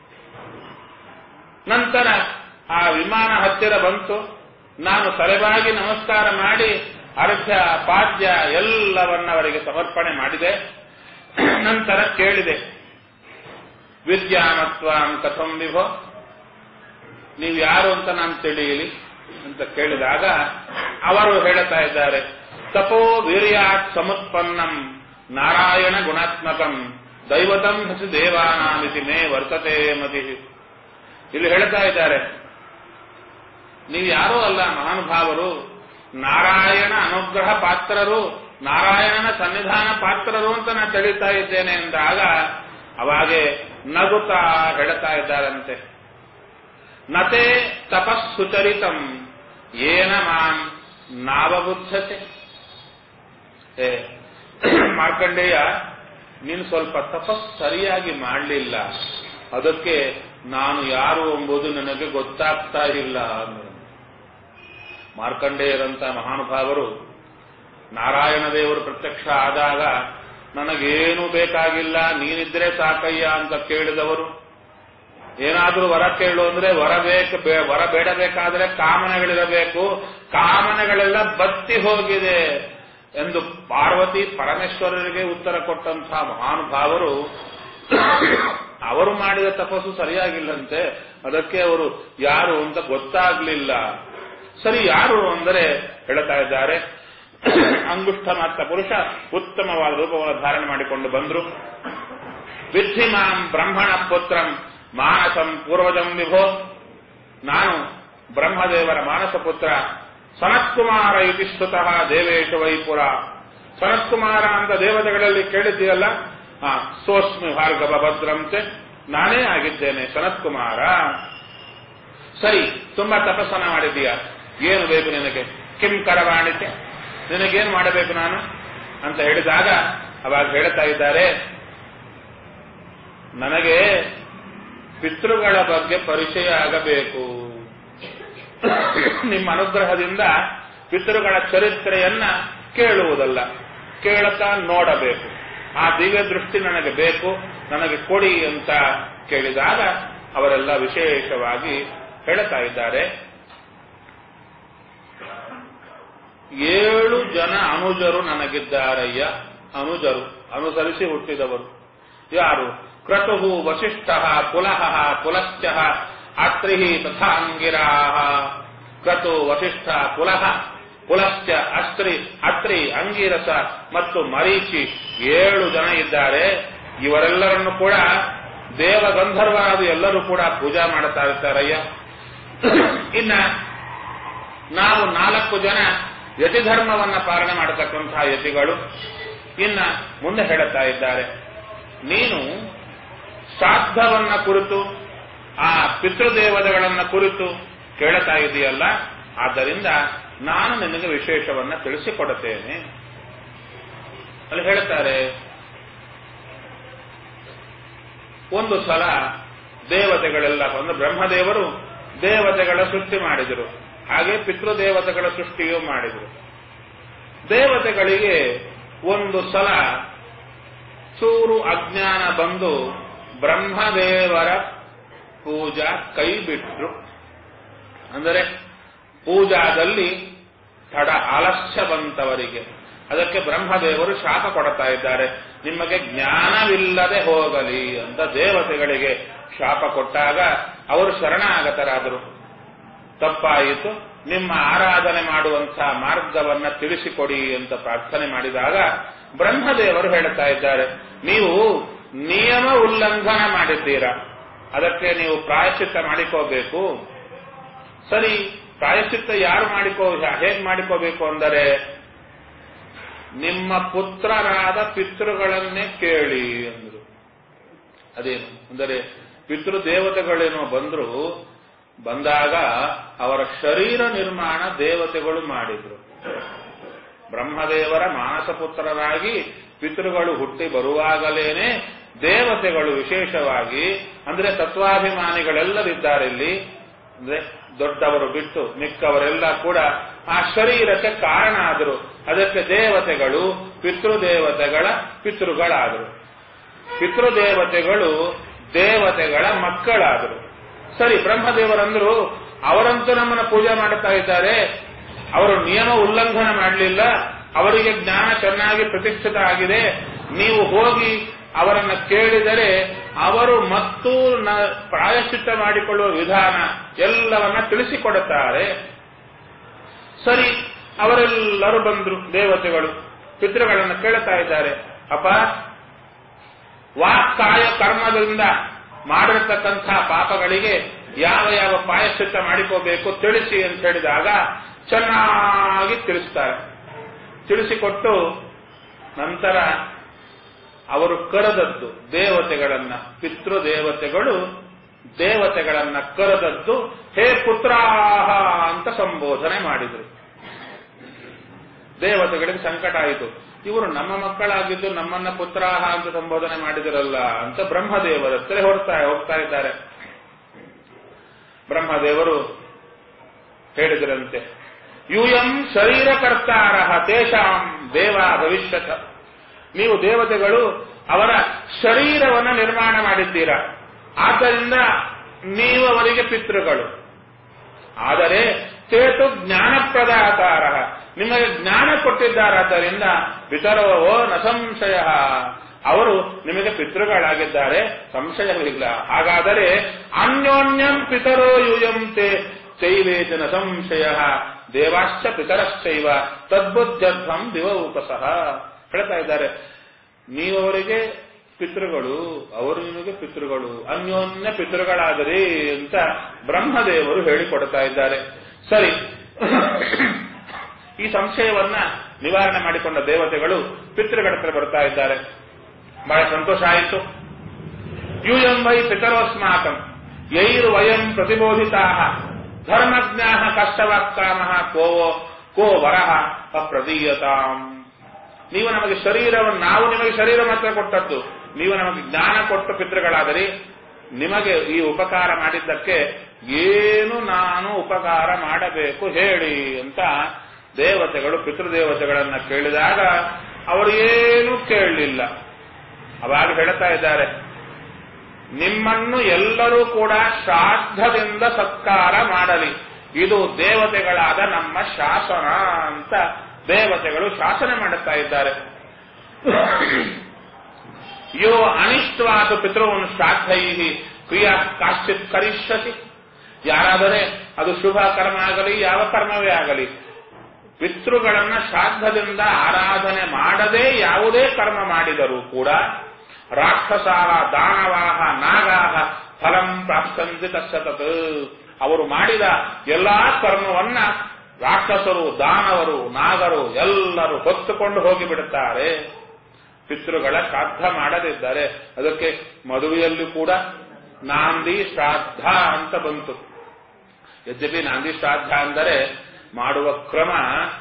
S1: ನಂತರ ಆ ವಿಮಾನ ಹತ್ತಿರ ಬಂತು ನಾನು ತಲೆಬಾಗಿ ನಮಸ್ಕಾರ ಮಾಡಿ ಅರ್ಘ್ಯ ಪಾದ್ಯ ಎಲ್ಲವನ್ನ ಅವರಿಗೆ ಸಮರ್ಪಣೆ ಮಾಡಿದೆ ನಂತರ ಕೇಳಿದೆ ವಿದ್ಯಾಮತ್ವಾಂ ಕಥಂ ವಿಭೋ ನೀವು ಯಾರು ಅಂತ ನಾನು ತಿಳಿಯಲಿ ಅಂತ ಕೇಳಿದಾಗ ಅವರು ಹೇಳುತ್ತಾ ಇದ್ದಾರೆ ತಪೋ ವೀರ್ಯಾತ್ ಸಮುತ್ಪನ್ನಂ ನಾರಾಯಣ ಗುಣಾತ್ಮಕಂ ದೈವತಂ ಹಸಿ ದೇವಾನಾಮಿತಿ ಮೇ ವರ್ತತೆ ಮತಿ ಇಲ್ಲಿ ಹೇಳ್ತಾ ಇದ್ದಾರೆ ನೀವು ಯಾರೂ ಅಲ್ಲ ಮಹಾನುಭಾವರು ನಾರಾಯಣ ಅನುಗ್ರಹ ಪಾತ್ರರು ನಾರಾಯಣನ ಸನ್ನಿಧಾನ ಪಾತ್ರರು ಅಂತ ನಾನು ತಿಳಿತಾ ಇದ್ದೇನೆ ಎಂದಾಗ ಅವಾಗೆ ನಗುತ್ತಾ ಹೇಳ್ತಾ ಇದ್ದಾರಂತೆ ನತೆ ತಪಸ್ಸುಚರಿತಂ ಏನ ಮಾಂ ನಾವಬುದ್ಧತೆ ಏ ಮಾರ್ಕಂಡೇಯ ನೀನು ಸ್ವಲ್ಪ ತಪಸ್ ಸರಿಯಾಗಿ ಮಾಡಲಿಲ್ಲ ಅದಕ್ಕೆ ನಾನು ಯಾರು ಎಂಬುದು ನನಗೆ ಗೊತ್ತಾಗ್ತಾ ಇಲ್ಲ ಅಂದ್ರು. ಮಾರ್ಕಂಡೇಯರಂತ ಮಹಾನುಭಾವರು ನಾರಾಯಣ ದೇವರು ಪ್ರತ್ಯಕ್ಷ ಆದಾಗ ನನಗೇನು ಬೇಕಾಗಿಲ್ಲ ನೀನಿದ್ರೆ ಸಾಕಯ್ಯ ಅಂತ ಕೇಳಿದವರು ಏನಾದ್ರೂ ವರ ಕೇಳು ಅಂದ್ರೆ ವರ ಬೇಕು ಬೇ- ವರ ಬೇಡಬೇಕಾದ್ರೆ ಕಾಮನೆಗಳಿರಬೇಕು ಕಾಮನೆಗಳೆಲ್ಲ ಬತ್ತಿ ಹೋಗಿದೆ ಎಂದು ಪಾರ್ವತಿ ಪರಮೇಶ್ವರರಿಗೆ ಉತ್ತರ ಕೊಟ್ಟಂತಹ ಮಹಾನುಭಾವರು ಅವರು ಮಾಡಿದ ತಪಸ್ಸು ಸರಿಯಾಗಿಲ್ಲಂತೆ ಅದಕ್ಕೆ ಅವರು ಯಾರು ಅಂತ ಗೊತ್ತಾಗ್ಲಿಲ್ಲ ಸರಿ ಯಾರು ಅಂದರೆ ಹೇಳ್ತಾ ಇದ್ದಾರೆ ಅಂಗುಷ್ಠ ಮಾತ್ರ ಪುರುಷ ಉತ್ತಮವಾದ ರೂಪವನ್ನು ಧಾರಣೆ ಮಾಡಿಕೊಂಡು ಬಂದ್ರು ವಿದ್ಧಿ ಮಾಂ ಬ್ರಹ್ಮಣ ಪುತ್ರಂ ಮಾನಸಂ ಪೂರ್ವಜಂ ವಿಭೋ ನಾನು ಬ್ರಹ್ಮದೇವರ ಮಾನಸ ಪುತ್ರ ಸನತ್ಕುಮಾರ ಇತಿ ಸ್ತುತಃ ದೇವೇಶ ವೈಪುರ ಸನತ್ಕುಮಾರ ಅಂತ ದೇವತೆಗಳಲ್ಲಿ ಕೇಳಿದ್ದೀಯಲ್ಲ ಆ ಸೋಸ್ಮಿ ಭಾರ್ಗವ ಭದ್ರಂತೆ ನಾನೇ ಆಗಿದ್ದೇನೆ ಸನತ್ಕುಮಾರ ಸರಿ ತುಂಬಾ ತಪಸ್ಸನ ಮಾಡಿದ್ದೀಯ ಏನು ಬೇಕು ನಿನಗೆ ಕಿಂ ಕರವಾಣಿತೆ ನಿನಗೇನು ಮಾಡಬೇಕು ನಾನು ಅಂತ ಹೇಳಿದಾಗ ಅವಾಗ ಹೇಳ್ತಾ ಇದ್ದಾರೆ ನನಗೆ ಪಿತೃಗಳ ಬಗ್ಗೆ ಪರಿಚಯ ಆಗಬೇಕು ನಿಮ್ಮ ಅನುಗ್ರಹದಿಂದ ಪಿತೃಗಳ ಚರಿತ್ರೆಯನ್ನ ಕೇಳುವುದಲ್ಲ ಕೇಳುತ್ತಾ ನೋಡಬೇಕು ಆ ದಿವ್ಯ ದೃಷ್ಟಿ ನನಗೆ ಬೇಕು ನನಗೆ ಕೊಡಿ ಅಂತ ಕೇಳಿದಾಗ ಅವರೆಲ್ಲ ವಿಶೇಷವಾಗಿ ಹೇಳ್ತಾ ಇದ್ದಾರೆ ಏಳು ಜನ ಅನುಜರು ನನಗಿದ್ದಾರಯ್ಯ ಅನುಜರು ಅನುಸರಿಸಿ ಹುಟ್ಟಿದವರು ಯಾರು ಕ್ರತುಹು ವಸಿಷ್ಠ ಪುಲಹ ಪುಲಶ್ಚ ಅತ್ರಿ ತಥಾ ಅಂಗಿರಾ ಕ್ರತು ವಸಿಷ್ಠ ಪುಲಹ ಪುಲಶ್ಚ ಅಸ್ತ್ರಿ ಅತ್ರಿ ಅಂಗಿರಸ ಮತ್ತು ಮರೀಚಿ ಏಳು ಜನ ಇದ್ದಾರೆ ಇವರೆಲ್ಲರನ್ನು ಕೂಡ ದೇವ ಗಂಧರ್ವಾದಿ ಎಲ್ಲರೂ ಕೂಡ ಪೂಜಾ ಮಾಡ್ತಾ ಇರ್ತಾರಯ್ಯ ಇನ್ನ ನಾವು ನಾಲ್ಕು ಜನ ಯತಿಧರ್ಮವನ್ನ ಪಾಲನೆ ಮಾಡತಕ್ಕಂತಹ ಯತಿಗಳು ಇನ್ನ ಮುಂದೆ ಹೇಳುತ್ತಾ ಇದ್ದಾರೆ ನೀನು ಶ್ರಾದ್ದವನ್ನ ಕುರಿತು ಆ ಪಿತೃದೇವತೆಗಳನ್ನ ಕುರಿತು ಕೇಳುತ್ತಾ ಇದೆಯಲ್ಲ ಆದ್ದರಿಂದ ನಾನು ನಿನಗೆ ವಿಶೇಷವನ್ನ ತಿಳಿಸಿಕೊಡುತ್ತೇನೆ ಅಲ್ಲಿ ಹೇಳುತ್ತಾರೆ ಒಂದು ಸಲ ದೇವತೆಗಳೆಲ್ಲ ಒಂದು ಬ್ರಹ್ಮದೇವರು ದೇವತೆಗಳ ಸೃಷ್ಟಿ ಮಾಡಿದರು ಹಾಗೆ ಪಿತೃದೇವತೆಗಳ ಸೃಷ್ಟಿಯೂ ಮಾಡಿದರು ದೇವತೆಗಳಿಗೆ ಒಂದು ಸಲ ಚೂರು ಅಜ್ಞಾನ ಬಂದು ಬ್ರಹ್ಮದೇವರ ಪೂಜಾ ಕೈ ಬಿಟ್ರು ಅಂದರೆ ಪೂಜಾದಲ್ಲಿ ತಡ ಆಲಸ್ಯ ಬಂತವರಿಗೆ ಅದಕ್ಕೆ ಬ್ರಹ್ಮದೇವರು ಶಾಪ ಕೊಡ್ತಾ ಇದ್ದಾರೆ ನಿಮಗೆ ಜ್ಞಾನವಿಲ್ಲದೆ ಹೋಗಲಿ ಅಂತ ದೇವತೆಗಳಿಗೆ ಶಾಪ ಕೊಟ್ಟಾಗ ಅವರು ಶರಣಾಗತರಾದರು ತಪ್ಪಾಯಿತು ನಿಮ್ಮ ಆರಾಧನೆ ಮಾಡುವಂತಹ ಮಾರ್ಗವನ್ನ ತಿಳಿಸಿಕೊಡಿ ಅಂತ ಪ್ರಾರ್ಥನೆ ಮಾಡಿದಾಗ ಬ್ರಹ್ಮದೇವರು ಹೇಳುತ್ತಾ ಇದ್ದಾರೆ ನೀವು ನಿಯಮ ಉಲ್ಲಂಘನ ಮಾಡಿದ್ದೀರಾ ಅದಕ್ಕೆ ನೀವು ಪ್ರಾಯಶ್ಚಿತ್ತ ಮಾಡಿಕೋಬೇಕು ಸರಿ ಪ್ರಾಯಶ್ಚಿತ್ತ ಯಾರು ಮಾಡಿಕೋ ಹೇಗೆ ಮಾಡಿಕೋಬೇಕು ಅಂದರೆ ನಿಮ್ಮ ಪುತ್ರರಾದ ಪಿತೃಗಳನ್ನೇ ಕೇಳಿ ಅಂದರು ಅದೇನು ಅಂದರೆ ಪಿತೃದೇವತೆಗಳೇನೋ ಬಂದ್ರು ಬಂದಾಗ ಅವರ ಶರೀರ ನಿರ್ಮಾಣ ದೇವತೆಗಳು ಮಾಡಿದ್ರು ಬ್ರಹ್ಮದೇವರ ಮಾನಸ ಪುತ್ರರಾಗಿ ಪಿತೃಗಳು ಹುಟ್ಟಿ ಬರುವಾಗಲೇನೆ ದೇವತೆಗಳು ವಿಶೇಷವಾಗಿ ಅಂದ್ರೆ ತತ್ವಾಭಿಮಾನಿಗಳೆಲ್ಲರಿದ್ದಾರೆ ಇಲ್ಲಿ ಅಂದ್ರೆ ದೊಡ್ಡವರು ಬಿಟ್ಟು ಮಿಕ್ಕವರೆಲ್ಲ ಕೂಡ ಆ ಶರೀರಕ್ಕೆ ಕಾರಣ ಆದರು ಅದಕ್ಕೆ ದೇವತೆಗಳು ಪಿತೃದೇವತೆಗಳ ಪಿತೃಗಳಾದರು ಪಿತೃದೇವತೆಗಳು ದೇವತೆಗಳ ಮಕ್ಕಳಾದರು ಸರಿ ಬ್ರಹ್ಮದೇವರಂದ್ರು ಅವರಂತೂ ನಮ್ಮನ್ನ ಪೂಜೆ ಮಾಡುತ್ತಾ ಇದ್ದಾರೆ ಅವರು ನಿಯಮ ಉಲ್ಲಂಘನ ಮಾಡಲಿಲ್ಲ ಅವರಿಗೆ ಜ್ಞಾನ ಚೆನ್ನಾಗಿ ಪ್ರತಿಷ್ಠಿತ ಆಗಿದೆ ನೀವು ಹೋಗಿ ಅವರನ್ನ ಕೇಳಿದರೆ ಅವರು ಮತ್ತೂ ನ- ಪ್ರಾಯಶ್ಚಿತ್ತ ಮಾಡಿಕೊಳ್ಳುವ ವಿಧಾನ ಎಲ್ಲವನ್ನ ತಿಳಿಸಿಕೊಡುತ್ತಾರೆ ಸರಿ ಅವರೆಲ್ಲರೂ ಬಂದ್ರು ದೇವತೆಗಳು ಪಿತೃಗಳನ್ನು ಕೇಳುತ್ತಾ ಇದ್ದಾರೆ ಅಪ್ಪ ವಾಕ್ಕಾಯ ಕರ್ಮದಿಂದ ಮಾಡಿರತಕ್ಕಂಥ ಪಾಪಗಳಿಗೆ ಯಾವ ಯಾವ ಪ್ರಾಯಶ್ಚಿತ್ತ ಮಾಡಿಕೋಬೇಕು ತಿಳಿಸಿ ಅಂತ ಹೇಳಿದಾಗ ಚೆನ್ನಾಗಿ ತಿಳಿಸ್ತಾರೆ ತಿಳಿಸಿಕೊಟ್ಟು ನಂತರ ಅವರು ಕರೆದದ್ದು ದೇವತೆಗಳನ್ನ ಪಿತೃದೇವತೆಗಳು ದೇವತೆಗಳನ್ನ ಕರೆದದ್ದು ಹೇ ಪುತ್ರಾಹ ಅಂತ ಸಂಬೋಧನೆ ಮಾಡಿದರು ದೇವತೆಗಳಿಗೆ ಸಂಕಟ ಆಯಿತು ಇವರು ನಮ್ಮ ಮಕ್ಕಳಾಗಿದ್ದು ನಮ್ಮನ್ನ ಪುತ್ರಾಹ ಅಂತ ಸಂಬೋಧನೆ ಮಾಡಿದಿರಲ್ಲ ಅಂತ ಬ್ರಹ್ಮದೇವರ ಹತ್ರ ಹೊರತಾ ಹೋಗ್ತಾ ಇದ್ದಾರೆ ಬ್ರಹ್ಮದೇವರು ಹೇಳಿದರಂತೆ ಯೂಯಂ ಶರೀರಕರ್ತಾರ ತೇಷಾಂ ದೇವ ಭವಿಷ್ಯತ ನೀವು ದೇವತೆಗಳು ಅವರ ಶರೀರವನ್ನು ನಿರ್ಮಾಣ ಮಾಡಿದ್ದೀರಾ ಆದ್ದರಿಂದ ನೀವು ಅವರಿಗೆ ಪಿತೃಗಳು ಆದರೆ ಚೇತು ಜ್ಞಾನಪ್ರದಾತಾರ ನಿಮಗೆ ಜ್ಞಾನ ಕೊಟ್ಟಿದ್ದಾರಾದ್ದರಿಂದ ಪಿತರವೋ ನ ಸಂಶಯ ಅವರು ನಿಮಗೆ ಪಿತೃಗಳಾಗಿದ್ದಾರೆ ಸಂಶಯವಿಲ್ಲ ಹಾಗಾದರೆ ಅನ್ಯೋನ್ಯಂ ಪಿತರೋ ಯೂಯಂತೆ ಚೈವೇತನ ಸಂಶಯ ದೇವಾಶ್ಚ ಪಿತರಶ್ಚೈವ ತದ್ಬುದ್ಧತ್ವಂ ದಿವೌಕಸಃ ಹೇಳ್ತಾ ಇದ್ದಾರೆ ನೀವವರಿಗೆ ಪಿತೃಗಳು ಅವರು ನಿಮಗೆ ಪಿತೃಗಳು ಅನ್ಯೋನ್ಯ ಪಿತೃಗಳಾದರಿ ಅಂತ ಬ್ರಹ್ಮದೇವರು ಹೇಳಿಕೊಡ್ತಾ ಇದ್ದಾರೆ ಸರಿ ಈ ಸಂಶಯವನ್ನ ನಿವಾರಣೆ ಮಾಡಿಕೊಂಡ ದೇವತೆಗಳು ಪಿತೃಗಳ ಹತ್ರ ಬರ್ತಾ ಇದ್ದಾರೆ ಬಹಳ ಸಂತೋಷ ಆಯಿತು ಯೂಯಂ ವೈ ಪಿತರೋಸ್ಮಾಕಂ ಯೈರ್ ವಯಂ ಪ್ರತಿಬೋಧಿತಾ ಧರ್ಮಜ್ಞಾ ಕಷ್ಟವಾಕ್ಕಾಮ ಕೋವೋ ಕೋ ವರಹ ಅಪ್ರದೀಯತಾಂ ನೀವು ನಮಗೆ ಶರೀರವನ್ನು ನಾವು ನಿಮಗೆ ಶರೀರ ಮಾತ್ರ ಕೊಟ್ಟದ್ದು ನೀವು ನಮಗೆ ಜ್ಞಾನ ಕೊಟ್ಟು ಪಿತೃಗಳಾದರಿ ನಿಮಗೆ ಈ ಉಪಕಾರ ಮಾಡಿದ್ದಕ್ಕೆ ಏನು ನಾನು ಉಪಕಾರ ಮಾಡಬೇಕು ಹೇಳಿ ಅಂತ ದೇವತೆಗಳು ಪಿತೃದೇವತೆಗಳನ್ನ ಕೇಳಿದಾಗ ಅವರು ಏನು ಕೇಳಲಿಲ್ಲ ಅವಾಗ ಹೇಳ್ತಾ ಇದ್ದಾರೆ ನಿಮ್ಮನ್ನು ಎಲ್ಲರೂ ಕೂಡ ಶ್ರಾದ್ದದಿಂದ ಸತ್ಕಾರ ಮಾಡಲಿ ಇದು ದೇವತೆಗಳಾದ ನಮ್ಮ ಶಾಸನ ಅಂತ ದೇವತೆಗಳು ಶಾಸನ ಮಾಡುತ್ತಾ ಇದ್ದಾರೆ ಯೋ ಅನಿಷ್ಟವಾದ ಪಿತೃವನ್ನು ಶ್ರಾದ್ದೈ ಕ್ರಿಯಾ ಕಾಶ್ಚಿತ್ ಕರಿಷ್ಯತಿ ಯಾರಾದರೆ ಅದು ಶುಭ ಕರ್ಮ ಆಗಲಿ ಯಾವ ಕರ್ಮವೇ ಆಗಲಿ ಪಿತೃಗಳನ್ನ ಶ್ರಾದ್ದದಿಂದ ಆರಾಧನೆ ಮಾಡದೆ ಯಾವುದೇ ಕರ್ಮ ಮಾಡಿದರೂ ಕೂಡ ರಾಕ್ಷಸಾಹ ದಾನವಾಹ ನಾಗಾಹ ಫಲಂ ಪ್ರಾಪ್ತಂತಿ ತತ್ಸತತ್ ಅವರು ಮಾಡಿದ ಎಲ್ಲಾ ಕರ್ಮವನ್ನ ರಾಕ್ಷಸರು ದಾನವರು ನಾಗರು ಎಲ್ಲರೂ ಹೊತ್ತುಕೊಂಡು ಹೋಗಿಬಿಡುತ್ತಾರೆ ಪಿತೃಗಳ ಶ್ರಾದ್ದ ಮಾಡದಿದ್ದಾರೆ ಅದಕ್ಕೆ ಮದುವೆಯಲ್ಲೂ ಕೂಡ ನಾಂದಿ ಶ್ರಾದ್ದ ಅಂತ ಬಂತು ಯದ್ಯಪಿ ನಾಂದಿ ಶ್ರಾದ್ದ ಅಂದರೆ ಮಾಡುವ ಕ್ರಮ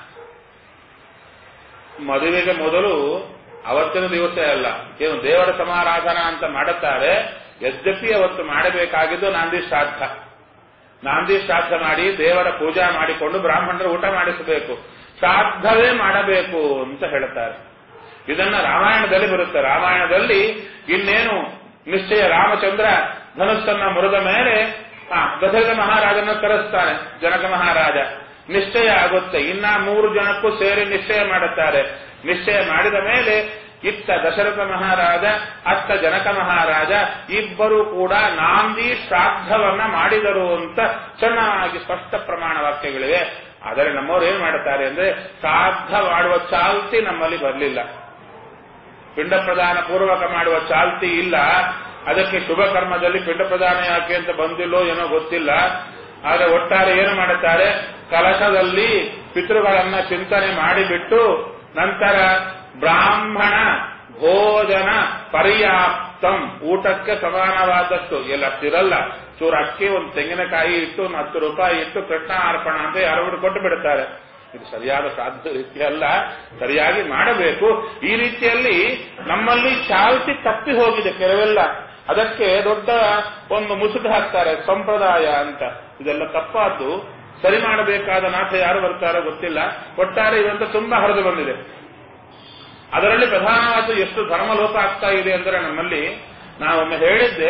S1: ಮದುವೆಗೆ ಮೊದಲು ಅವತ್ತಿನ ದಿವಸ ಅಲ್ಲ ಏನು ದೇವರ ಸಮಾರಾಧನಾ ಅಂತ ಮಾಡುತ್ತಾರೆ ಯದ್ಯಪಿ ಅವತ್ತು ಮಾಡಬೇಕಾಗಿದ್ದು ನಾಂದಿ ಶ್ರಾದ್ದ ನಾಂದಿ ಶ್ರಾದ್ದ ಮಾಡಿ ದೇವರ ಪೂಜಾ ಮಾಡಿಕೊಂಡು ಬ್ರಾಹ್ಮಣರು ಊಟ ಮಾಡಿಸಬೇಕು ಶ್ರಾದ್ದವೇ ಮಾಡಬೇಕು ಅಂತ ಹೇಳ್ತಾರೆ ಇದನ್ನ ರಾಮಾಯಣದಲ್ಲಿ ಬರುತ್ತೆ ರಾಮಾಯಣದಲ್ಲಿ ಇನ್ನೇನು ನಿಶ್ಚಯ ರಾಮಚಂದ್ರ ಧನುಸ್ಸನ್ನ ಮುರಿದ ಮೇಲೆ ಆ ದಶರಥ ಮಹಾರಾಜನ ಕರೆಸ್ತಾನೆ ಜನಕ ಮಹಾರಾಜ ನಿಶ್ಚಯ ಆಗುತ್ತೆ ಇನ್ನ ಮೂರು ಜನಕ್ಕೂ ಸೇರಿ ನಿಶ್ಚಯ ಮಾಡುತ್ತಾರೆ ನಿಶ್ಚಯ ಮಾಡಿದ ಮೇಲೆ ಇತ್ತ ದಶರಥ ಮಹಾರಾಜ ಅತ್ತ ಜನಕ ಮಹಾರಾಜ ಇಬ್ಬರು ಕೂಡ ನಾಂದಿ ಶ್ರಾದ್ದವನ್ನ ಮಾಡಿದರು ಅಂತ ಚೆನ್ನಾಗಿ ಸ್ಪಷ್ಟ ಪ್ರಮಾಣ ವಾಕ್ಯಗಳಿವೆ ಆದರೆ ನಮ್ಮವ್ರು ಏನ್ ಮಾಡುತ್ತಾರೆ ಅಂದ್ರೆ ಶ್ರಾದ್ದ ಮಾಡುವ ಚಾಲ್ತಿ ನಮ್ಮಲ್ಲಿ ಬರಲಿಲ್ಲ ಪಿಂಡ ಪ್ರದಾನ ಪೂರ್ವಕ ಮಾಡುವ ಚಾಲ್ತಿ ಇಲ್ಲ ಅದಕ್ಕೆ ಶುಭ ಕರ್ಮದಲ್ಲಿ ಪಿಂಡ ಪ್ರದಾನ ಯಾಕೆ ಅಂತ ಬಂದಿಲ್ಲೋ ಏನೋ ಗೊತ್ತಿಲ್ಲ ಆದರೆ ಒಟ್ಟಾರೆ ಏನು ಮಾಡುತ್ತಾರೆ ಕಲಶದಲ್ಲಿ ಪಿತೃಗಳನ್ನ ಚಿಂತನೆ ಮಾಡಿಬಿಟ್ಟು ನಂತರ ಬ್ರಾಹ್ಮಣ ಭೋಜನ ಪರ್ಯಾಪ್ತಂ ಊಟಕ್ಕೆ ಸಮಾನವಾದಷ್ಟು ಎಲ್ಲ ತಿರಲ್ಲ ಚೂರು ಅಕ್ಕಿ ಒಂದು ತೆಂಗಿನಕಾಯಿ ಇಟ್ಟು ಒಂದು ಹತ್ತು ರೂಪಾಯಿ ಇಟ್ಟು ಕೃಷ್ಣ ಅರ್ಪಣ ಅಂತ ಯಾರೊಬ್ರು ಕೊಟ್ಟು ಬಿಡುತ್ತಾರೆ ಇದು ಸರಿಯಾದ ಸಾಧ್ಯ ರೀತಿ ಅಲ್ಲ ಸರಿಯಾಗಿ ಮಾಡಬೇಕು ಈ ರೀತಿಯಲ್ಲಿ ನಮ್ಮಲ್ಲಿ ಚಾಲ್ತಿ ತಪ್ಪಿ ಹೋಗಿದೆ ಕೆಲವೆಲ್ಲ ಅದಕ್ಕೆ ದೊಡ್ಡ ಒಂದು ಮುಸುಕು ಹಾಕ್ತಾರೆ ಸಂಪ್ರದಾಯ ಅಂತ ಇದೆಲ್ಲ ತಪ್ಪಾದ್ದು ಸರಿ ಮಾಡಬೇಕಾದ ನಾಥ ಯಾರು ಬರ್ತಾರೋ ಗೊತ್ತಿಲ್ಲ ಒಟ್ಟಾರೆ ಇದಂತ ತುಂಬಾ ಹರಿದು ಬಂದಿದೆ ಅದರಲ್ಲಿ ಪ್ರಧಾನವಾದ ಎಷ್ಟು ಧರ್ಮಲೋಪ ಆಗ್ತಾ ಇದೆ ಅಂದರೆ ನಮ್ಮಲ್ಲಿ ನಾವೊಮ್ಮೆ ಹೇಳಿದ್ದೆ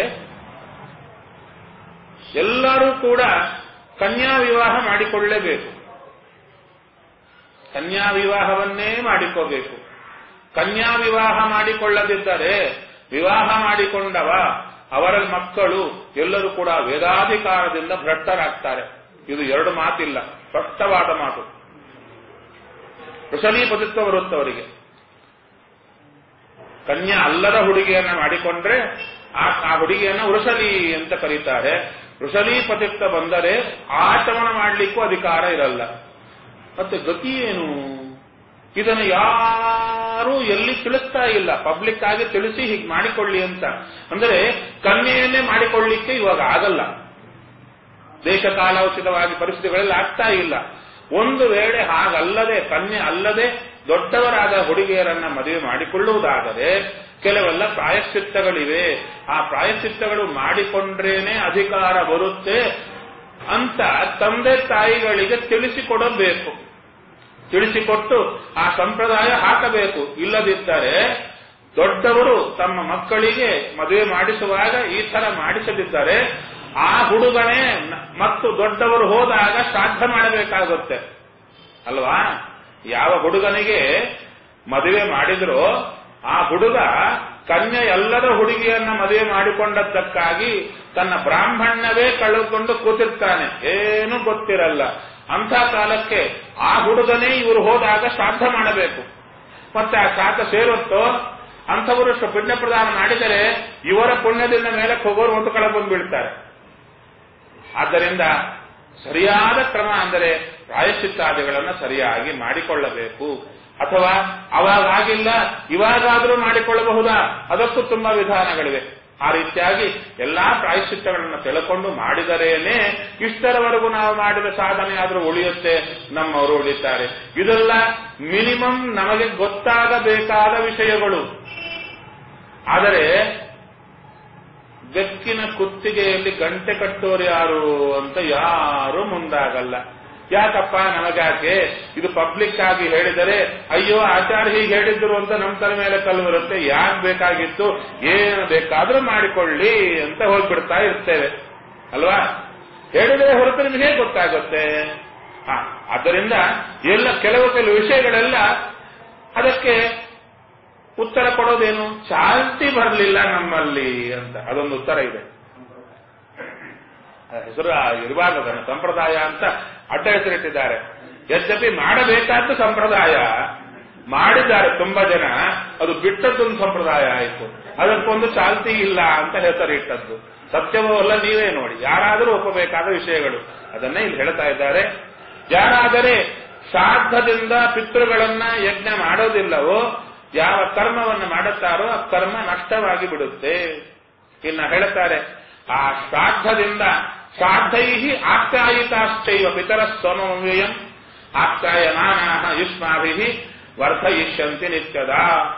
S1: ಎಲ್ಲರೂ ಕೂಡ ಕನ್ಯಾ ವಿವಾಹ ಮಾಡಿಕೊಳ್ಳಲೇಬೇಕು ಕನ್ಯಾ ವಿವಾಹವನ್ನೇ ಮಾಡಿಕೋಬೇಕು ಕನ್ಯಾ ವಿವಾಹ ಮಾಡಿಕೊಳ್ಳದಿದ್ದರೆ ವಿವಾಹ ಮಾಡಿಕೊಂಡವ ಅವರ ಮಕ್ಕಳು ಎಲ್ಲರೂ ಕೂಡ ವೇದಾಧಿಕಾರದಿಂದ ಭ್ರಷ್ಟರಾಗ್ತಾರೆ ಇದು ಎರಡು ಮಾತಿಲ್ಲ ಸ್ಪಷ್ಟವಾದ ಮಾತು ವೃಷಲೀಪತಿತ್ವ ಬರುತ್ತೆ ಅವರಿಗೆ ಕನ್ಯಾ ಅಲ್ಲದ ಹುಡುಗಿಯನ್ನ ಮಾಡಿಕೊಂಡ್ರೆ ಆ ಆ ಹುಡುಗಿಯನ್ನ ವೃಷಲಿ ಅಂತ ಕರೀತಾರೆ ವೃಷಲೀಪತಿತ್ವ ಬಂದರೆ ಆಚಮನ ಮಾಡಲಿಕ್ಕೂ ಅಧಿಕಾರ ಇರಲ್ಲ ಮತ್ತೆ ಗತಿ ಏನು ಇದನ್ನು ಯಾರೂ ಎಲ್ಲಿ ತಿಳಿಸ್ತಾ ಇಲ್ಲ ಪಬ್ಲಿಕ್ ಆಗಿ ತಿಳಿಸಿ ಹೀಗೆ ಮಾಡಿಕೊಳ್ಳಿ ಅಂತ ಅಂದರೆ ಕನ್ಯೆಯನ್ನೇ ಮಾಡಿಕೊಳ್ಳಿಕ್ಕೆ ಇವಾಗ ಆಗಲ್ಲ ದೇಶ ಕಾಲೋಚಿತವಾಗಿ ಪರಿಸ್ಥಿತಿಗಳಲ್ಲಿ ಆಗ್ತಾ ಇಲ್ಲ ಒಂದು ವೇಳೆ ಹಾಗಲ್ಲದೆ ಕನ್ಯೆ ಅಲ್ಲದೆ ದೊಡ್ಡವರಾದ ಹುಡುಗಿಯರನ್ನ ಮದುವೆ ಮಾಡಿಕೊಳ್ಳುವುದಾದರೆ ಕೆಲವೆಲ್ಲ ಪ್ರಾಯಶ್ಚಿತ್ತಗಳಿವೆ ಆ ಪ್ರಾಯಶ್ಚಿತ್ತಗಳು ಮಾಡಿಕೊಂಡ್ರೇನೆ ಅಧಿಕಾರ ಬರುತ್ತೆ ಅಂತ ತಂದೆ ತಾಯಿಗಳಿಗೆ ತಿಳಿಸಿಕೊಡಬೇಕು ತಿಳಿಸಿಕೊಟ್ಟು ಆ ಸಂಪ್ರದಾಯ ಹಾಕಬೇಕು ಇಲ್ಲದಿದ್ದರೆ ದೊಡ್ಡವರು ತಮ್ಮ ಮಕ್ಕಳಿಗೆ ಮದುವೆ ಮಾಡಿಸುವಾಗ ಈ ತರ ಮಾಡಿಸದಿದ್ದರೆ ಆ ಹುಡುಗನೇ ನ- ಮತ್ತು ದೊಡ್ಡವರು ಹೋದಾಗ ಶ್ರಾದ್ದ ಮಾಡಬೇಕಾಗುತ್ತೆ ಅಲ್ವಾ ಯಾವ ಹುಡುಗನಿಗೆ ಮದುವೆ ಮಾಡಿದ್ರೋ ಆ ಹುಡುಗ ಕನ್ಯೆ ಎಲ್ಲದ ಹುಡುಗಿಯನ್ನ ಮದುವೆ ಮಾಡಿಕೊಂಡದ್ದಕ್ಕಾಗಿ ತನ್ನ ಬ್ರಾಹ್ಮಣ್ಯವೇ ಕಳೆದುಕೊಂಡು ಕೂತಿರ್ತಾನೆ ಏನು ಗೊತ್ತಿರಲ್ಲ ಅಂಥ ಕಾಲಕ್ಕೆ ಆ ಹುಡುಗನೇ ಇವರು ಹೋದಾಗ ಶ್ರಾದ್ದ ಮಾಡಬೇಕು ಮತ್ತೆ ಆ ಶ್ರಾದ್ದ ಸೇರುತ್ತೋ ಅಂಥವರು ಶ್ರ- ಪುಣ್ಯ ಪ್ರದಾನ ಮಾಡಿದರೆ ಇವರ ಪುಣ್ಯದಿಂದ ಮೇಲೆ ಹೋಗೋರು ಒಂದು ಕಳ ಬಂದು ಬೀಳ್ತಾರೆ ಆದ್ದರಿಂದ ಸರಿಯಾದ ಕ್ರಮ ಅಂದರೆ ಪ್ರಾಯಶ್ಚಿತ್ತಾದಿಗಳನ್ನು ಸರಿಯಾಗಿ ಮಾಡಿಕೊಳ್ಳಬೇಕು ಅಥವಾ ಅವಾಗ ಆಗಿಲ್ಲ ಇವಾಗಾದರೂ ಮಾಡಿಕೊಳ್ಳಬಹುದಾ ಅದಕ್ಕೂ ತುಂಬಾ ವಿಧಾನಗಳಿವೆ ಆ ರೀತಿಯಾಗಿ ಎಲ್ಲಾ ಪ್ರಾಯಶ್ಚಿತ್ತಗಳನ್ನು ತಿಳ್ಕೊಂಡು ಮಾಡಿದರೇನೆ ಇಷ್ಟರವರೆಗೂ ನಾವು ಮಾಡಿದ ಸಾಧನೆ ಆದರೂ ಉಳಿಯುತ್ತೆ ನಮ್ಮವರು ಉಳಿತಾರೆ ಇದೆಲ್ಲ ಮಿನಿಮಮ್ ನಮಗೆ ಗೊತ್ತಾಗಬೇಕಾದ ವಿಷಯಗಳು ಆದರೆ ಬೆಕ್ಕಿನ ಕುತ್ತಿಗೆಯಲ್ಲಿ ಗಂಟೆ ಕಟ್ಟೋರು ಯಾರು ಅಂತ ಯಾರು ಮುಂದಾಗಲ್ಲ ಯಾಕಪ್ಪ ನಮಗ್ಯಾಕೆ ಇದು ಪಬ್ಲಿಕ್ ಆಗಿ ಹೇಳಿದರೆ ಅಯ್ಯೋ ಆಚಾರ್ಯ ಹೀಗೆ ಹೇಳಿದ್ರು ಅಂತ ನಮ್ಮ ತಲೆ ಮೇಲೆ ಕಲ್ಲು ಬರುತ್ತೆ ಯಾಕೆ ಬೇಕಾಗಿತ್ತು ಏನು ಬೇಕಾದ್ರೂ ಮಾಡಿಕೊಳ್ಳಿ ಅಂತ ಹೋಗ್ಬಿಡ್ತಾ ಇರ್ತೇವೆ ಅಲ್ವಾ ಹೇಳಿದರೆ ಹೊರತು ನಿಮಗೆ ಹೇಗೆ ಗೊತ್ತಾಗುತ್ತೆ ಹಾ ಆದ್ದರಿಂದ ಎಲ್ಲ ಕೆಲವು ಕೆಲವು ವಿಷಯಗಳೆಲ್ಲ ಅದಕ್ಕೆ ಉತ್ತರ ಕೊಡೋದೇನು ಚಾಲ್ತಿ ಬರಲಿಲ್ಲ ನಮ್ಮಲ್ಲಿ ಅಂತ ಅದೊಂದು ಉತ್ತರ ಇದೆ ಆ ಹೆಸರು ಇರಬಾರ್ದು ಅದನ್ನು ಸಂಪ್ರದಾಯ ಅಂತ ಅಡ್ಡ ಹೆಸರಿಟ್ಟಿದ್ದಾರೆ ಯದ್ಯಪಿ ಮಾಡಬೇಕಾದ್ದು ಸಂಪ್ರದಾಯ ಮಾಡಿದ್ದಾರೆ ತುಂಬಾ ಜನ ಅದು ಬಿಟ್ಟದ್ದೊಂದು ಸಂಪ್ರದಾಯ ಆಯಿತು ಅದಕ್ಕೊಂದು ಚಾಲ್ತಿ ಇಲ್ಲ ಅಂತ ಹೆಸರಿಟ್ಟದ್ದು ಸತ್ಯವೋ ಅಲ್ಲ ನೀವೇ ನೋಡಿ ಯಾರಾದರೂ ಒಪ್ಪಬೇಕಾದ ವಿಷಯಗಳು ಅದನ್ನೇ ಇಲ್ಲಿ ಹೇಳ್ತಾ ಇದ್ದಾರೆ ಯಾರಾದರೆ ಶ್ರಾದ್ದದಿಂದ ಪಿತೃಗಳನ್ನ ಯಜ್ಞ ಮಾಡೋದಿಲ್ಲವೋ ಯಾವ ಕರ್ಮವನ್ನು ಮಾಡುತ್ತಾರೋ ಆ ಕರ್ಮ ನಷ್ಟವಾಗಿ ಬಿಡುತ್ತೆ ಇನ್ನ ಹೇಳ್ತಾರೆ ಆ ಶ್ರಾದ್ದದಿಂದ ಶ್ರಾದ್ದೈ ಆಪ್ಯಾಯಿತಾಶ್ಚೈವ ಪಿತರ ಸೋಮವ್ಯಯಂ ಆಪ್ಯಾಯಮಾನ ಯುಷ್ಮಾಭಿ ವರ್ಧಯಿಷ್ಯಂತಿ ನಿತ್ಯದ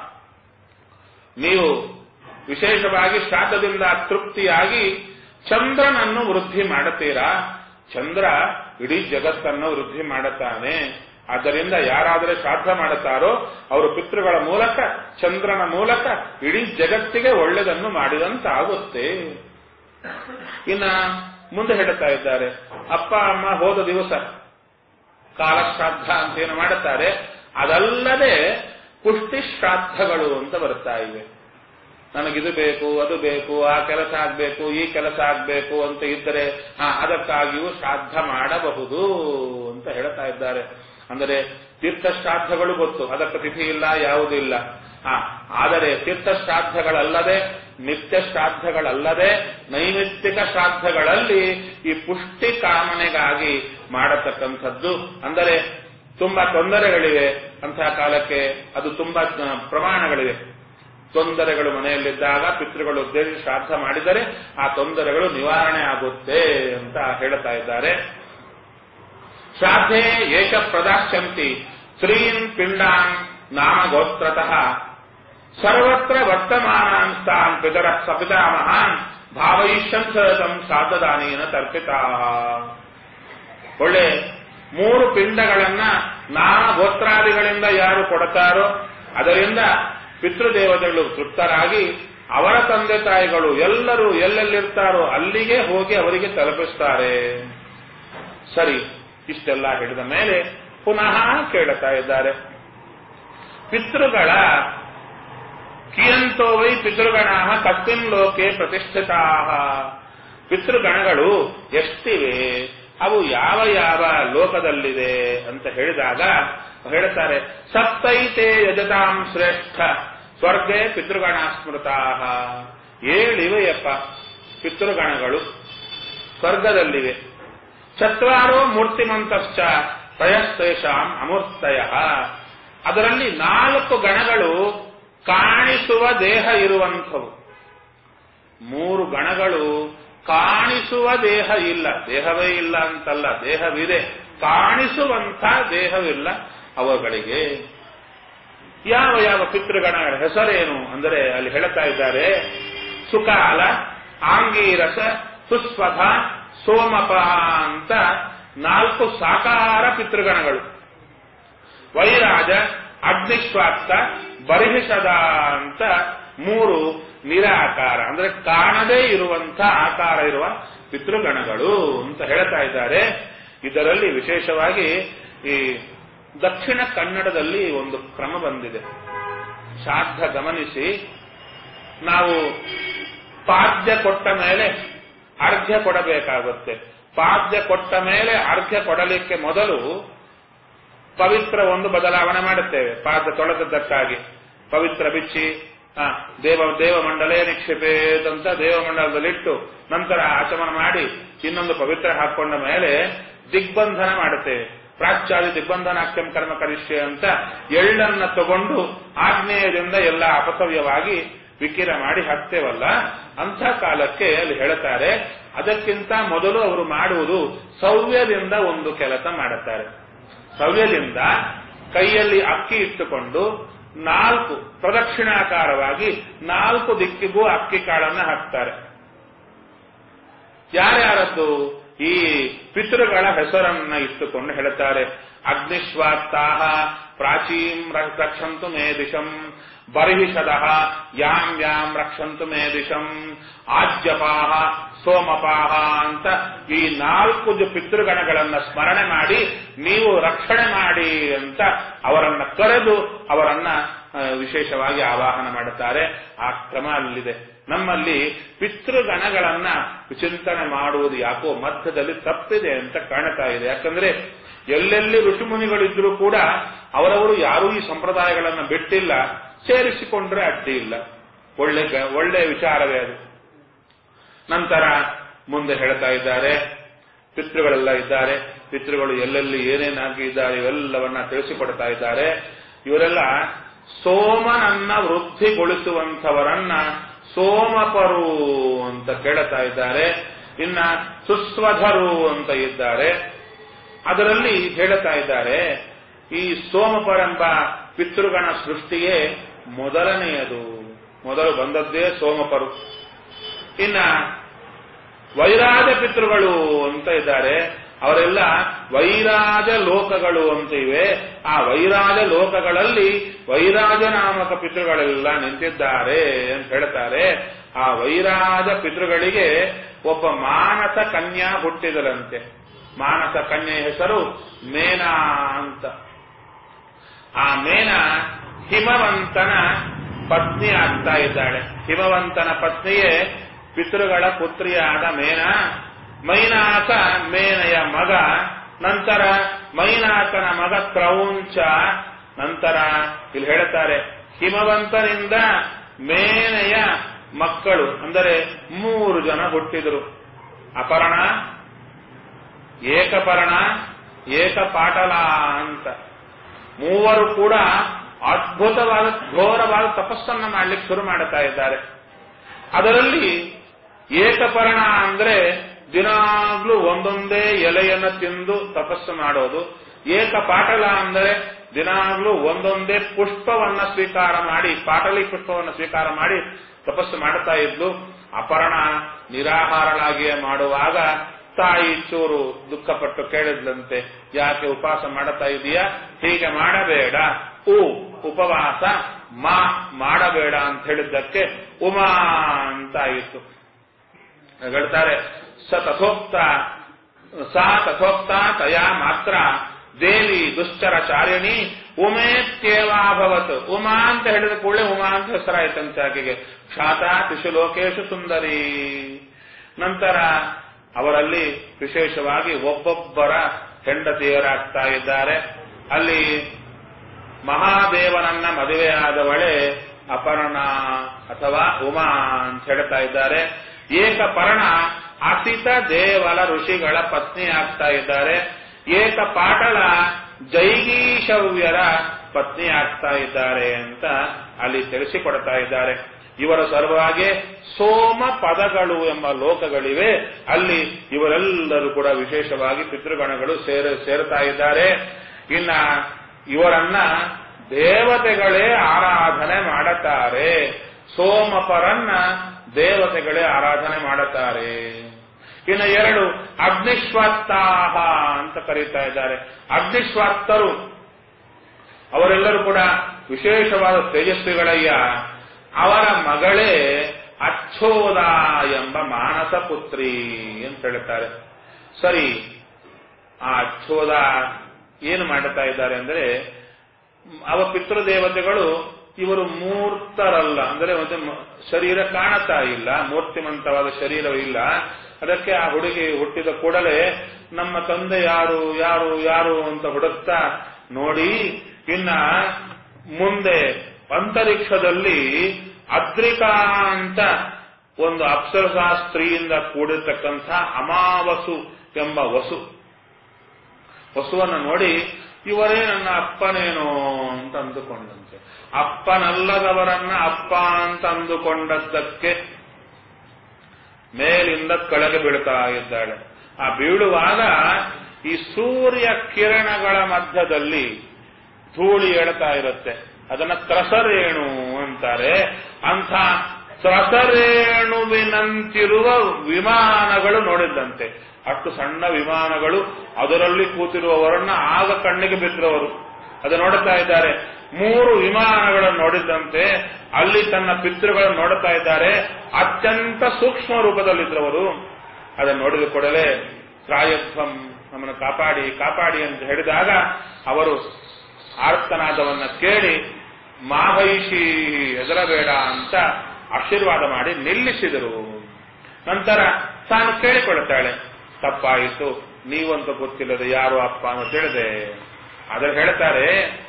S1: ನೀವು ವಿಶೇಷವಾಗಿ ಶ್ರಾದ್ದದಿಂದ ತೃಪ್ತಿಯಾಗಿ ಚಂದ್ರನನ್ನು ವೃದ್ಧಿ ಮಾಡುತ್ತೀರಾ ಚಂದ್ರ ಇಡೀ ಜಗತ್ತನ್ನು ವೃದ್ಧಿ ಮಾಡುತ್ತಾನೆ ಆದ್ದರಿಂದ ಯಾರಾದರೆ ಶ್ರಾದ್ದ ಮಾಡುತ್ತಾರೋ ಅವರು ಪಿತೃಗಳ ಮೂಲಕ ಚಂದ್ರನ ಮೂಲಕ ಇಡೀ ಜಗತ್ತಿಗೆ ಒಳ್ಳೆಯದನ್ನು ಮಾಡಿದಂತಾಗುತ್ತೆ ಇನ್ನ ಮುಂದೆ ಹೇಳ್ತಾ ಇದ್ದಾರೆ ಅಪ್ಪ ಅಮ್ಮ ಹೋದ ದಿವಸ ಕಾಲಶ್ರಾದ್ದ ಅಂತ ಏನು ಮಾಡುತ್ತಾರೆ ಅದಲ್ಲದೆ ಪುಷ್ಟಿ ಶ್ರಾದ್ದಗಳು ಅಂತ ಬರ್ತಾ ಇವೆ ನನಗಿದು ಬೇಕು ಅದು ಬೇಕು ಆ ಕೆಲಸ ಆಗ್ಬೇಕು ಈ ಕೆಲಸ ಆಗ್ಬೇಕು ಅಂತ ಇದ್ದರೆ ಹಾ ಅದಕ್ಕಾಗಿಯೂ ಶ್ರಾದ್ದ ಮಾಡಬಹುದು ಅಂತ ಹೇಳ್ತಾ ಇದ್ದಾರೆ ಅಂದರೆ ತೀರ್ಥ ಶ್ರಾದ್ದಗಳು ಗೊತ್ತು ಅದಕ್ಕೆ ತಿಥಿ ಇಲ್ಲ ಯಾವುದೂ ಇಲ್ಲ ಹಾ ಆದರೆ ತೀರ್ಥ ಶ್ರಾದ್ದಗಳಲ್ಲದೆ ನಿತ್ಯ ಶ್ರಾದ್ದಗಳಲ್ಲದೆ ನೈಮಿತ್ತಿಕ ಶ್ರಾದ್ದಗಳಲ್ಲಿ ಈ ಪುಷ್ಟಿ ಕಾಮನೆಗಾಗಿ ಮಾಡತಕ್ಕಂಥದ್ದು ಅಂದರೆ ತುಂಬಾ ತೊಂದರೆಗಳಿವೆ ಅಂತಹ ಕಾಲಕ್ಕೆ ಅದು ತುಂಬಾ ಆ, ಪ್ರಮಾಣಗಳಿವೆ ತೊಂದರೆಗಳು ಮನೆಯಲ್ಲಿದ್ದಾಗ ಪಿತೃಗಳು ಉದ್ದೇಶಿ ಶ್ರಾದ್ದ ಮಾಡಿದರೆ ಆ ತೊಂದರೆಗಳು ನಿವಾರಣೆ ಆಗುತ್ತೆ ಅಂತ ಹೇಳ್ತಾ ಇದ್ದಾರೆ ಶ್ರಾದ್ಧೆ ಏಕ ಪ್ರದಾಶ್ಯಂತಿ ಸ್ತ್ರೀನ್ ಪಿಂಡಾನ್ ನಾಮ ಗೋತ್ರತಃ ಸರ್ವತ್ರ ವರ್ತಮಾನಾನ್ ಸ್ಥಾನ್ ಪಿತರ ಸಪಿತಾಮಹಾನ್ ಭಾವಯಿಷ್ಯಂತಂ ಶ್ರಾದ್ದದಾನೇನ ತರ್ಪಿತಾ ಒಳ್ಳೆ ಮೂರು ಪಿಂಡಗಳನ್ನ ನಾಮ ಗೋತ್ರಾದಿಗಳಿಂದ ಯಾರು ಕೊಡ್ತಾರೋ ಅದರಿಂದ ಪಿತೃದೇವತೆಗಳು ತೃಪ್ತರಾಗಿ ಅವರ ತಂದೆ ತಾಯಿಗಳು ಎಲ್ಲರೂ ಎಲ್ಲೆಲ್ಲಿರ್ತಾರೋ ಅಲ್ಲಿಗೆ ಹೋಗಿ ಅವರಿಗೆ ತಲುಪಿಸ್ತಾರೆ ಸರಿ ಇಷ್ಟೆಲ್ಲ ಹೇಳಿದ ಮೇಲೆ ಪುನಃ ಕೇಳುತ್ತಾ ಇದ್ದಾರೆ ಪಿತೃಗಳ ಕಿಯಂತೋ ವೈ ಪಿತೃಗಣ ಕಸ್ಮಿನ್ ಲೋಕೆ ಪ್ರತಿಷ್ಠಿತಾ ಪಿತೃಗಣಗಳು ಎಷ್ಟಿವೆ ಅವು ಯಾವ ಯಾವ ಲೋಕದಲ್ಲಿದೆ ಅಂತ ಹೇಳಿದಾಗ ಹೇಳ್ತಾರೆ ಸಪ್ತೈತೆ ಯಜತಾಂ ಶ್ರೇಷ್ಠ ಸ್ವರ್ಗೇ ಪಿತೃಗಣ ಸ್ಮೃತಾ ಏಳಿವೆಯಪ್ಪ ಪಿತೃಗಣಗಳು ಸ್ವರ್ಗದಲ್ಲಿವೆ ಚತ್ವಾರೋ ಮೂರ್ತಿಮಂತಶ್ಚ ತ್ರಯಸ್ತೇಷಾಂ ಅಮೂರ್ತಯ ಅದರಲ್ಲಿ ನಾಲ್ಕು ಗಣಗಳು ಕಾಣಿಸುವ ದೇಹ ಇರುವಂಥವು ಮೂರು ಗಣಗಳು ಕಾಣಿಸುವ ದೇಹ ಇಲ್ಲ ದೇಹವೇ ಇಲ್ಲ ಅಂತಲ್ಲ ದೇಹವಿದೆ ಕಾಣಿಸುವಂಥ ದೇಹವಿಲ್ಲ ಅವುಗಳಿಗೆ ಯಾವ ಯಾವ ಪಿತೃಗಣಗಳ ಹೆಸರೇನು ಅಂದರೆ ಅಲ್ಲಿ ಹೇಳ್ತಾ ಇದ್ದಾರೆ ಸುಕಾಲ ಆಂಗೀರಸ ಸುಸ್ವಥ ಸೋಮಪ ಅಂತ ನಾಲ್ಕು ಸಾಕಾರ ಪಿತೃಗಣಗಳು ವೈರಾಜ ಅಗ್ನಿಶ್ವಾತ್ತ ಬರಿಹಿಷದ ಅಂತ ಮೂರು ನಿರಾಕಾರ ಅಂದ್ರೆ ಕಾಣದೇ ಇರುವಂತ ಆಕಾರ ಇರುವ ಪಿತೃಗಣಗಳು ಅಂತ ಹೇಳ್ತಾ ಇದ್ದಾರೆ ಇದರಲ್ಲಿ ವಿಶೇಷವಾಗಿ ಈ ದಕ್ಷಿಣ ಕನ್ನಡದಲ್ಲಿ ಒಂದು ಕ್ರಮ ಬಂದಿದೆ ಶ್ರಾದ್ದ ಗಮನಿಸಿ ನಾವು ಪಾದ್ಯ ಕೊಟ್ಟ ಮೇಲೆ ಅರ್ಘ್ಯ ಕೊಡಬೇಕಾಗುತ್ತೆ ಪಾದ್ಯ ಕೊಟ್ಟ ಮೇಲೆ ಅರ್ಘ್ಯ ಕೊಡಲಿಕ್ಕೆ ಮೊದಲು ಪವಿತ್ರ ಒಂದು ಬದಲಾವಣೆ ಮಾಡುತ್ತೇವೆ ಪಾದ ತೊಳೆದದ್ದಕ್ಕಾಗಿ ಪವಿತ್ರ ಬಿಚ್ಚಿ ಆ, ದೇವ ದೇವಮಂಡಲೇ ನಿಕ್ಷೇಪೇತ್ ಅಂತ ದೇವಮಂಡಲದಲ್ಲಿಟ್ಟು ನಂತರ ಆಚಮನ ಮಾಡಿ ಇನ್ನೊಂದು ಪವಿತ್ರ ಹಾಕೊಂಡ ಮೇಲೆ ದಿಗ್ಬಂಧನ ಮಾಡುತ್ತೇವೆ ಪ್ರಾಚ್ಯಾದಿ ದಿಗ್ಬಂಧನಾಕ್ಯಂ ಕರ್ಮ ಕರಿಷ್ಯ ಅಂತ ಎಳ್ಳನ್ನ ತಗೊಂಡು ಆಗ್ನೇಯದಿಂದ ಎಲ್ಲ ಅಪಸವ್ಯವಾಗಿ ವಿಕಿರ ಮಾಡಿ ಹಾಕ್ತೇವಲ್ಲ ಅಂಥ ಕಾಲಕ್ಕೆ ಅಲ್ಲಿ ಹೇಳ್ತಾರೆ ಅದಕ್ಕಿಂತ ಮೊದಲು ಅವರು ಮಾಡುವುದು ಸವ್ಯದಿಂದ ಒಂದು ಕೆಲಸ ಮಾಡುತ್ತಾರೆ ಸವ್ಯದಿಂದ ಕೈಯಲ್ಲಿ ಅಕ್ಕಿ ಇಟ್ಟುಕೊಂಡು ನಾಲ್ಕು ಪ್ರದಕ್ಷಿಣಾಕಾರವಾಗಿ ನಾಲ್ಕು ದಿಕ್ಕಿಗೂ ಅಕ್ಕಿ ಕಾಳನ್ನ ಹಾಕ್ತಾರೆ ಯಾರ್ಯಾರದ್ದು ಈ ಪಿತೃಗಳ ಹೆಸರನ್ನ ಇಟ್ಟುಕೊಂಡು ಹೇಳ್ತಾರೆ ಅಗ್ನಿಶ್ವಾತ್ತಾಹ ಪ್ರಾಚೀಂ ರ- ರಕ್ಷಂತು ಮೇ ದಿಶಂ ಬರ್ಹಿಷದ ಯಾಂ ಯಾಂ ರಕ್ಷಂತು ಮೇ ದಿಶಂ ಆಜ್ಯಪಾಹ ಸೋಮಪಾಹ ಅಂತ ಈ ನಾಲ್ಕು ಜ- ಪಿತೃಗಣಗಳನ್ನ ಸ್ಮರಣೆ ಮಾಡಿ ನೀವು ರಕ್ಷಣೆ ಮಾಡಿ ಅಂತ ಅವರನ್ನ ಕರೆದು ಅವರನ್ನ ಆ, ವಿಶೇಷವಾಗಿ ಆವಾಹನ ಮಾಡುತ್ತಾರೆ ಆ ಕ್ರಮ ಅಲ್ಲಿದೆ ನಮ್ಮಲ್ಲಿ ಪಿತೃಗಣಗಳನ್ನ ಚಿಂತನೆ ಮಾಡುವುದು ಯಾಕೋ ಮಧ್ಯದಲ್ಲಿ ತಪ್ಪಿದೆ ಅಂತ ಕಾಣ್ತಾ ಇದೆ ಯಾಕಂದ್ರೆ ಎಲ್ಲೆಲ್ಲಿ ಋಷಿಮುನಿಗಳಿದ್ರೂ ಕೂಡ ಅವರವರು ಯಾರೂ ಈ ಸಂಪ್ರದಾಯಗಳನ್ನ ಬಿಟ್ಟಿಲ್ಲ ಸೇರಿಸಿಕೊಂಡ್ರೆ ಅಡ್ಡಿ ಇಲ್ಲ ಒಳ್ಳೆ ಗ- ಒಳ್ಳೆ ವಿಚಾರವೇ ಅದು ನಂತರ ಮುಂದೆ ಹೇಳ್ತಾ ಇದ್ದಾರೆ ಪಿತೃಗಳೆಲ್ಲ ಇದ್ದಾರೆ ಪಿತೃಗಳು ಎಲ್ಲೆಲ್ಲಿ ಏನೇನಾಗಿ ಇದ್ದಾರೆ ಇವೆಲ್ಲವನ್ನ ತಿಳಿಸಿಕೊಡ್ತಾ ಇದ್ದಾರೆ ಇವರೆಲ್ಲ ಸೋಮನನ್ನ ವೃದ್ಧಿಗೊಳಿಸುವಂಥವರನ್ನ ಸೋಮಪರು ಅಂತ ಕೇಳುತ್ತಾ ಇದ್ದಾರೆ ಇನ್ನ ಸುಸ್ವಧರು ಅಂತ ಇದ್ದಾರೆ ಅದರಲ್ಲಿ ಹೇಳುತ್ತಾ ಇದ್ದಾರೆ ಈ ಸೋಮಪರೆಂಬ ಪಿತೃಗಣ ಸೃಷ್ಟಿಯೇ ಮೊದಲನೆಯದು ಮೊದಲು ಬಂದದ್ದೇ ಸೋಮಪರು ಇನ್ನ ವೈರಾಜ ಪಿತೃಗಳು ಅಂತ ಇದ್ದಾರೆ ಅವರೆಲ್ಲ ವೈರಾಜ ಲೋಕಗಳು ಅಂತ ಇವೆ ಆ ವೈರಾಜ ಲೋಕಗಳಲ್ಲಿ ವೈರಾಜ ನಾಮಕ ಪಿತೃಗಳೆಲ್ಲ ನಿಂತಿದ್ದಾರೆ ಅಂತ ಹೇಳ್ತಾರೆ ಆ ವೈರಾಜ ಪಿತೃಗಳಿಗೆ ಒಬ್ಬ ಮಾನಸ ಕನ್ಯಾ ಹುಟ್ಟಿದರಂತೆ ಮಾನಸ ಕನ್ಯೆ ಹೆಸರು ಮೇನಾ ಅಂತ ಆ ಮೇನ ಹಿಮವಂತನ ಪತ್ನಿ ಆಗ್ತಾ ಇದ್ದಾಳೆ ಹಿಮವಂತನ ಪತ್ನಿಯೇ ಪಿತೃಗಳ ಪುತ್ರಿಯಾದ ಮೇನ ಮೈನಾಕ ಮೇನೆಯ ಮಗ ನಂತರ ಮೈನಾಕನ ಮಗ ಕ್ರೌಂಚ ನಂತರ ಇಲ್ಲಿ ಹೇಳ್ತಾರೆ ಹಿಮವಂತನಿಂದ ಮೇನೆಯ ಮಕ್ಕಳು ಅಂದರೆ ಮೂರು ಜನ ಹುಟ್ಟಿದರು ಅಪರ್ಣ ಏಕಪರ್ಣ ಏಕಪಾಟಲ ಅಂತ ಮೂವರು ಕೂಡ ಅದ್ಭುತವಾದ ಘೋರವಾದ ತಪಸ್ಸನ್ನ ಮಾಡ್ಲಿಕ್ಕೆ ಶುರು ಮಾಡುತ್ತಾ ಇದ್ದಾರೆ ಅದರಲ್ಲಿ ಏಕಪರ್ಣ ಅಂದ್ರೆ ದಿನಾಗ್ಲೂ ಒಂದೊಂದೇ ಎಲೆಯನ್ನ ತಿಂದು ತಪಸ್ಸು ಮಾಡೋದು ಏಕಪಾಟಲ ಅಂದರೆ ದಿನಾಗ್ಲೂ ಒಂದೊಂದೇ ಪುಷ್ಪವನ್ನ ಸ್ವೀಕಾರ ಮಾಡಿ ಪಾಟಲಿ ಪುಷ್ಪವನ್ನ ಸ್ವೀಕಾರ ಮಾಡಿ ತಪಸ್ಸು ಮಾಡುತ್ತಾ ಇದ್ಲು ಅಪರ್ಣ ನಿರಾಹಾರಳಾಗಿಯೇ ಮಾಡುವಾಗ ತಾಯಿ ಚೂರು ದುಃಖಪಟ್ಟು ಕೇಳಿದ್ಲಂತೆ ಯಾಕೆ ಉಪವಾಸ ಮಾಡುತ್ತಾ ಇದೀಯಾ ಹೀಗೆ ಮಾಡಬೇಡ ಉ ಉಪವಾಸ ಮಾ ಮಾಡಬೇಡ ಅಂತ ಹೇಳಿದ್ದಕ್ಕೆ ಉಮಾ ಅಂತ ಆಯಿತು ಹೇಳ್ತಾರೆ ಸ ತಥೋಕ್ತ ಸಾ ತಥೋಕ್ತ ತಯಾ ಮಾತ್ರ ದೇವಿ ದುಶ್ಚರಚಾರಿಣಿ ಉಮೇತ್ಯೇವಾಭವತ್ ಉಮಾ ಅಂತ ಹೇಳಿದ ಕೂಡಲೇ ಉಮಾ ಅಂತ ಹೆಸರಾಯ್ತಂತೆ ಆಕೆಗೆ ಕ್ಷಾತ ತ್ರಿಷು ಲೋಕೇಶು ಸುಂದರಿ ನಂತರ ಅವರಲ್ಲಿ ವಿಶೇಷವಾಗಿ ಒಬ್ಬೊಬ್ಬರ ಹೆಂಡತಿಯರಾಗ್ತಾ ಇದ್ದಾರೆ ಅಲ್ಲಿ ಮಹಾದೇವನನ್ನ ಮದುವೆಯಾದವಳೆ ಅಪರ್ಣ ಅಥವಾ ಉಮಾ ಅಂತ ಹೇಳ್ತಾ ಇದ್ದಾರೆ ಏಕಪರ್ಣ ಅಸಿತ ದೇವಲ ಋಷಿಗಳ ಪತ್ನಿ ಆಗ್ತಾ ಇದ್ದಾರೆ ಏಕ ಪಾಟಳ ಜೈಗೀಶವ್ಯರ ಪತ್ನಿ ಆಗ್ತಾ ಇದ್ದಾರೆ ಅಂತ ಅಲ್ಲಿ ತಿಳಿಸಿಕೊಡ್ತಾ ಇದ್ದಾರೆ ಇವರ ಸಲುವಾಗಿ ಸೋಮ ಪದಗಳು ಎಂಬ ಲೋಕಗಳಿವೆ ಅಲ್ಲಿ ಇವರೆಲ್ಲರೂ ಕೂಡ ವಿಶೇಷವಾಗಿ ಪಿತೃಗಣಗಳು ಸೇರ ಸೇರ್ತಾ ಇದ್ದಾರೆ ಇನ್ನ ಇವರನ್ನ ದೇವತೆಗಳೇ ಆರಾಧನೆ ಮಾಡುತ್ತಾರೆ ಸೋಮಪರನ್ನ ದೇವತೆಗಳೇ ಆರಾಧನೆ ಮಾಡುತ್ತಾರೆ ಇನ್ನು ಎರಡು ಅಗ್ನಿಶ್ವಾತ್ತಾಹ ಅಂತ ಕರೀತಾ ಇದ್ದಾರೆ ಅಗ್ನಿಶ್ವಾತ್ತರು ಅವರೆಲ್ಲರೂ ಕೂಡ ವಿಶೇಷವಾದ ತೇಜಸ್ವಿಗಳಯ್ಯ ಅವರ ಮಗಳೇ ಅಚ್ಚೋದ ಎಂಬ ಮಾನಸ ಪುತ್ರಿ ಅಂತ ಹೇಳ್ತಾರೆ ಸರಿ ಆ ಅಚ್ಚೋದ ಏನು ಮಾಡುತ್ತಾ ಇದ್ದಾರೆ ಅಂದ್ರೆ ಅವ ಪಿತೃದೇವತೆಗಳು ಇವರು ಮೂರ್ತರಲ್ಲ ಅಂದ್ರೆ ಒಂದು ಮ- ಶರೀರ ಕಾಣುತ್ತಾ ಇಲ್ಲ ಮೂರ್ತಿಮಂತವಾದ ಶರೀರವಿಲ್ಲ ಅದಕ್ಕೆ ಆ ಹುಡುಗಿ ಹುಟ್ಟಿದ ಕೂಡಲೇ ನಮ್ಮ ತಂದೆ ಯಾರು ಯಾರು ಯಾರು ಅಂತ ಹುಡುಕ್ತಾ ನೋಡಿ ಇನ್ನ ಮುಂದೆ ಅಂತರಿಕ್ಷದಲ್ಲಿ ಅದ್ರಿಕಾ ಅಂತ ಒಂದು ಅಪ್ಸರಸಾ ಸ್ತ್ರೀಯಿಂದ ಕೂಡಿರ್ತಕ್ಕಂಥ ಅಮಾವಸು ಎಂಬ ವಸು ವಸುವನ್ನು ನೋಡಿ ಇವರೇ ನನ್ನ ಅಪ್ಪನೇನೋ ಅಂತ ಅಂದುಕೊಂಡಂತೆ ಅಪ್ಪನಲ್ಲದವರನ್ನ ಅಪ್ಪ ಅಂತ ಅಂದುಕೊಂಡದ್ದಕ್ಕೆ ಮೇಲಿಂದ ಕೆಳಗೆ ಬೀಳ್ತಾ ಇದ್ದಾಳೆ ಆ ಬೀಳುವಾಗ ಈ ಸೂರ್ಯ ಕಿರಣಗಳ ಮಧ್ಯದಲ್ಲಿ ಧೂಳಿ ಏಳ್ತಾ ಇರುತ್ತೆ ಅದನ್ನ ತ್ರಸರೇಣು ಅಂತಾರೆ ಅಂಥ ತ್ರಸರೇಣುವಿನಂತಿರುವ ವಿಮಾನಗಳು ನೋಡಿದ್ದಂತೆ ಅಷ್ಟು ಸಣ್ಣ ವಿಮಾನಗಳು ಅದರಲ್ಲಿ ಕೂತಿರುವವರನ್ನ ಆಗ ಕಣ್ಣಿಗೆ ಬಿದ್ದರವರು ಅದು ನೋಡುತ್ತಾ ಇದ್ದಾರೆ ಮೂರು ವಿಮಾನಗಳನ್ನು ನೋಡಿದ್ದಂತೆ ಅಲ್ಲಿ ತನ್ನ ಪಿತೃಗಳನ್ನು ನೋಡುತ್ತಾ ಇದ್ದಾರೆ ಅತ್ಯಂತ ಸೂಕ್ಷ್ಮ ರೂಪದಲ್ಲಿದ್ದವರು ಅದನ್ನು ನೋಡಿದ ಕೂಡಲೇ ತ್ರಾಯಧ್ವಂ ನಮ್ಮನ್ನು ಕಾಪಾಡಿ ಕಾಪಾಡಿ ಅಂತ ಹೇಳಿದಾಗ ಅವರು ಆರ್ತನಾದವನ್ನ ಕೇಳಿ ಮಾಹೈಷಿ ಎದರಬೇಡ ಅಂತ ಆಶೀರ್ವಾದ ಮಾಡಿ ನಿಲ್ಲಿಸಿದರು ನಂತರ ತಾನು ಕೇಳಿಕೊಳ್ಳುತ್ತಾಳೆ ತಪ್ಪಾಯಿತು ನೀವಂತ ಗೊತ್ತಿಲ್ಲದೆ ಯಾರು ಅಪ್ಪ ಅಂತ ತಿಳಿದೆ ಆದರೆ ಹೇಳ್ತಾರೆ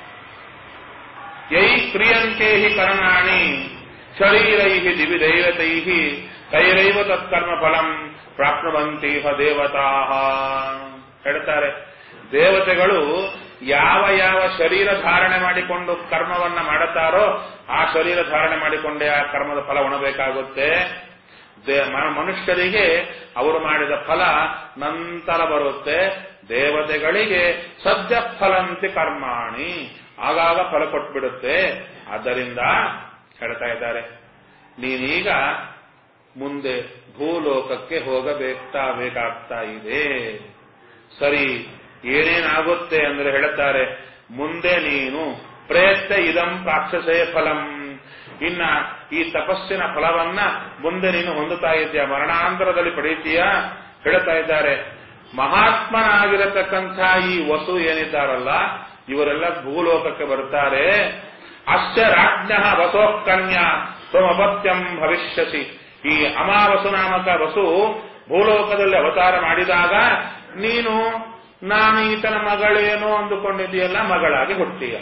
S1: ಯೈ ಕ್ರಿಯಂತೆ ಹಿ ಕರ್ಣಾಣಿ ಶರೀರೈ ದಿವಿ ದೈವತೈ ತೈರೈವ ತತ್ಕರ್ಮ ಫಲಂ ಪ್ರಾಪ್ನುವಂತಿ ಹ ದೇವತಾ ಹೇಳ್ತಾರೆ ದೇವತೆಗಳು ಯಾವ ಯಾವ ಶರೀರ ಧಾರಣೆ ಮಾಡಿಕೊಂಡು ಕರ್ಮವನ್ನ ಮಾಡುತ್ತಾರೋ ಆ ಶರೀರ ಧಾರಣೆ ಮಾಡಿಕೊಂಡೇ ಆ ಕರ್ಮದ ಫಲ ಉಣಬೇಕಾಗುತ್ತೆ ದೇ- ಮ- ಮನುಷ್ಯರಿಗೆ ಅವರು ಮಾಡಿದ ಫಲ ನಂತರ ಬರುತ್ತೆ ದೇವತೆಗಳಿಗೆ ಸದ್ಯ ಫಲಂತಿ ಕರ್ಮಾಣಿ ಆಗಾಗ ಫಲ ಕೊಟ್ಬಿಡುತ್ತೆ ಆದ್ದರಿಂದ ಹೇಳ್ತಾ ಇದ್ದಾರೆ ನೀನೀಗ ಮುಂದೆ ಭೂಲೋಕಕ್ಕೆ ಹೋಗಬೇಕಾ ಬೇಕಾಗ್ತಾ ಇದೆ ಸರಿ ಏನೇನಾಗುತ್ತೆ ಅಂದ್ರೆ ಹೇಳ್ತಾರೆ ಮುಂದೆ ನೀನು ಪ್ರಯತ್ನ ಇದಂ ರಾಕ್ಷಸೇ ಫಲಂ ಇನ್ನ ಈ ತಪಸ್ಸಿನ ಫಲವನ್ನ ಮುಂದೆ ನೀನು ಹೊಂದುತ್ತಾ ಇದ್ದೀಯ ಮರಣಾಂತರದಲ್ಲಿ ಪಡೀತೀಯ ಹೇಳ್ತಾ ಇದ್ದಾರೆ ಮಹಾತ್ಮನಾಗಿರತಕ್ಕಂಥ ಈ ವಸು ಏನಿದ್ದಾರಲ್ಲ ಇವರೆಲ್ಲ ಭೂಲೋಕಕ್ಕೆ ಬರ್ತಾರೆ ಅಶ್ಚ ರಾಜ್ಞ ವಸೋ ಕನ್ಯಾ ತ್ವಮಪತ್ಯಂ ಭವಿಷ್ಯಸಿ ಈ ಅಮಾವಸು ನಾಮಕ ವಸು ಭೂಲೋಕದಲ್ಲಿ ಅವತಾರ ಮಾಡಿದಾಗ ನೀನು ನಾನು ಈತನ ಮಗಳೇನೋ ಅಂದುಕೊಂಡಿದ್ದೀಯಲ್ಲ ಮಗಳಾಗಿ ಹುಟ್ಟಿಯ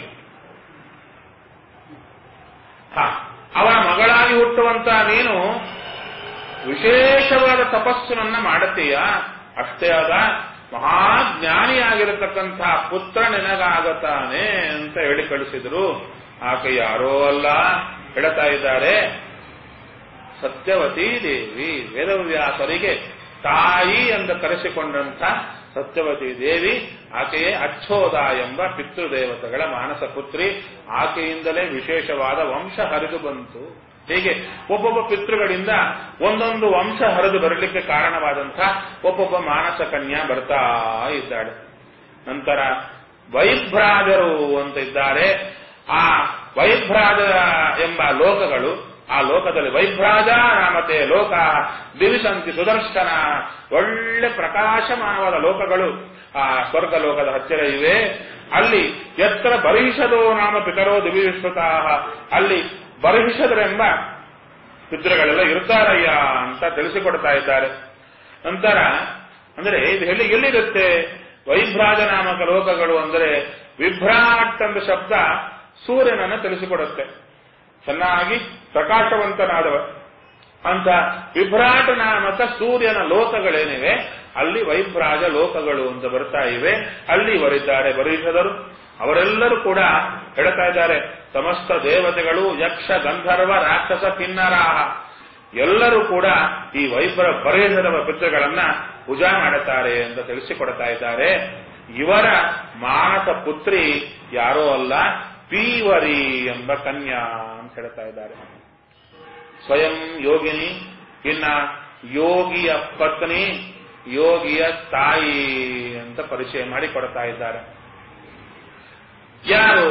S1: ಹ ಅವನ ಮಗಳಾಗಿ ಹುಟ್ಟುವಂತ ನೀನು ವಿಶೇಷವಾದ ತಪಸ್ಸನ್ನ ಮಾಡುತ್ತೀಯ ಅಷ್ಟೇ ಆದ ಮಹಾಜ್ಞಾನಿಯಾಗಿರತಕ್ಕಂಥ ಪುತ್ರ ನಿನಗಾಗತಾನೆ ಅಂತ ಹೇಳಿ ಕಳಿಸಿದ್ರು ಆಕೆ ಯಾರೋ ಅಲ್ಲ ಹೇಳ್ತಾ ಇದ್ದಾರೆ ಸತ್ಯವತಿ ದೇವಿ ವೇದವ್ಯಾಸರಿಗೆ ತಾಯಿ ಎಂದು ಕರೆಸಿಕೊಂಡಂಥ ಸತ್ಯವತಿ ದೇವಿ ಆಕೆಯೇ ಅಚ್ಚೋದ ಎಂಬ ಪಿತೃದೇವತೆಗಳ ಮಾನಸ ಪುತ್ರಿ ಆಕೆಯಿಂದಲೇ ವಿಶೇಷವಾದ ವಂಶ ಹರಿದು ಬಂತು ಹೀಗೆ ಒಬ್ಬೊಬ್ಬ ಪಿತೃಗಳಿಂದ ಒಂದೊಂದು ವಂಶ ಹರಿದು ಬರಲಿಕ್ಕೆ ಕಾರಣವಾದಂಥ ಒಬ್ಬೊಬ್ಬ ಮಾನಸ ಕನ್ಯಾ ಬರ್ತಾ ಇದ್ದಾಳೆ ನಂತರ ವೈಭ್ರಾಜರು ಅಂತ ಇದ್ದಾರೆ ಆ ವೈಭ್ರಾಜ ಎಂಬ ಲೋಕಗಳು ಆ ಲೋಕದಲ್ಲಿ ವೈಭ್ರಾಜ ನಾಮತೆ ಲೋಕ ದಿವಿಸಂತಿ ಸುದರ್ಶನ ಒಳ್ಳೆ ಪ್ರಕಾಶಮಾನವಾದ ಲೋಕಗಳು ಆ ಸ್ವರ್ಗ ಲೋಕದ ಹತ್ತಿರ ಇವೆ ಅಲ್ಲಿ ಎತ್ತರ ಬರಿಹಿಷದೋ ನಾಮ ಪಿತರೋ ದಿವಿಶ್ರುತಾ ಅಲ್ಲಿ ಬರಿಹಿಷದರೆಂಬ ಪಿತೃಗಳೆಲ್ಲ ಇರ್ತಾರಯ್ಯ ಅಂತ ತಿಳಿಸಿಕೊಡ್ತಾ ಇದ್ದಾರೆ ನಂತರ ಅಂದ್ರೆ ಇದು ಎಲ್ಲಿ ಎಲ್ಲಿರುತ್ತೆ ವೈಭ್ರಾಜ ನಾಮಕ ಲೋಕಗಳು ಅಂದರೆ ವಿಭ್ರಾಟ್ ಎಂಬ ಶಬ್ದ ಸೂರ್ಯನನ್ನು ತಿಳಿಸಿಕೊಡುತ್ತೆ ಚೆನ್ನಾಗಿ ಪ್ರಕಾಶವಂತನಾದವ ಅಂತ ವಿಭ್ರಾಟ ನಾಮಕ ಸೂರ್ಯನ ಲೋಕಗಳೇನಿವೆ ಅಲ್ಲಿ ವೈಭ್ರಾಜ ಲೋಕಗಳು ಅಂತ ಬರ್ತಾ ಇವೆ ಅಲ್ಲಿ ಇವರಿದ್ದಾರೆ ಬರೀಷದರು ಅವರೆಲ್ಲರೂ ಕೂಡ ಹೇಳ್ತಾ ಇದ್ದಾರೆ ಸಮಸ್ತ ದೇವತೆಗಳು ಯಕ್ಷ ಗಂಧರ್ವ ರಾಕ್ಷಸ ಕಿನ್ನರಾಹ ಎಲ್ಲರೂ ಕೂಡ ಈ ವೈಭ್ರ ಬರೇಧದ ಪಿತೃಗಳನ್ನ ಪೂಜಾ ಮಾಡುತ್ತಾರೆ ಅಂತ ತಿಳಿಸಿಕೊಡ್ತಾ ಇದ್ದಾರೆ ಇವರ ಮಾನಸ ಪುತ್ರಿ ಯಾರೋ ಅಲ್ಲ ಪೀವರಿ ಎಂಬ ಕನ್ಯಾ ಅಂತ ಹೇಳ್ತಾ ಇದ್ದಾರೆ ಸ್ವಯಂ ಯೋಗಿನಿ ಇನ್ನ ಯೋಗಿಯ ಪತ್ನಿ ಯೋಗಿಯ ತಾಯಿ ಅಂತ ಪರಿಚಯ ಮಾಡಿ ಕೊಡ್ತಾ ಇದ್ದಾರೆ ಯಾರು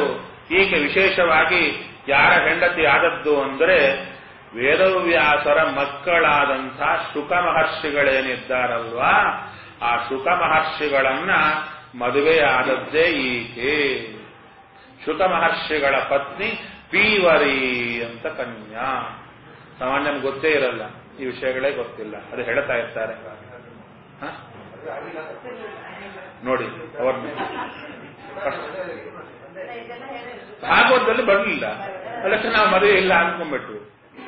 S1: ಈಕೆ ವಿಶೇಷವಾಗಿ ಯಾರ ಹೆಂಡತಿ ಆದದ್ದು ಅಂದರೆ ವೇದವ್ಯಾಸರ ಮಕ್ಕಳಾದಂಥ ಶುಕ ಮಹರ್ಷಿಗಳೇನಿದ್ದಾರಲ್ವಾ ಆ ಶುಕ ಮಹರ್ಷಿಗಳನ್ನ ಮದುವೆಯಾದದ್ದೇ ಈಕೆ ಶುಕ ಮಹರ್ಷಿಗಳ ಪತ್ನಿ ಪೀವರಿ ಅಂತ ಕನ್ಯಾ ಸಾಮಾನ್ಯನ ಗೊತ್ತೇ ಇರಲ್ಲ ಈ ವಿಷಯಗಳೇ ಗೊತ್ತಿಲ್ಲ ಅದು ಹೇಳ್ತಾ ಇರ್ತಾರೆ ಹ? ನೋಡಿ ಅವ್ರನ್ನ ಭಾಗವತದಲ್ಲಿ ಬರಲಿಲ್ಲ ಅದಕ್ಕೆ ನಾವು ಮದುವೆ ಇಲ್ಲ ಅನ್ಕೊಂಡ್ಬಿಟ್ವಿ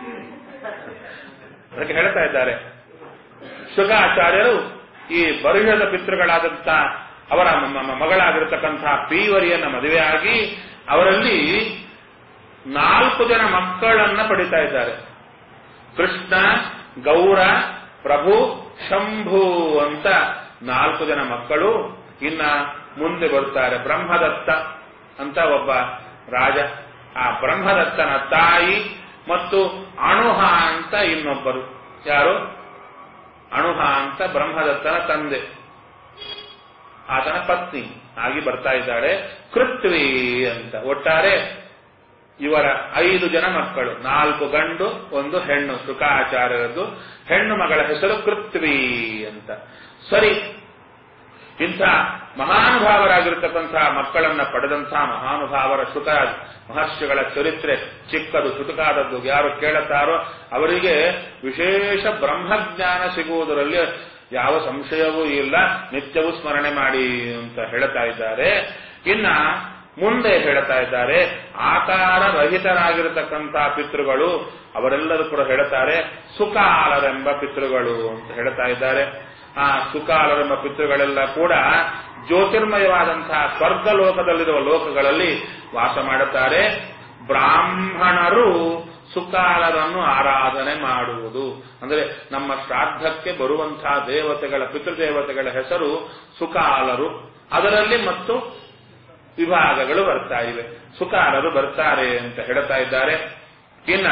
S1: ಅದಕ್ಕೆ ಹೇಳ್ತಾ ಇದ್ದಾರೆ ಶುಗಾಚಾರ್ಯರು ಈ ಬರುಹದ ಪಿತೃಗಳಾದಂಥ ಅವರ ಮ- ಮ- ಮಗಳಾಗಿರತಕ್ಕಂತಹ ಪೀವರಿಯನ್ನ ಮದುವೆಯಾಗಿ ಅವರಲ್ಲಿ ನಾಲ್ಕು ಜನ ಮಕ್ಕಳನ್ನ ಪಡಿತಾ ಇದ್ದಾರೆ ಕೃಷ್ಣ ಗೌರ ಪ್ರಭು ಶಂಭು ಅಂತ ನಾಲ್ಕು ಜನ ಮಕ್ಕಳು ಇನ್ನ ಮುಂದೆ ಬರ್ತಾರೆ ಬ್ರಹ್ಮದತ್ತ ಅಂತ ಒಬ್ಬ ರಾಜ ಆ ಬ್ರಹ್ಮದತ್ತನ ತಾಯಿ ಮತ್ತು ಅಣುಹ ಅಂತ ಇನ್ನೊಬ್ಬರು ಯಾರು ಅಣುಹ ಅಂತ ಬ್ರಹ್ಮದತ್ತನ ತಂದೆ ಆತನ ಪತ್ನಿ ಆಗಿ ಬರ್ತಾ ಇದ್ದಾಳೆ ಕೃತ್ವಿ ಅಂತ ಒಟ್ಟಾರೆ ಇವರ ಐದು ಜನ ಮಕ್ಕಳು ನಾಲ್ಕು ಗಂಡು ಒಂದು ಹೆಣ್ಣು ಶುಕಾಚಾರ್ಯರದ್ದು ಹೆಣ್ಣು ಮಗಳ ಹೆಸರು ಕೃತ್ವಿ ಅಂತ ಸರಿ ಇಂಥ ಮಹಾನುಭಾವರಾಗಿರ್ತಕ್ಕಂತಹ ಮಕ್ಕಳನ್ನ ಪಡೆದಂತಹ ಮಹಾನುಭಾವರ ಶುಕ ಮಹರ್ಷಿಗಳ ಚರಿತ್ರೆ ಚಿಕ್ಕದು ಚುಟುಕಾದದ್ದು ಯಾರು ಕೇಳುತ್ತಾರೋ ಅವರಿಗೆ ವಿಶೇಷ ಬ್ರಹ್ಮಜ್ಞಾನ ಸಿಗುವುದರಲ್ಲಿ ಯಾವ ಸಂಶಯವೂ ಇಲ್ಲ ನಿತ್ಯವೂ ಸ್ಮರಣೆ ಮಾಡಿ ಅಂತ ಹೇಳ್ತಾ ಇದ್ದಾರೆ ಇನ್ನ ಮುಂದೆ ಹೇಳ್ತಾ ಇದ್ದಾರೆ ಆಕಾರ ರಹಿತರಾಗಿರತಕ್ಕಂತಹ ಪಿತೃಗಳು ಅವರೆಲ್ಲರೂ ಕೂಡ ಹೇಳ್ತಾರೆ ಸುಕಾಲರೆಂಬ ಪಿತೃಗಳು ಅಂತ ಹೇಳ್ತಾ ಇದ್ದಾರೆ ಆ ಸುಕಾಲರೆಂಬ ಪಿತೃಗಳೆಲ್ಲ ಕೂಡ ಜ್ಯೋತಿರ್ಮಯವಾದಂತಹ ಸ್ವರ್ಗ ಲೋಕದಲ್ಲಿರುವ ಲೋಕಗಳಲ್ಲಿ ವಾಸ ಮಾಡುತ್ತಾರೆ ಬ್ರಾಹ್ಮಣರು ಸುಕಾಲರನ್ನು ಆರಾಧನೆ ಮಾಡುವುದು ಅಂದರೆ ನಮ್ಮ ಶ್ರಾದ್ದಕ್ಕೆ ಬರುವಂತಹ ದೇವತೆಗಳ ಪಿತೃದೇವತೆಗಳ ಹೆಸರು ಸುಕಾಲರು ಅದರಲ್ಲಿ ಮತ್ತು ವಿಭಾಗಗಳು ಬರ್ತಾ ಇವೆ ಸುಕಾಲರು ಬರ್ತಾರೆ ಅಂತ ಹೇಳ್ತಾ ಇದ್ದಾರೆ ಇನ್ನ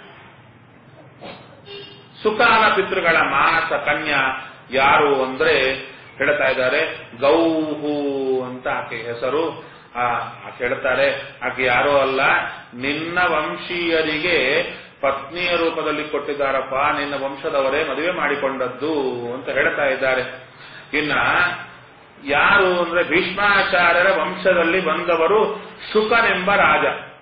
S1: ಸುಕಾಲ ಪಿತೃಗಳ ಮಾನಸ ಕನ್ಯಾ ಯಾರು ಅಂದ್ರೆ ಹೇಳ್ತಾ ಇದ್ದಾರೆ ಗೌಹು ಅಂತ ಆಕೆ ಹೆಸರು ಆ ಆಕೆ ಹೇಳ್ತಾರೆ ಆಕೆ ಯಾರೋ ಅಲ್ಲ ನಿನ್ನ ವಂಶೀಯರಿಗೆ ಪತ್ನಿಯ ರೂಪದಲ್ಲಿ ಕೊಟ್ಟಿದ್ದಾರಪ್ಪ ನಿನ್ನ ವಂಶದವರೇ ಮದುವೆ ಮಾಡಿಕೊಂಡದ್ದು ಅಂತ ಹೇಳ್ತಾ ಇದ್ದಾರೆ ಇನ್ನ ಯಾರು ಅಂದ್ರೆ ಭೀಷ್ಮಾಚಾರ್ಯರ ವಂಶದಲ್ಲಿ ಬಂದವರು ಶುಕನೆಂಬ ರಾಜ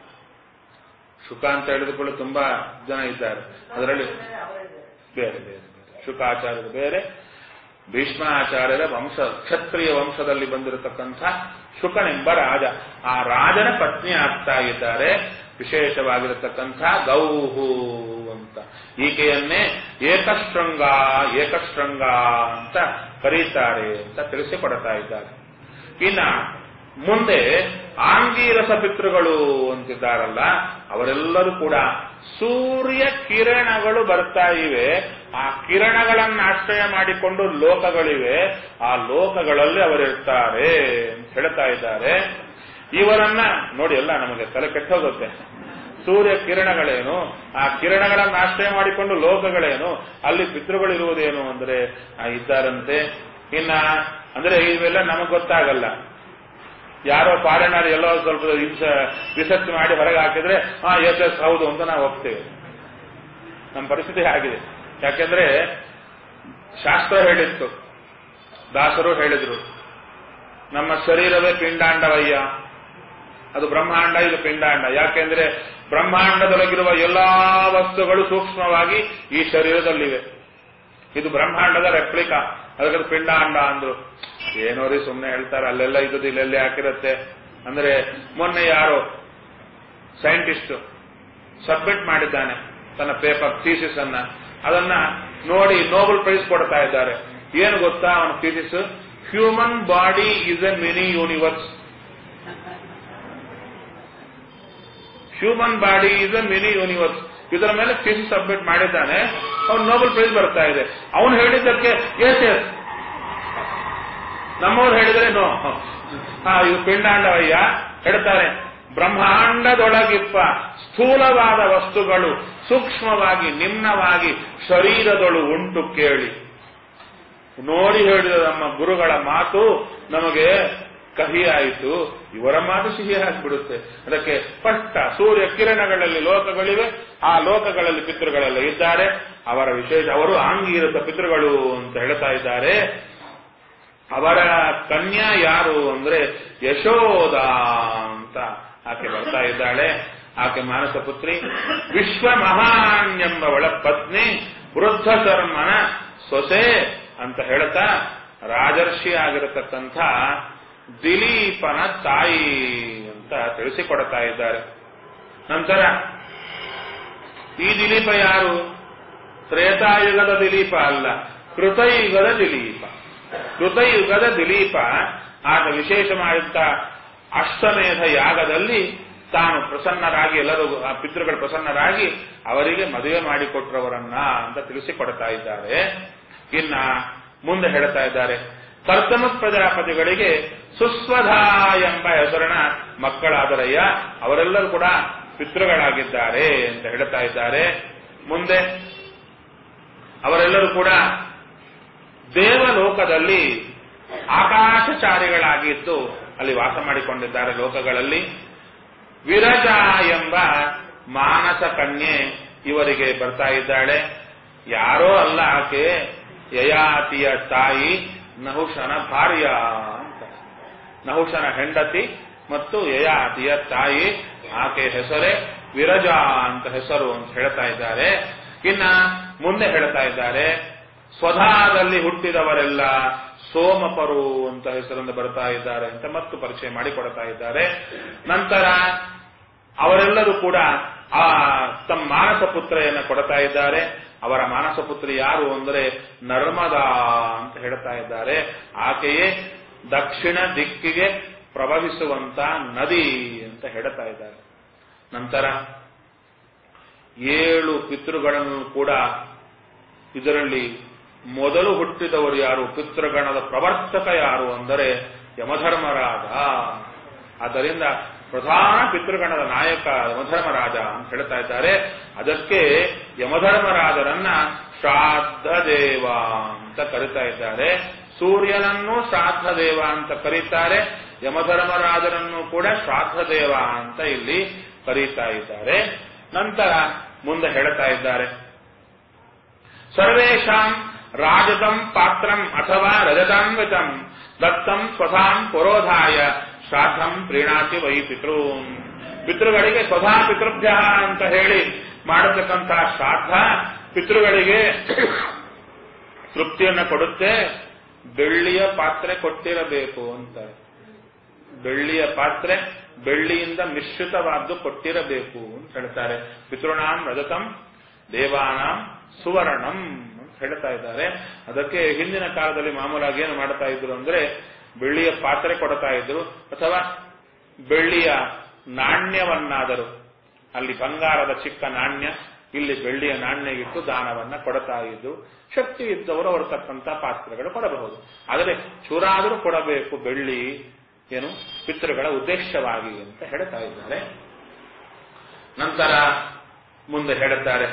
S1: ಶುಕ ಅಂತ ಹೇಳಿದುಕೊಳ್ಳು ತುಂಬಾ ಜನ ಇದ್ದಾರೆ ಅದರಲ್ಲಿ ಬೇರೆ ಬೇರೆ ಬೇರೆ ಶುಕಾಚಾರ್ಯರು ಬೇರೆ ಭೀಷ್ಮಾಚಾರ್ಯರ ವಂಶ ಕ್ಷತ್ರಿಯ ವಂಶದಲ್ಲಿ ಬಂದಿರತಕ್ಕಂಥ ಶುಕನೆಂಬ ರಾಜ ಆ ರಾಜನ ಪತ್ನಿ ಆಗ್ತಾ ಇದ್ದಾರೆ ವಿಶೇಷವಾಗಿರತಕ್ಕಂಥ ಗೌಹು ಅಂತ ಈಕೆಯನ್ನೇ ಏಕಶೃಂಗ ಏಕಶೃಂಗ ಅಂತ ಕರೀತಾರೆ ಅಂತ ತಿಳಿಸಿಕೊಡ್ತಾ ಇದ್ದಾರೆ ಇನ್ನ ಮುಂದೆ ಆಂಗೀರಸ ಪಿತೃಗಳು ಅಂತಿದ್ದಾರಲ್ಲ ಅವರೆಲ್ಲರೂ ಕೂಡ ಸೂರ್ಯ ಕಿರಣಗಳು ಬರ್ತಾ ಇವೆ ಆ ಕಿರಣಗಳನ್ನು ಆಶ್ರಯ ಮಾಡಿಕೊಂಡು ಲೋಕಗಳಿವೆ ಆ ಲೋಕಗಳಲ್ಲಿ ಅವರಿರ್ತಾರೆ ಅಂತ ಹೇಳ್ತಾ ಇದ್ದಾರೆ ಇವರನ್ನ ನೋಡಿ ಎಲ್ಲ ನಮಗೆ ತಲೆ ಕೆಟ್ಟೋಗುತ್ತೆ ಸೂರ್ಯ ಕಿರಣಗಳೇನು ಆ ಕಿರಣಗಳನ್ನು ಆಶ್ರಯ ಮಾಡಿಕೊಂಡು ಲೋಕಗಳೇನು ಅಲ್ಲಿ ಪಿತೃಗಳಿರುವುದೇನು ಅಂದ್ರೆ ಆ ಇದ್ದಾರಂತೆ ಇನ್ನ ಅಂದ್ರೆ ಇವೆಲ್ಲ ನಮಗ್ ಗೊತ್ತಾಗಲ್ಲ ಯಾರೋ ಫಾರಿನರ್ ಎಲ್ಲೋ ಸ್ವಲ್ಪ ರಿಸರ್ಚ್ ಮಾಡಿ ಹೊರಗೆ ಹಾಕಿದ್ರೆ ಹಾ ಎಸ್ ಎಸ್ ಹೌದು ಅಂತ ನಾವು ಹೋಗ್ತೇವೆ ನಮ್ಮ ಪರಿಸ್ಥಿತಿ ಆಗಿದೆ ಯಾಕೆಂದ್ರೆ ಶಾಸ್ತ್ರ ಹೇಳಿತ್ತು ದಾಸರು ಹೇಳಿದ್ರು ನಮ್ಮ ಶರೀರವೇ ಪಿಂಡಾಂಡವಯ್ಯ ಅದು ಬ್ರಹ್ಮಾಂಡ ಇದು ಪಿಂಡಾಂಡ ಯಾಕೆಂದ್ರೆ ಬ್ರಹ್ಮಾಂಡದೊಳಗಿರುವ ಎಲ್ಲಾ ವಸ್ತುಗಳು ಸೂಕ್ಷ್ಮವಾಗಿ ಈ ಶರೀರದಲ್ಲಿವೆ ಇದು ಬ್ರಹ್ಮಾಂಡದ ರೆಪ್ಲಿಕಾ ಅದಕ್ಕೆ ಪಿಂಡಾಂಡ ಅಂದ್ರು ಏನೋ ರೀ ಸುಮ್ಮನೆ ಹೇಳ್ತಾರೆ ಅಲ್ಲೆಲ್ಲ ಇದ್ದದ್ದು ಇಲ್ಲೆಲ್ಲೇ ಹಾಕಿರುತ್ತೆ ಅಂದ್ರೆ ಮೊನ್ನೆ ಯಾರೋ ಸೈಂಟಿಸ್ಟ್ ಸಬ್ಮಿಟ್ ಮಾಡಿದ್ದಾನೆ ತನ್ನ ಪೇಪರ್ ಥೀಸಿಸ್ ಅನ್ನ ಅದನ್ನ ನೋಡಿ ನೋಬೆಲ್ ಪ್ರೈಸ್ ಕೊಡ್ತಾ ಇದ್ದಾರೆ ಏನು ಗೊತ್ತಾ ಅವನ thesis human body is a mini universe human body is a mini universe ಇದರ ಮೇಲೆ ಥೀಸಿಸ್ ಸಬ್ಮಿಟ್ ಮಾಡಿದ್ದಾನೆ ಅವ್ನು ನೋಬೆಲ್ ಪ್ರೈಸ್ ಬರ್ತಾ ಇದೆ ಅವನು ಹೇಳಿದ್ದಕ್ಕೆ ಎಸ್ ಎಸ್ ನಮ್ಮವ್ರು ಹೇಳಿದ್ರೆ ನೋ ಹಾ ಇದು ಪಿಂಡಾಂಡವಯ್ಯ ಹೇಳ್ತಾರೆ ಬ್ರಹ್ಮಾಂಡದೊಳಗಿಪ್ಪ ಸ್ಥೂಲವಾದ ವಸ್ತುಗಳು ಸೂಕ್ಷ್ಮವಾಗಿ ನಿಮ್ನವಾಗಿ ಶರೀರದೊಳು ಉಂಟು ಕೇಳಿ ನೋಡಿ ಹೇಳಿದ ನಮ್ಮ ಗುರುಗಳ ಮಾತು ನಮಗೆ ಕಹಿ ಆಯಿತು ಇವರ ಮಾತು ಸಿಹಿ ಆಗಿಬಿಡುತ್ತೆ ಅದಕ್ಕೆ ಸ್ಪಷ್ಟ ಸೂರ್ಯ ಕಿರಣಗಳಲ್ಲಿ ಲೋಕಗಳಿವೆ ಆ ಲೋಕಗಳಲ್ಲಿ ಪಿತೃಗಳೆಲ್ಲ ಇದ್ದಾರೆ ಅವರ ವಿಶೇಷ ಅವರು ಆಂಗೀರಸ ಪಿತೃಗಳು ಅಂತ ಹೇಳ್ತಾ ಇದ್ದಾರೆ ಅವರ ಕನ್ಯಾ ಯಾರು ಅಂದ್ರೆ ಯಶೋಧ ಅಂತ ಆಕೆ ಬರ್ತಾ ಇದ್ದಾಳೆ ಆಕೆ ಮಾನಸ ಪುತ್ರಿ ವಿಶ್ವ ಮಹಾನ್ ಎಂಬವಳ ಪತ್ನಿ ವೃದ್ಧ ಶರ್ಮನ ಸೊಸೆ ಅಂತ ಹೇಳ್ತಾ ರಾಜರ್ಷಿ ಆಗಿರತಕ್ಕಂಥ ದಿಲೀಪನ ತಾಯಿ ಅಂತ ತಿಳಿಸಿಕೊಡ್ತಾ ಇದ್ದಾರೆ ನಂತರ ಈ ದಿಲೀಪ ಯಾರು ತ್ರೇತಾಯುಗದ ದಿಲೀಪ ಅಲ್ಲ ಕೃತಯುಗದ ದಿಲೀಪ ಕೃತಯುಗದ ದಿಲೀಪ ಆತ ವಿಶೇಷವಾದಂತ ಅಷ್ಟಮೇಧ ಯಾಗದಲ್ಲಿ ತಾನು ಪ್ರಸನ್ನರಾಗಿ ಎಲ್ಲರೂ ಆ ಪಿತೃಗಳು ಪ್ರಸನ್ನರಾಗಿ ಅವರಿಗೆ ಮದುವೆ ಮಾಡಿಕೊಟ್ರವರನ್ನ ಅಂತ ತಿಳಿಸಿಕೊಡ್ತಾ ಇದ್ದಾರೆ ಇನ್ನ ಮುಂದೆ ಹೇಳ್ತಾ ಇದ್ದಾರೆ ಕರ್ತಮ ಪ್ರಜಾಪತಿಗಳಿಗೆ ಸುಸ್ವಧ ಎಂಬ ಹೆಸರಿನ ಮಕ್ಕಳಾದರಯ್ಯ ಅವರೆಲ್ಲರೂ ಕೂಡ ಪಿತೃಗಳಾಗಿದ್ದಾರೆ ಅಂತ ಹೇಳ್ತಾ ಇದ್ದಾರೆ ಮುಂದೆ ಅವರೆಲ್ಲರೂ ಕೂಡ ದೇವಲೋಕದಲ್ಲಿ ಆಕಾಶಚಾರಿಗಳಾಗಿದ್ದು ಅಲ್ಲಿ ವಾಸ ಮಾಡಿಕೊಂಡಿದ್ದಾರೆ ಲೋಕಗಳಲ್ಲಿ ವಿರಜ ಎಂಬ ಮಾನಸ ಕನ್ಯೆ ಇವರಿಗೆ ಬರ್ತಾ ಇದ್ದಾಳೆ ಯಾರೋ ಅಲ್ಲ ಆಕೆ ಯಯಾತಿಯ ತಾಯಿ ನಹುಷನ ಭಾರ್ಯ ಅಂತ ನಹುಷನ ಹೆಂಡತಿ ಮತ್ತು ಯಯಾತಿಯ ತಾಯಿ ಆಕೆ ಹೆಸರೇ ವಿರಜ ಅಂತ ಹೆಸರು ಅಂತ ಹೇಳ್ತಾ ಇದ್ದಾರೆ ಇನ್ನ ಮುಂದೆ ಹೇಳ್ತಾ ಇದ್ದಾರೆ ಸ್ವಧಾದಲ್ಲಿ ಹುಟ್ಟಿದವರೆಲ್ಲ ಸೋಮಪರು ಅಂತ ಹೆಸರಿಂದ ಬರ್ತಾ ಇದ್ದಾರೆ ಅಂತ ಮತ್ತು ಪರಿಚಯ ಮಾಡಿಕೊಡ್ತಾ ಇದ್ದಾರೆ ನಂತರ ಅವರೆಲ್ಲರೂ ಕೂಡ ಆ ತಮ್ಮ ಮಾನಸ ಪುತ್ರೆಯನ್ನು ಕೊಡ್ತಾ ಇದ್ದಾರೆ ಅವರ ಮಾನಸ ಪುತ್ರಿ ಯಾರು ಅಂದರೆ ನರ್ಮದಾ ಅಂತ ಹೇಳ್ತಾ ಇದ್ದಾರೆ ಆಕೆಯೇ ದಕ್ಷಿಣ ದಿಕ್ಕಿಗೆ ಪ್ರವಹಿಸುವಂತ ನದಿ ಅಂತ ಹೇಳ್ತಾ ಇದ್ದಾರೆ ನಂತರ ಏಳು ಪಿತೃಗಳನ್ನು ಕೂಡ ಇದರಲ್ಲಿ ಮೊದಲು ಹುಟ್ಟಿದವರು ಯಾರು ಪಿತೃಗಣದ ಪ್ರವರ್ತಕ ಯಾರು ಅಂದರೆ ಯಮಧರ್ಮರಾಜ ಆದ್ದರಿಂದ ಪ್ರಧಾನ ಪಿತೃಗಣದ ನಾಯಕ ಯಮಧರ್ಮರಾಜ ಅಂತ ಹೇಳ್ತಾ ಇದ್ದಾರೆ ಅದಕ್ಕೆ ಯಮಧರ್ಮರಾಜರನ್ನ ಶ್ರಾದ್ದ ದೇವ ಅಂತ ಕರಿತಾ ಇದ್ದಾರೆ ಸೂರ್ಯನನ್ನು ಶ್ರಾದ್ದ ದೇವ ಅಂತ ಕರೀತಾರೆ ಯಮಧರ್ಮರಾಜರನ್ನು ಕೂಡ ಶ್ರಾದ್ದ ದೇವ ಅಂತ ಇಲ್ಲಿ ಕರೀತಾ ಇದ್ದಾರೆ ನಂತರ ಮುಂದೆ ಹೇಳ್ತಾ ಇದ್ದಾರೆ ಸರ್ವೇಷಾಂ ರಾಜತಂ ಪಾತ್ರಂ ಅಥವಾ ರಜತಾನ್ವಿತಂ ದತ್ತಂ ಸ್ವಧಾಂ ಪುರೋಧಾಯ ಶ್ರಾದ್ದಂ ಪ್ರೀಣಾತಿ ವೈ ಪಿತೃನ್ ಪಿತೃಗಳಿಗೆ ಸ್ವಧಾ ಪಿತೃಭ್ಯ ಅಂತ ಹೇಳಿ ಮಾಡತಕ್ಕಂಥ ಶ್ರಾದ್ದ ಪಿತೃಗಳಿಗೆ ತೃಪ್ತಿಯನ್ನ ಕೊಡುತ್ತೆ ಬೆಳ್ಳಿಯ ಪಾತ್ರೆ ಕೊಟ್ಟಿರಬೇಕು ಅಂತ ಬೆಳ್ಳಿಯ ಪಾತ್ರೆ ಬೆಳ್ಳಿಯಿಂದ ಮಿಶ್ರಿತವಾದ್ದು ಕೊಟ್ಟಿರಬೇಕು ಅಂತ ಹೇಳ್ತಾರೆ ಪಿತೃಣಾಂ ರಜತಂ ದೇವಾನಾಂ ಸುವರ್ಣಂ ಅಂತ ಹೇಳ್ತಾ ಇದ್ದಾರೆ ಅದಕ್ಕೆ ಹಿಂದಿನ ಕಾಲದಲ್ಲಿ ಮಾಮೂಲಾಗಿ ಏನು ಮಾಡ್ತಾ ಇದ್ರು ಅಂದ್ರೆ ಬೆಳ್ಳಿಯ ಪಾತ್ರೆ ಕೊಡ್ತಾ ಇದ್ರು ಅಥವಾ ಬೆಳ್ಳಿಯ ನಾಣ್ಯವನ್ನಾದರೂ ಅಲ್ಲಿ ಬಂಗಾರದ ಚಿಕ್ಕ ನಾಣ್ಯ ಇಲ್ಲಿ ಬೆಳ್ಳಿಯ ನಾಣ್ಯ ಇಟ್ಟು ದಾನವನ್ನ ಕೊಡ್ತಾ ಇದ್ರು ಶಕ್ತಿ ಇದ್ದವರು ಅವರು ತಕ್ಕಂತ ಪಾತ್ರೆಗಳು ಕೊಡಬಹುದು ಆದರೆ ಚೂರಾದರೂ ಕೊಡಬೇಕು ಬೆಳ್ಳಿ ಏನು ಪಿತೃಗಳ ಉದ್ದೇಶವಾಗಿ ಅಂತ ಹೇಳ್ತಾ ಇದ್ದಾರೆ ನಂತರ ಮುಂದೆ ಹೇಳುತ್ತಾರೆ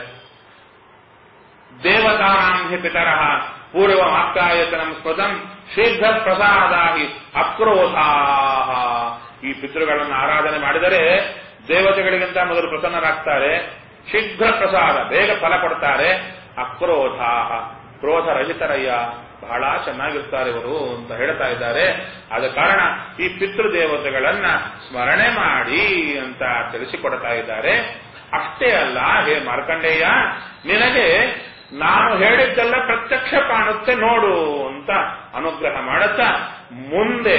S1: ದೇವತಾನಾಂ ಹಿ ಪಿತರಃ ಪೂರ್ವಮಾಪ್ಯಾಯತನಂ ಸ್ಮೃತಂ ಶೀಘ್ರ ಪ್ರಸಾದಾಹಿ ಅಕ್ರೋಧಾ ಈ ಪಿತೃಗಳನ್ನು ಆರಾಧನೆ ಮಾಡಿದರೆ ದೇವತೆಗಳಿಗಿಂತ ಮೊದಲು ಪ್ರಸನ್ನರಾಗ್ತಾರೆ ಶೀಘ್ರ ಪ್ರಸಾದ ಬೇಗ ಫಲ ಕೊಡ್ತಾರೆ ಅಕ್ರೋಧ ಕ್ರೋಧರಹಿತರಯ್ಯ ಬಹಳ ಚೆನ್ನಾಗಿರ್ತಾರೆ ಇವರು ಅಂತ ಹೇಳ್ತಾ ಇದ್ದಾರೆ ಆದ ಕಾರಣ ಈ ಪಿತೃದೇವತೆಗಳನ್ನ ಸ್ಮರಣೆ ಮಾಡಿ ಅಂತ ತಿಳಿಸಿಕೊಡ್ತಾ ಇದ್ದಾರೆ ಅಷ್ಟೇ ಅಲ್ಲ ಹೇ ಮಾರ್ಕಂಡೇಯ ನಿನಗೆ ನಾನು ಹೇಳಿದ್ದೆಲ್ಲ ಪ್ರತ್ಯಕ್ಷ ಕಾಣುತ್ತೆ ನೋಡು ಅಂತ ಅನುಗ್ರಹ ಮಾಡುತ್ತಾ ಮುಂದೆ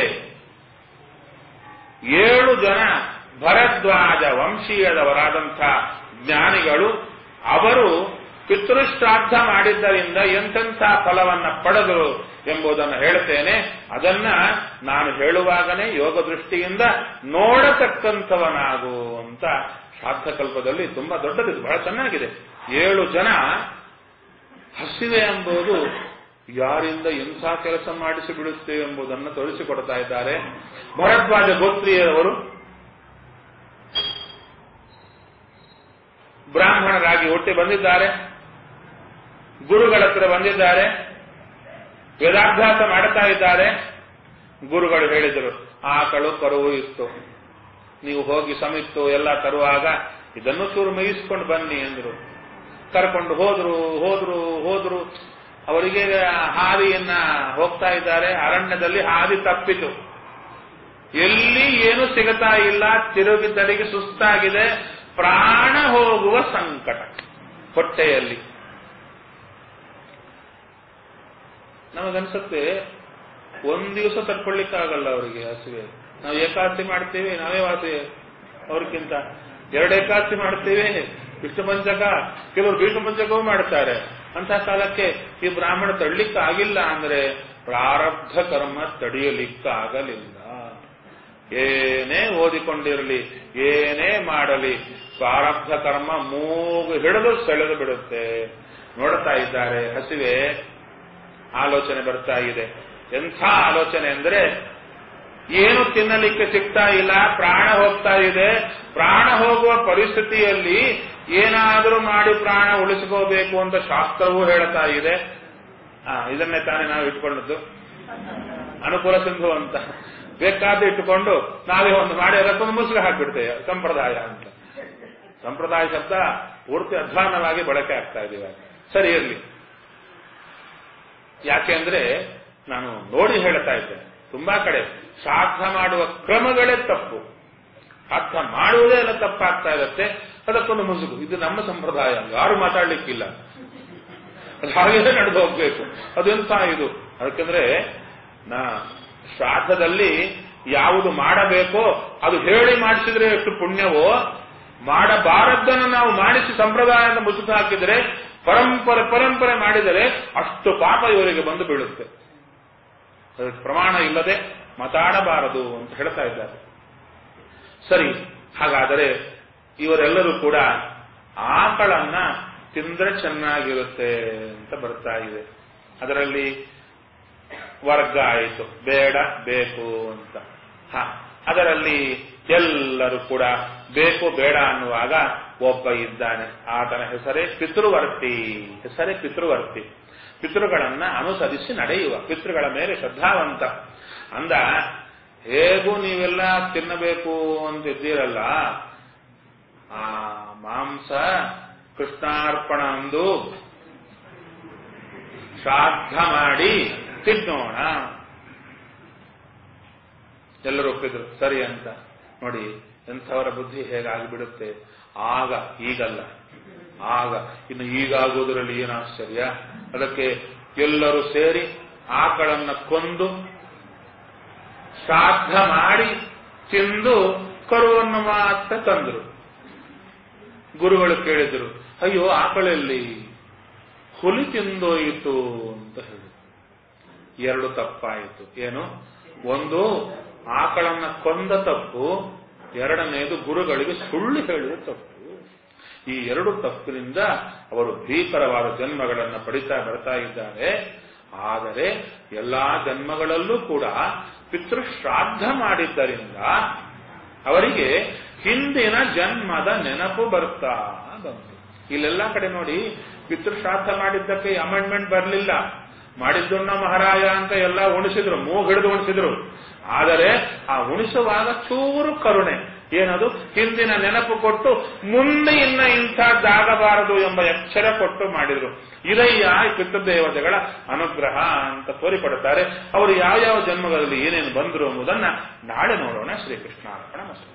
S1: ಏಳು ಜನ ಭರದ್ವಾಜ ವಂಶೀಯದವರಾದಂಥ ಜ್ಞಾನಿಗಳು ಅವರು ಪಿತೃಶ್ರಾದ್ದ ಮಾಡಿದ್ದರಿಂದ ಎಂತೆಂಥ ಫಲವನ್ನ ಪಡೆದರು ಎಂಬುದನ್ನು ಹೇಳ್ತೇನೆ ಅದನ್ನ ನಾನು ಹೇಳುವಾಗನೇ ಯೋಗ ದೃಷ್ಟಿಯಿಂದ ನೋಡತಕ್ಕಂಥವನಾಗು ಅಂತ ಶ್ರಾದ್ದಕಲ್ಪದಲ್ಲಿ ತುಂಬಾ ದೊಡ್ಡದಿದೆ ಬಹಳ ಚೆನ್ನಾಗಿದೆ ಏಳು ಜನ ಹಸಿವೆ ಎಂಬುದು ಯಾರಿಂದ ಎಂಥ ಕೆಲಸ ಮಾಡಿಸಿ ಬಿಡುತ್ತೆ ಎಂಬುದನ್ನು ತೋರಿಸಿಕೊಡ್ತಾ ಇದ್ದಾರೆ ಭರದ್ವಾಜ ಗೋತ್ರೀಯರವರು ಬ್ರಾಹ್ಮಣರಾಗಿ ಹುಟ್ಟಿ ಬಂದಿದ್ದಾರೆ ಗುರುಗಳ ಹತ್ರ ಬಂದಿದ್ದಾರೆ ವೇದಾಭ್ಯಾಸ ಮಾಡುತ್ತಾ ಇದ್ದಾರೆ ಗುರುಗಳು ಹೇಳಿದರು ಆಕಳು ಕರುವು ಇತ್ತು ನೀವು ಹೋಗಿ ಸಮಿತ್ತು ಎಲ್ಲ ತರುವಾಗ ಇದನ್ನು ಚೂರು ಮೇಯಿಸ್ಕೊಂಡು ಬನ್ನಿ ಎಂದ್ರು ಕರ್ಕೊಂಡು ಹೋದ್ರು ಹೋದ್ರು ಹೋದ್ರು ಅವರಿಗೆ ಹಾದಿಯನ್ನ ಹೋಗ್ತಾ ಇದ್ದಾರೆ ಅರಣ್ಯದಲ್ಲಿ ಹಾದಿ ತಪ್ಪಿತು ಎಲ್ಲಿ ಏನು ಸಿಗತಾ ಇಲ್ಲ ತಿರುಗಿದ್ದರಿಗೆ ಸುಸ್ತಾಗಿದೆ ಪ್ರಾಣ ಹೋಗುವ ಸಂಕಟ ಹೊಟ್ಟೆಯಲ್ಲಿ ನಮಗನ್ಸುತ್ತೆ ಒಂದ್ ದಿವಸ ತಡ್ಕೊಳ್ಳಿಕ್ಕಾಗಲ್ಲ ಅವರಿಗೆ ಹಸಿವೆ ನಾವು ಏಕಾದಶಿ ಮಾಡ್ತೀವಿ ನಾವೇ ವಾಸಿ ಅವ್ರಿಗಿಂತ ಎರಡು ಏಕಾದಶಿ ಮಾಡ್ತೀವಿ ವಿಷ್ಣು ಪಂಚಕ ಕೆಲವರು ವಿಷ್ಣು ಪಂಚಕವೂ ಮಾಡ್ತಾರೆ ಅಂತ ಕಾಲಕ್ಕೆ ಈ ಬ್ರಾಹ್ಮಣ ತಡ್ಲಿಕ್ಕೆ ಆಗಿಲ್ಲ ಅಂದ್ರೆ ಪ್ರಾರಬ್ಧ ಕರ್ಮ ತಡೆಯಲಿಕ್ಕಾಗಲಿಲ್ಲ ಏನೇ ಓದಿಕೊಂಡಿರಲಿ ಏನೇ ಮಾಡಲಿ ಪ್ರಾರಬ್ಧ ಕರ್ಮ ಮೂಗು ಹಿಡಿದು ಸೆಳೆದು ಬಿಡುತ್ತೆ ನೋಡ್ತಾ ಇದ್ದಾರೆ ಹಸಿವೆ ಆಲೋಚನೆ ಬರ್ತಾ ಇದೆ ಎಂಥ ಆಲೋಚನೆ ಅಂದ್ರೆ ಏನು ತಿನ್ನಲಿಕ್ಕೆ ಸಿಗ್ತಾ ಇಲ್ಲ ಪ್ರಾಣ ಹೋಗ್ತಾ ಇದೆ ಪ್ರಾಣ ಹೋಗುವ ಪರಿಸ್ಥಿತಿಯಲ್ಲಿ ಏನಾದರೂ ಮಾಡಿ ಪ್ರಾಣ ಉಳಿಸ್ಕೋಬೇಕು ಅಂತ ಶಾಸ್ತ್ರವೂ ಹೇಳ್ತಾ ಇದೆ ಆ, ಇದನ್ನೇ ತಾನೇ ನಾವು ಇಟ್ಕೊಂಡದ್ದು ಅನುಕೂಲ ಸಿಂಧು ಅಂತ ಬೇಕಾದ್ರೆ ಇಟ್ಟುಕೊಂಡು ನಾವೇ ಒಂದು ಮಾಡಿ ಅದಕ್ಕೊಂದು ಮುಸುಗ ಹಾಕ್ಬಿಡ್ತೇವೆ ಸಂಪ್ರದಾಯ ಅಂತ ಸಂಪ್ರದಾಯ ಶಬ್ದ ಪೂರ್ತಿ ಅಧ್ವಾನವಾಗಿ ಬಳಕೆ ಆಗ್ತಾ ಇದೆ ಇವಾಗ ಸರಿ ಇರಲಿ ಯಾಕೆಂದ್ರೆ ನಾನು ನೋಡಿ ಹೇಳ್ತಾ ಇದ್ದೇನೆ ತುಂಬಾ ಕಡೆ ಶ್ರಾದ್ದ ಮಾಡುವ ಕ್ರಮಗಳೇ ತಪ್ಪು ಶ್ರಾದ್ದ ಮಾಡುವುದೇ ಎಲ್ಲ ತಪ್ಪಾಗ್ತಾ ಇರುತ್ತೆ ಅದಕ್ಕೊಂದು ಮುಸುಗು ಇದು ನಮ್ಮ ಸಂಪ್ರದಾಯ ಯಾರು ಮಾತಾಡ್ಲಿಕ್ಕಿಲ್ಲ ಅದು ಹಾಗೇ ನಡೆದು ಹೋಗ್ಬೇಕು ಅದೆಂತ ಇದು ಅದಕ್ಕೆಂದ್ರೆ ನಾ ಶ್ರಾದ್ದದಲ್ಲಿ ಯಾವುದು ಮಾಡಬೇಕೋ ಅದು ಹೇಳಿ ಮಾಡಿಸಿದ್ರೆ ಎಷ್ಟು ಪುಣ್ಯವೋ ಮಾಡಬಾರದ್ದನ್ನು ನಾವು ಮಾಡಿಸಿ ಸಂಪ್ರದಾಯದ ಮುಸುಕು ಹಾಕಿದರೆ ಪರಂಪರೆ ಪರಂಪರೆ ಮಾಡಿದರೆ ಅಷ್ಟು ಪಾಪ ಇವರಿಗೆ ಬಂದು ಬೀಳುತ್ತೆ ಅದಕ್ಕೆ ಪ್ರಮಾಣ ಇಲ್ಲದೆ ಮಾತಾಡಬಾರದು ಅಂತ ಹೇಳ್ತಾ ಇದ್ದಾರೆ ಸರಿ ಹಾಗಾದರೆ ಇವರೆಲ್ಲರೂ ಕೂಡ ಆಕಳನ್ನ ತಿಂದ್ರೆ ಚೆನ್ನಾಗಿರುತ್ತೆ ಅಂತ ಬರ್ತಾ ಇದೆ ಅದರಲ್ಲಿ ವರ್ಗ ಆಯಿತು ಬೇಡ ಬೇಕು ಅಂತ ಹ ಅದರಲ್ಲಿ ಎಲ್ಲರೂ ಕೂಡ ಬೇಕು ಬೇಡ ಅನ್ನುವಾಗ ಒಬ್ಬ ಇದ್ದಾನೆ ಆತನ ಹೆಸರೇ ಪಿತೃವರ್ತಿ ಹೆಸರೇ ಪಿತೃವರ್ತಿ ಪಿತೃಗಳನ್ನ ಅನುಸರಿಸಿ ನಡೆಯುವ ಪಿತೃಗಳ ಮೇಲೆ ಶ್ರದ್ಧಾವಂತ ಅಂದ ಹೇಗೂ ನೀವೆಲ್ಲ ತಿನ್ನಬೇಕು ಅಂತಿದ್ದೀರಲ್ಲ ಆ ಮಾಂಸ ಕೃಷ್ಣಾರ್ಪಣ ಅಂದು ಶ್ರಾದ್ದ ಮಾಡಿ ತಿನ್ನೋಣ ಎಲ್ಲರೂ ಒಪ್ಪಿದ್ರು ಸರಿ ಅಂತ ನೋಡಿ ಎಂಥವರ ಬುದ್ಧಿ ಹೇಗಾಗಿಬಿಡುತ್ತೆ ಆಗ ಈಗಲ್ಲ ಆಗ ಇನ್ನು ಈಗಾಗುವುದರಲ್ಲಿ ಏನು ಆಶ್ಚರ್ಯ ಅದಕ್ಕೆ ಎಲ್ಲರೂ ಸೇರಿ ಆಕಳನ್ನ ಕೊಂದು ಶ್ರಾದ್ದ ಮಾಡಿ ತಿಂದು ಕರುವನ್ನು ಮಾತ್ರ ತಂದರು ಗುರುಗಳು ಕೇಳಿದರು ಅಯ್ಯೋ ಆಕಳಲ್ಲಿ ಹುಲಿ ತಿಂದೋಯಿತು ಅಂತ ಹೇಳಿ ಎರಡು ತಪ್ಪಾಯಿತು ಏನು ಒಂದು ಆಕಳನ್ನ ಕೊಂದ ತಪ್ಪು ಎರಡನೆಯದು ಗುರುಗಳಿಗೆ ಸುಳ್ಳು ಹೇಳಿದ ತಪ್ಪು ಈ ಎರಡು ತಪ್ಪಿನಿಂದ ಅವರು ಭೀಕರವಾದ ಜನ್ಮಗಳನ್ನು ಪಡಿತಾ ಬರ್ತಾ ಇದ್ದಾರೆ ಆದರೆ ಎಲ್ಲಾ ಜನ್ಮಗಳಲ್ಲೂ ಕೂಡ ಪಿತೃಶ್ರಾದ್ದ ಮಾಡಿದ್ದರಿಂದ ಅವರಿಗೆ ಹಿಂದಿನ ಜನ್ಮದ ನೆನಪು ಬರ್ತಾ ಬಂತು ಇಲ್ಲೆಲ್ಲ ಕಡೆ ನೋಡಿ ಪಿತೃಶ್ರಾದ್ದ ಮಾಡಿದ್ದಕ್ಕೆ ಅಮೆಂಡ್ಮೆಂಟ್ ಬರಲಿಲ್ಲ ಮಾಡಿದ್ದನ್ನ ಮಹಾರಾಯ ಅಂತ ಎಲ್ಲ ಉಣಿಸಿದ್ರು ಮೂಗ್ ಹಿಡಿದು ಉಣಿಸಿದ್ರು ಆದರೆ ಆ ಉಣಿಸುವಾಗ ಚೂರು ಕರುಣೆ ಏನದು ಹಿಂದಿನ ನೆನಪು ಕೊಟ್ಟು ಮುಂದೆ ಇನ್ನ ಇಂಥದ್ದಾಗಬಾರದು ಎಂಬ ಎಚ್ಚರ ಕೊಟ್ಟು ಮಾಡಿದ್ರು ಇದಯ್ಯ ಈ ಪಿತೃದೇವತೆಗಳ ಅನುಗ್ರಹ ಅಂತ ತೋರಿಕೊಡುತ್ತಾರೆ ಅವರು ಯಾವ್ಯಾವ ಜನ್ಮಗಳಲ್ಲಿ ಏನೇನು ಬಂದರು ಎಂಬುದನ್ನ ನಾಳೆ ನೋಡೋಣ ಶ್ರೀಕೃಷ್ಣ ಅರ್ಪಣ ಮಸ್ತು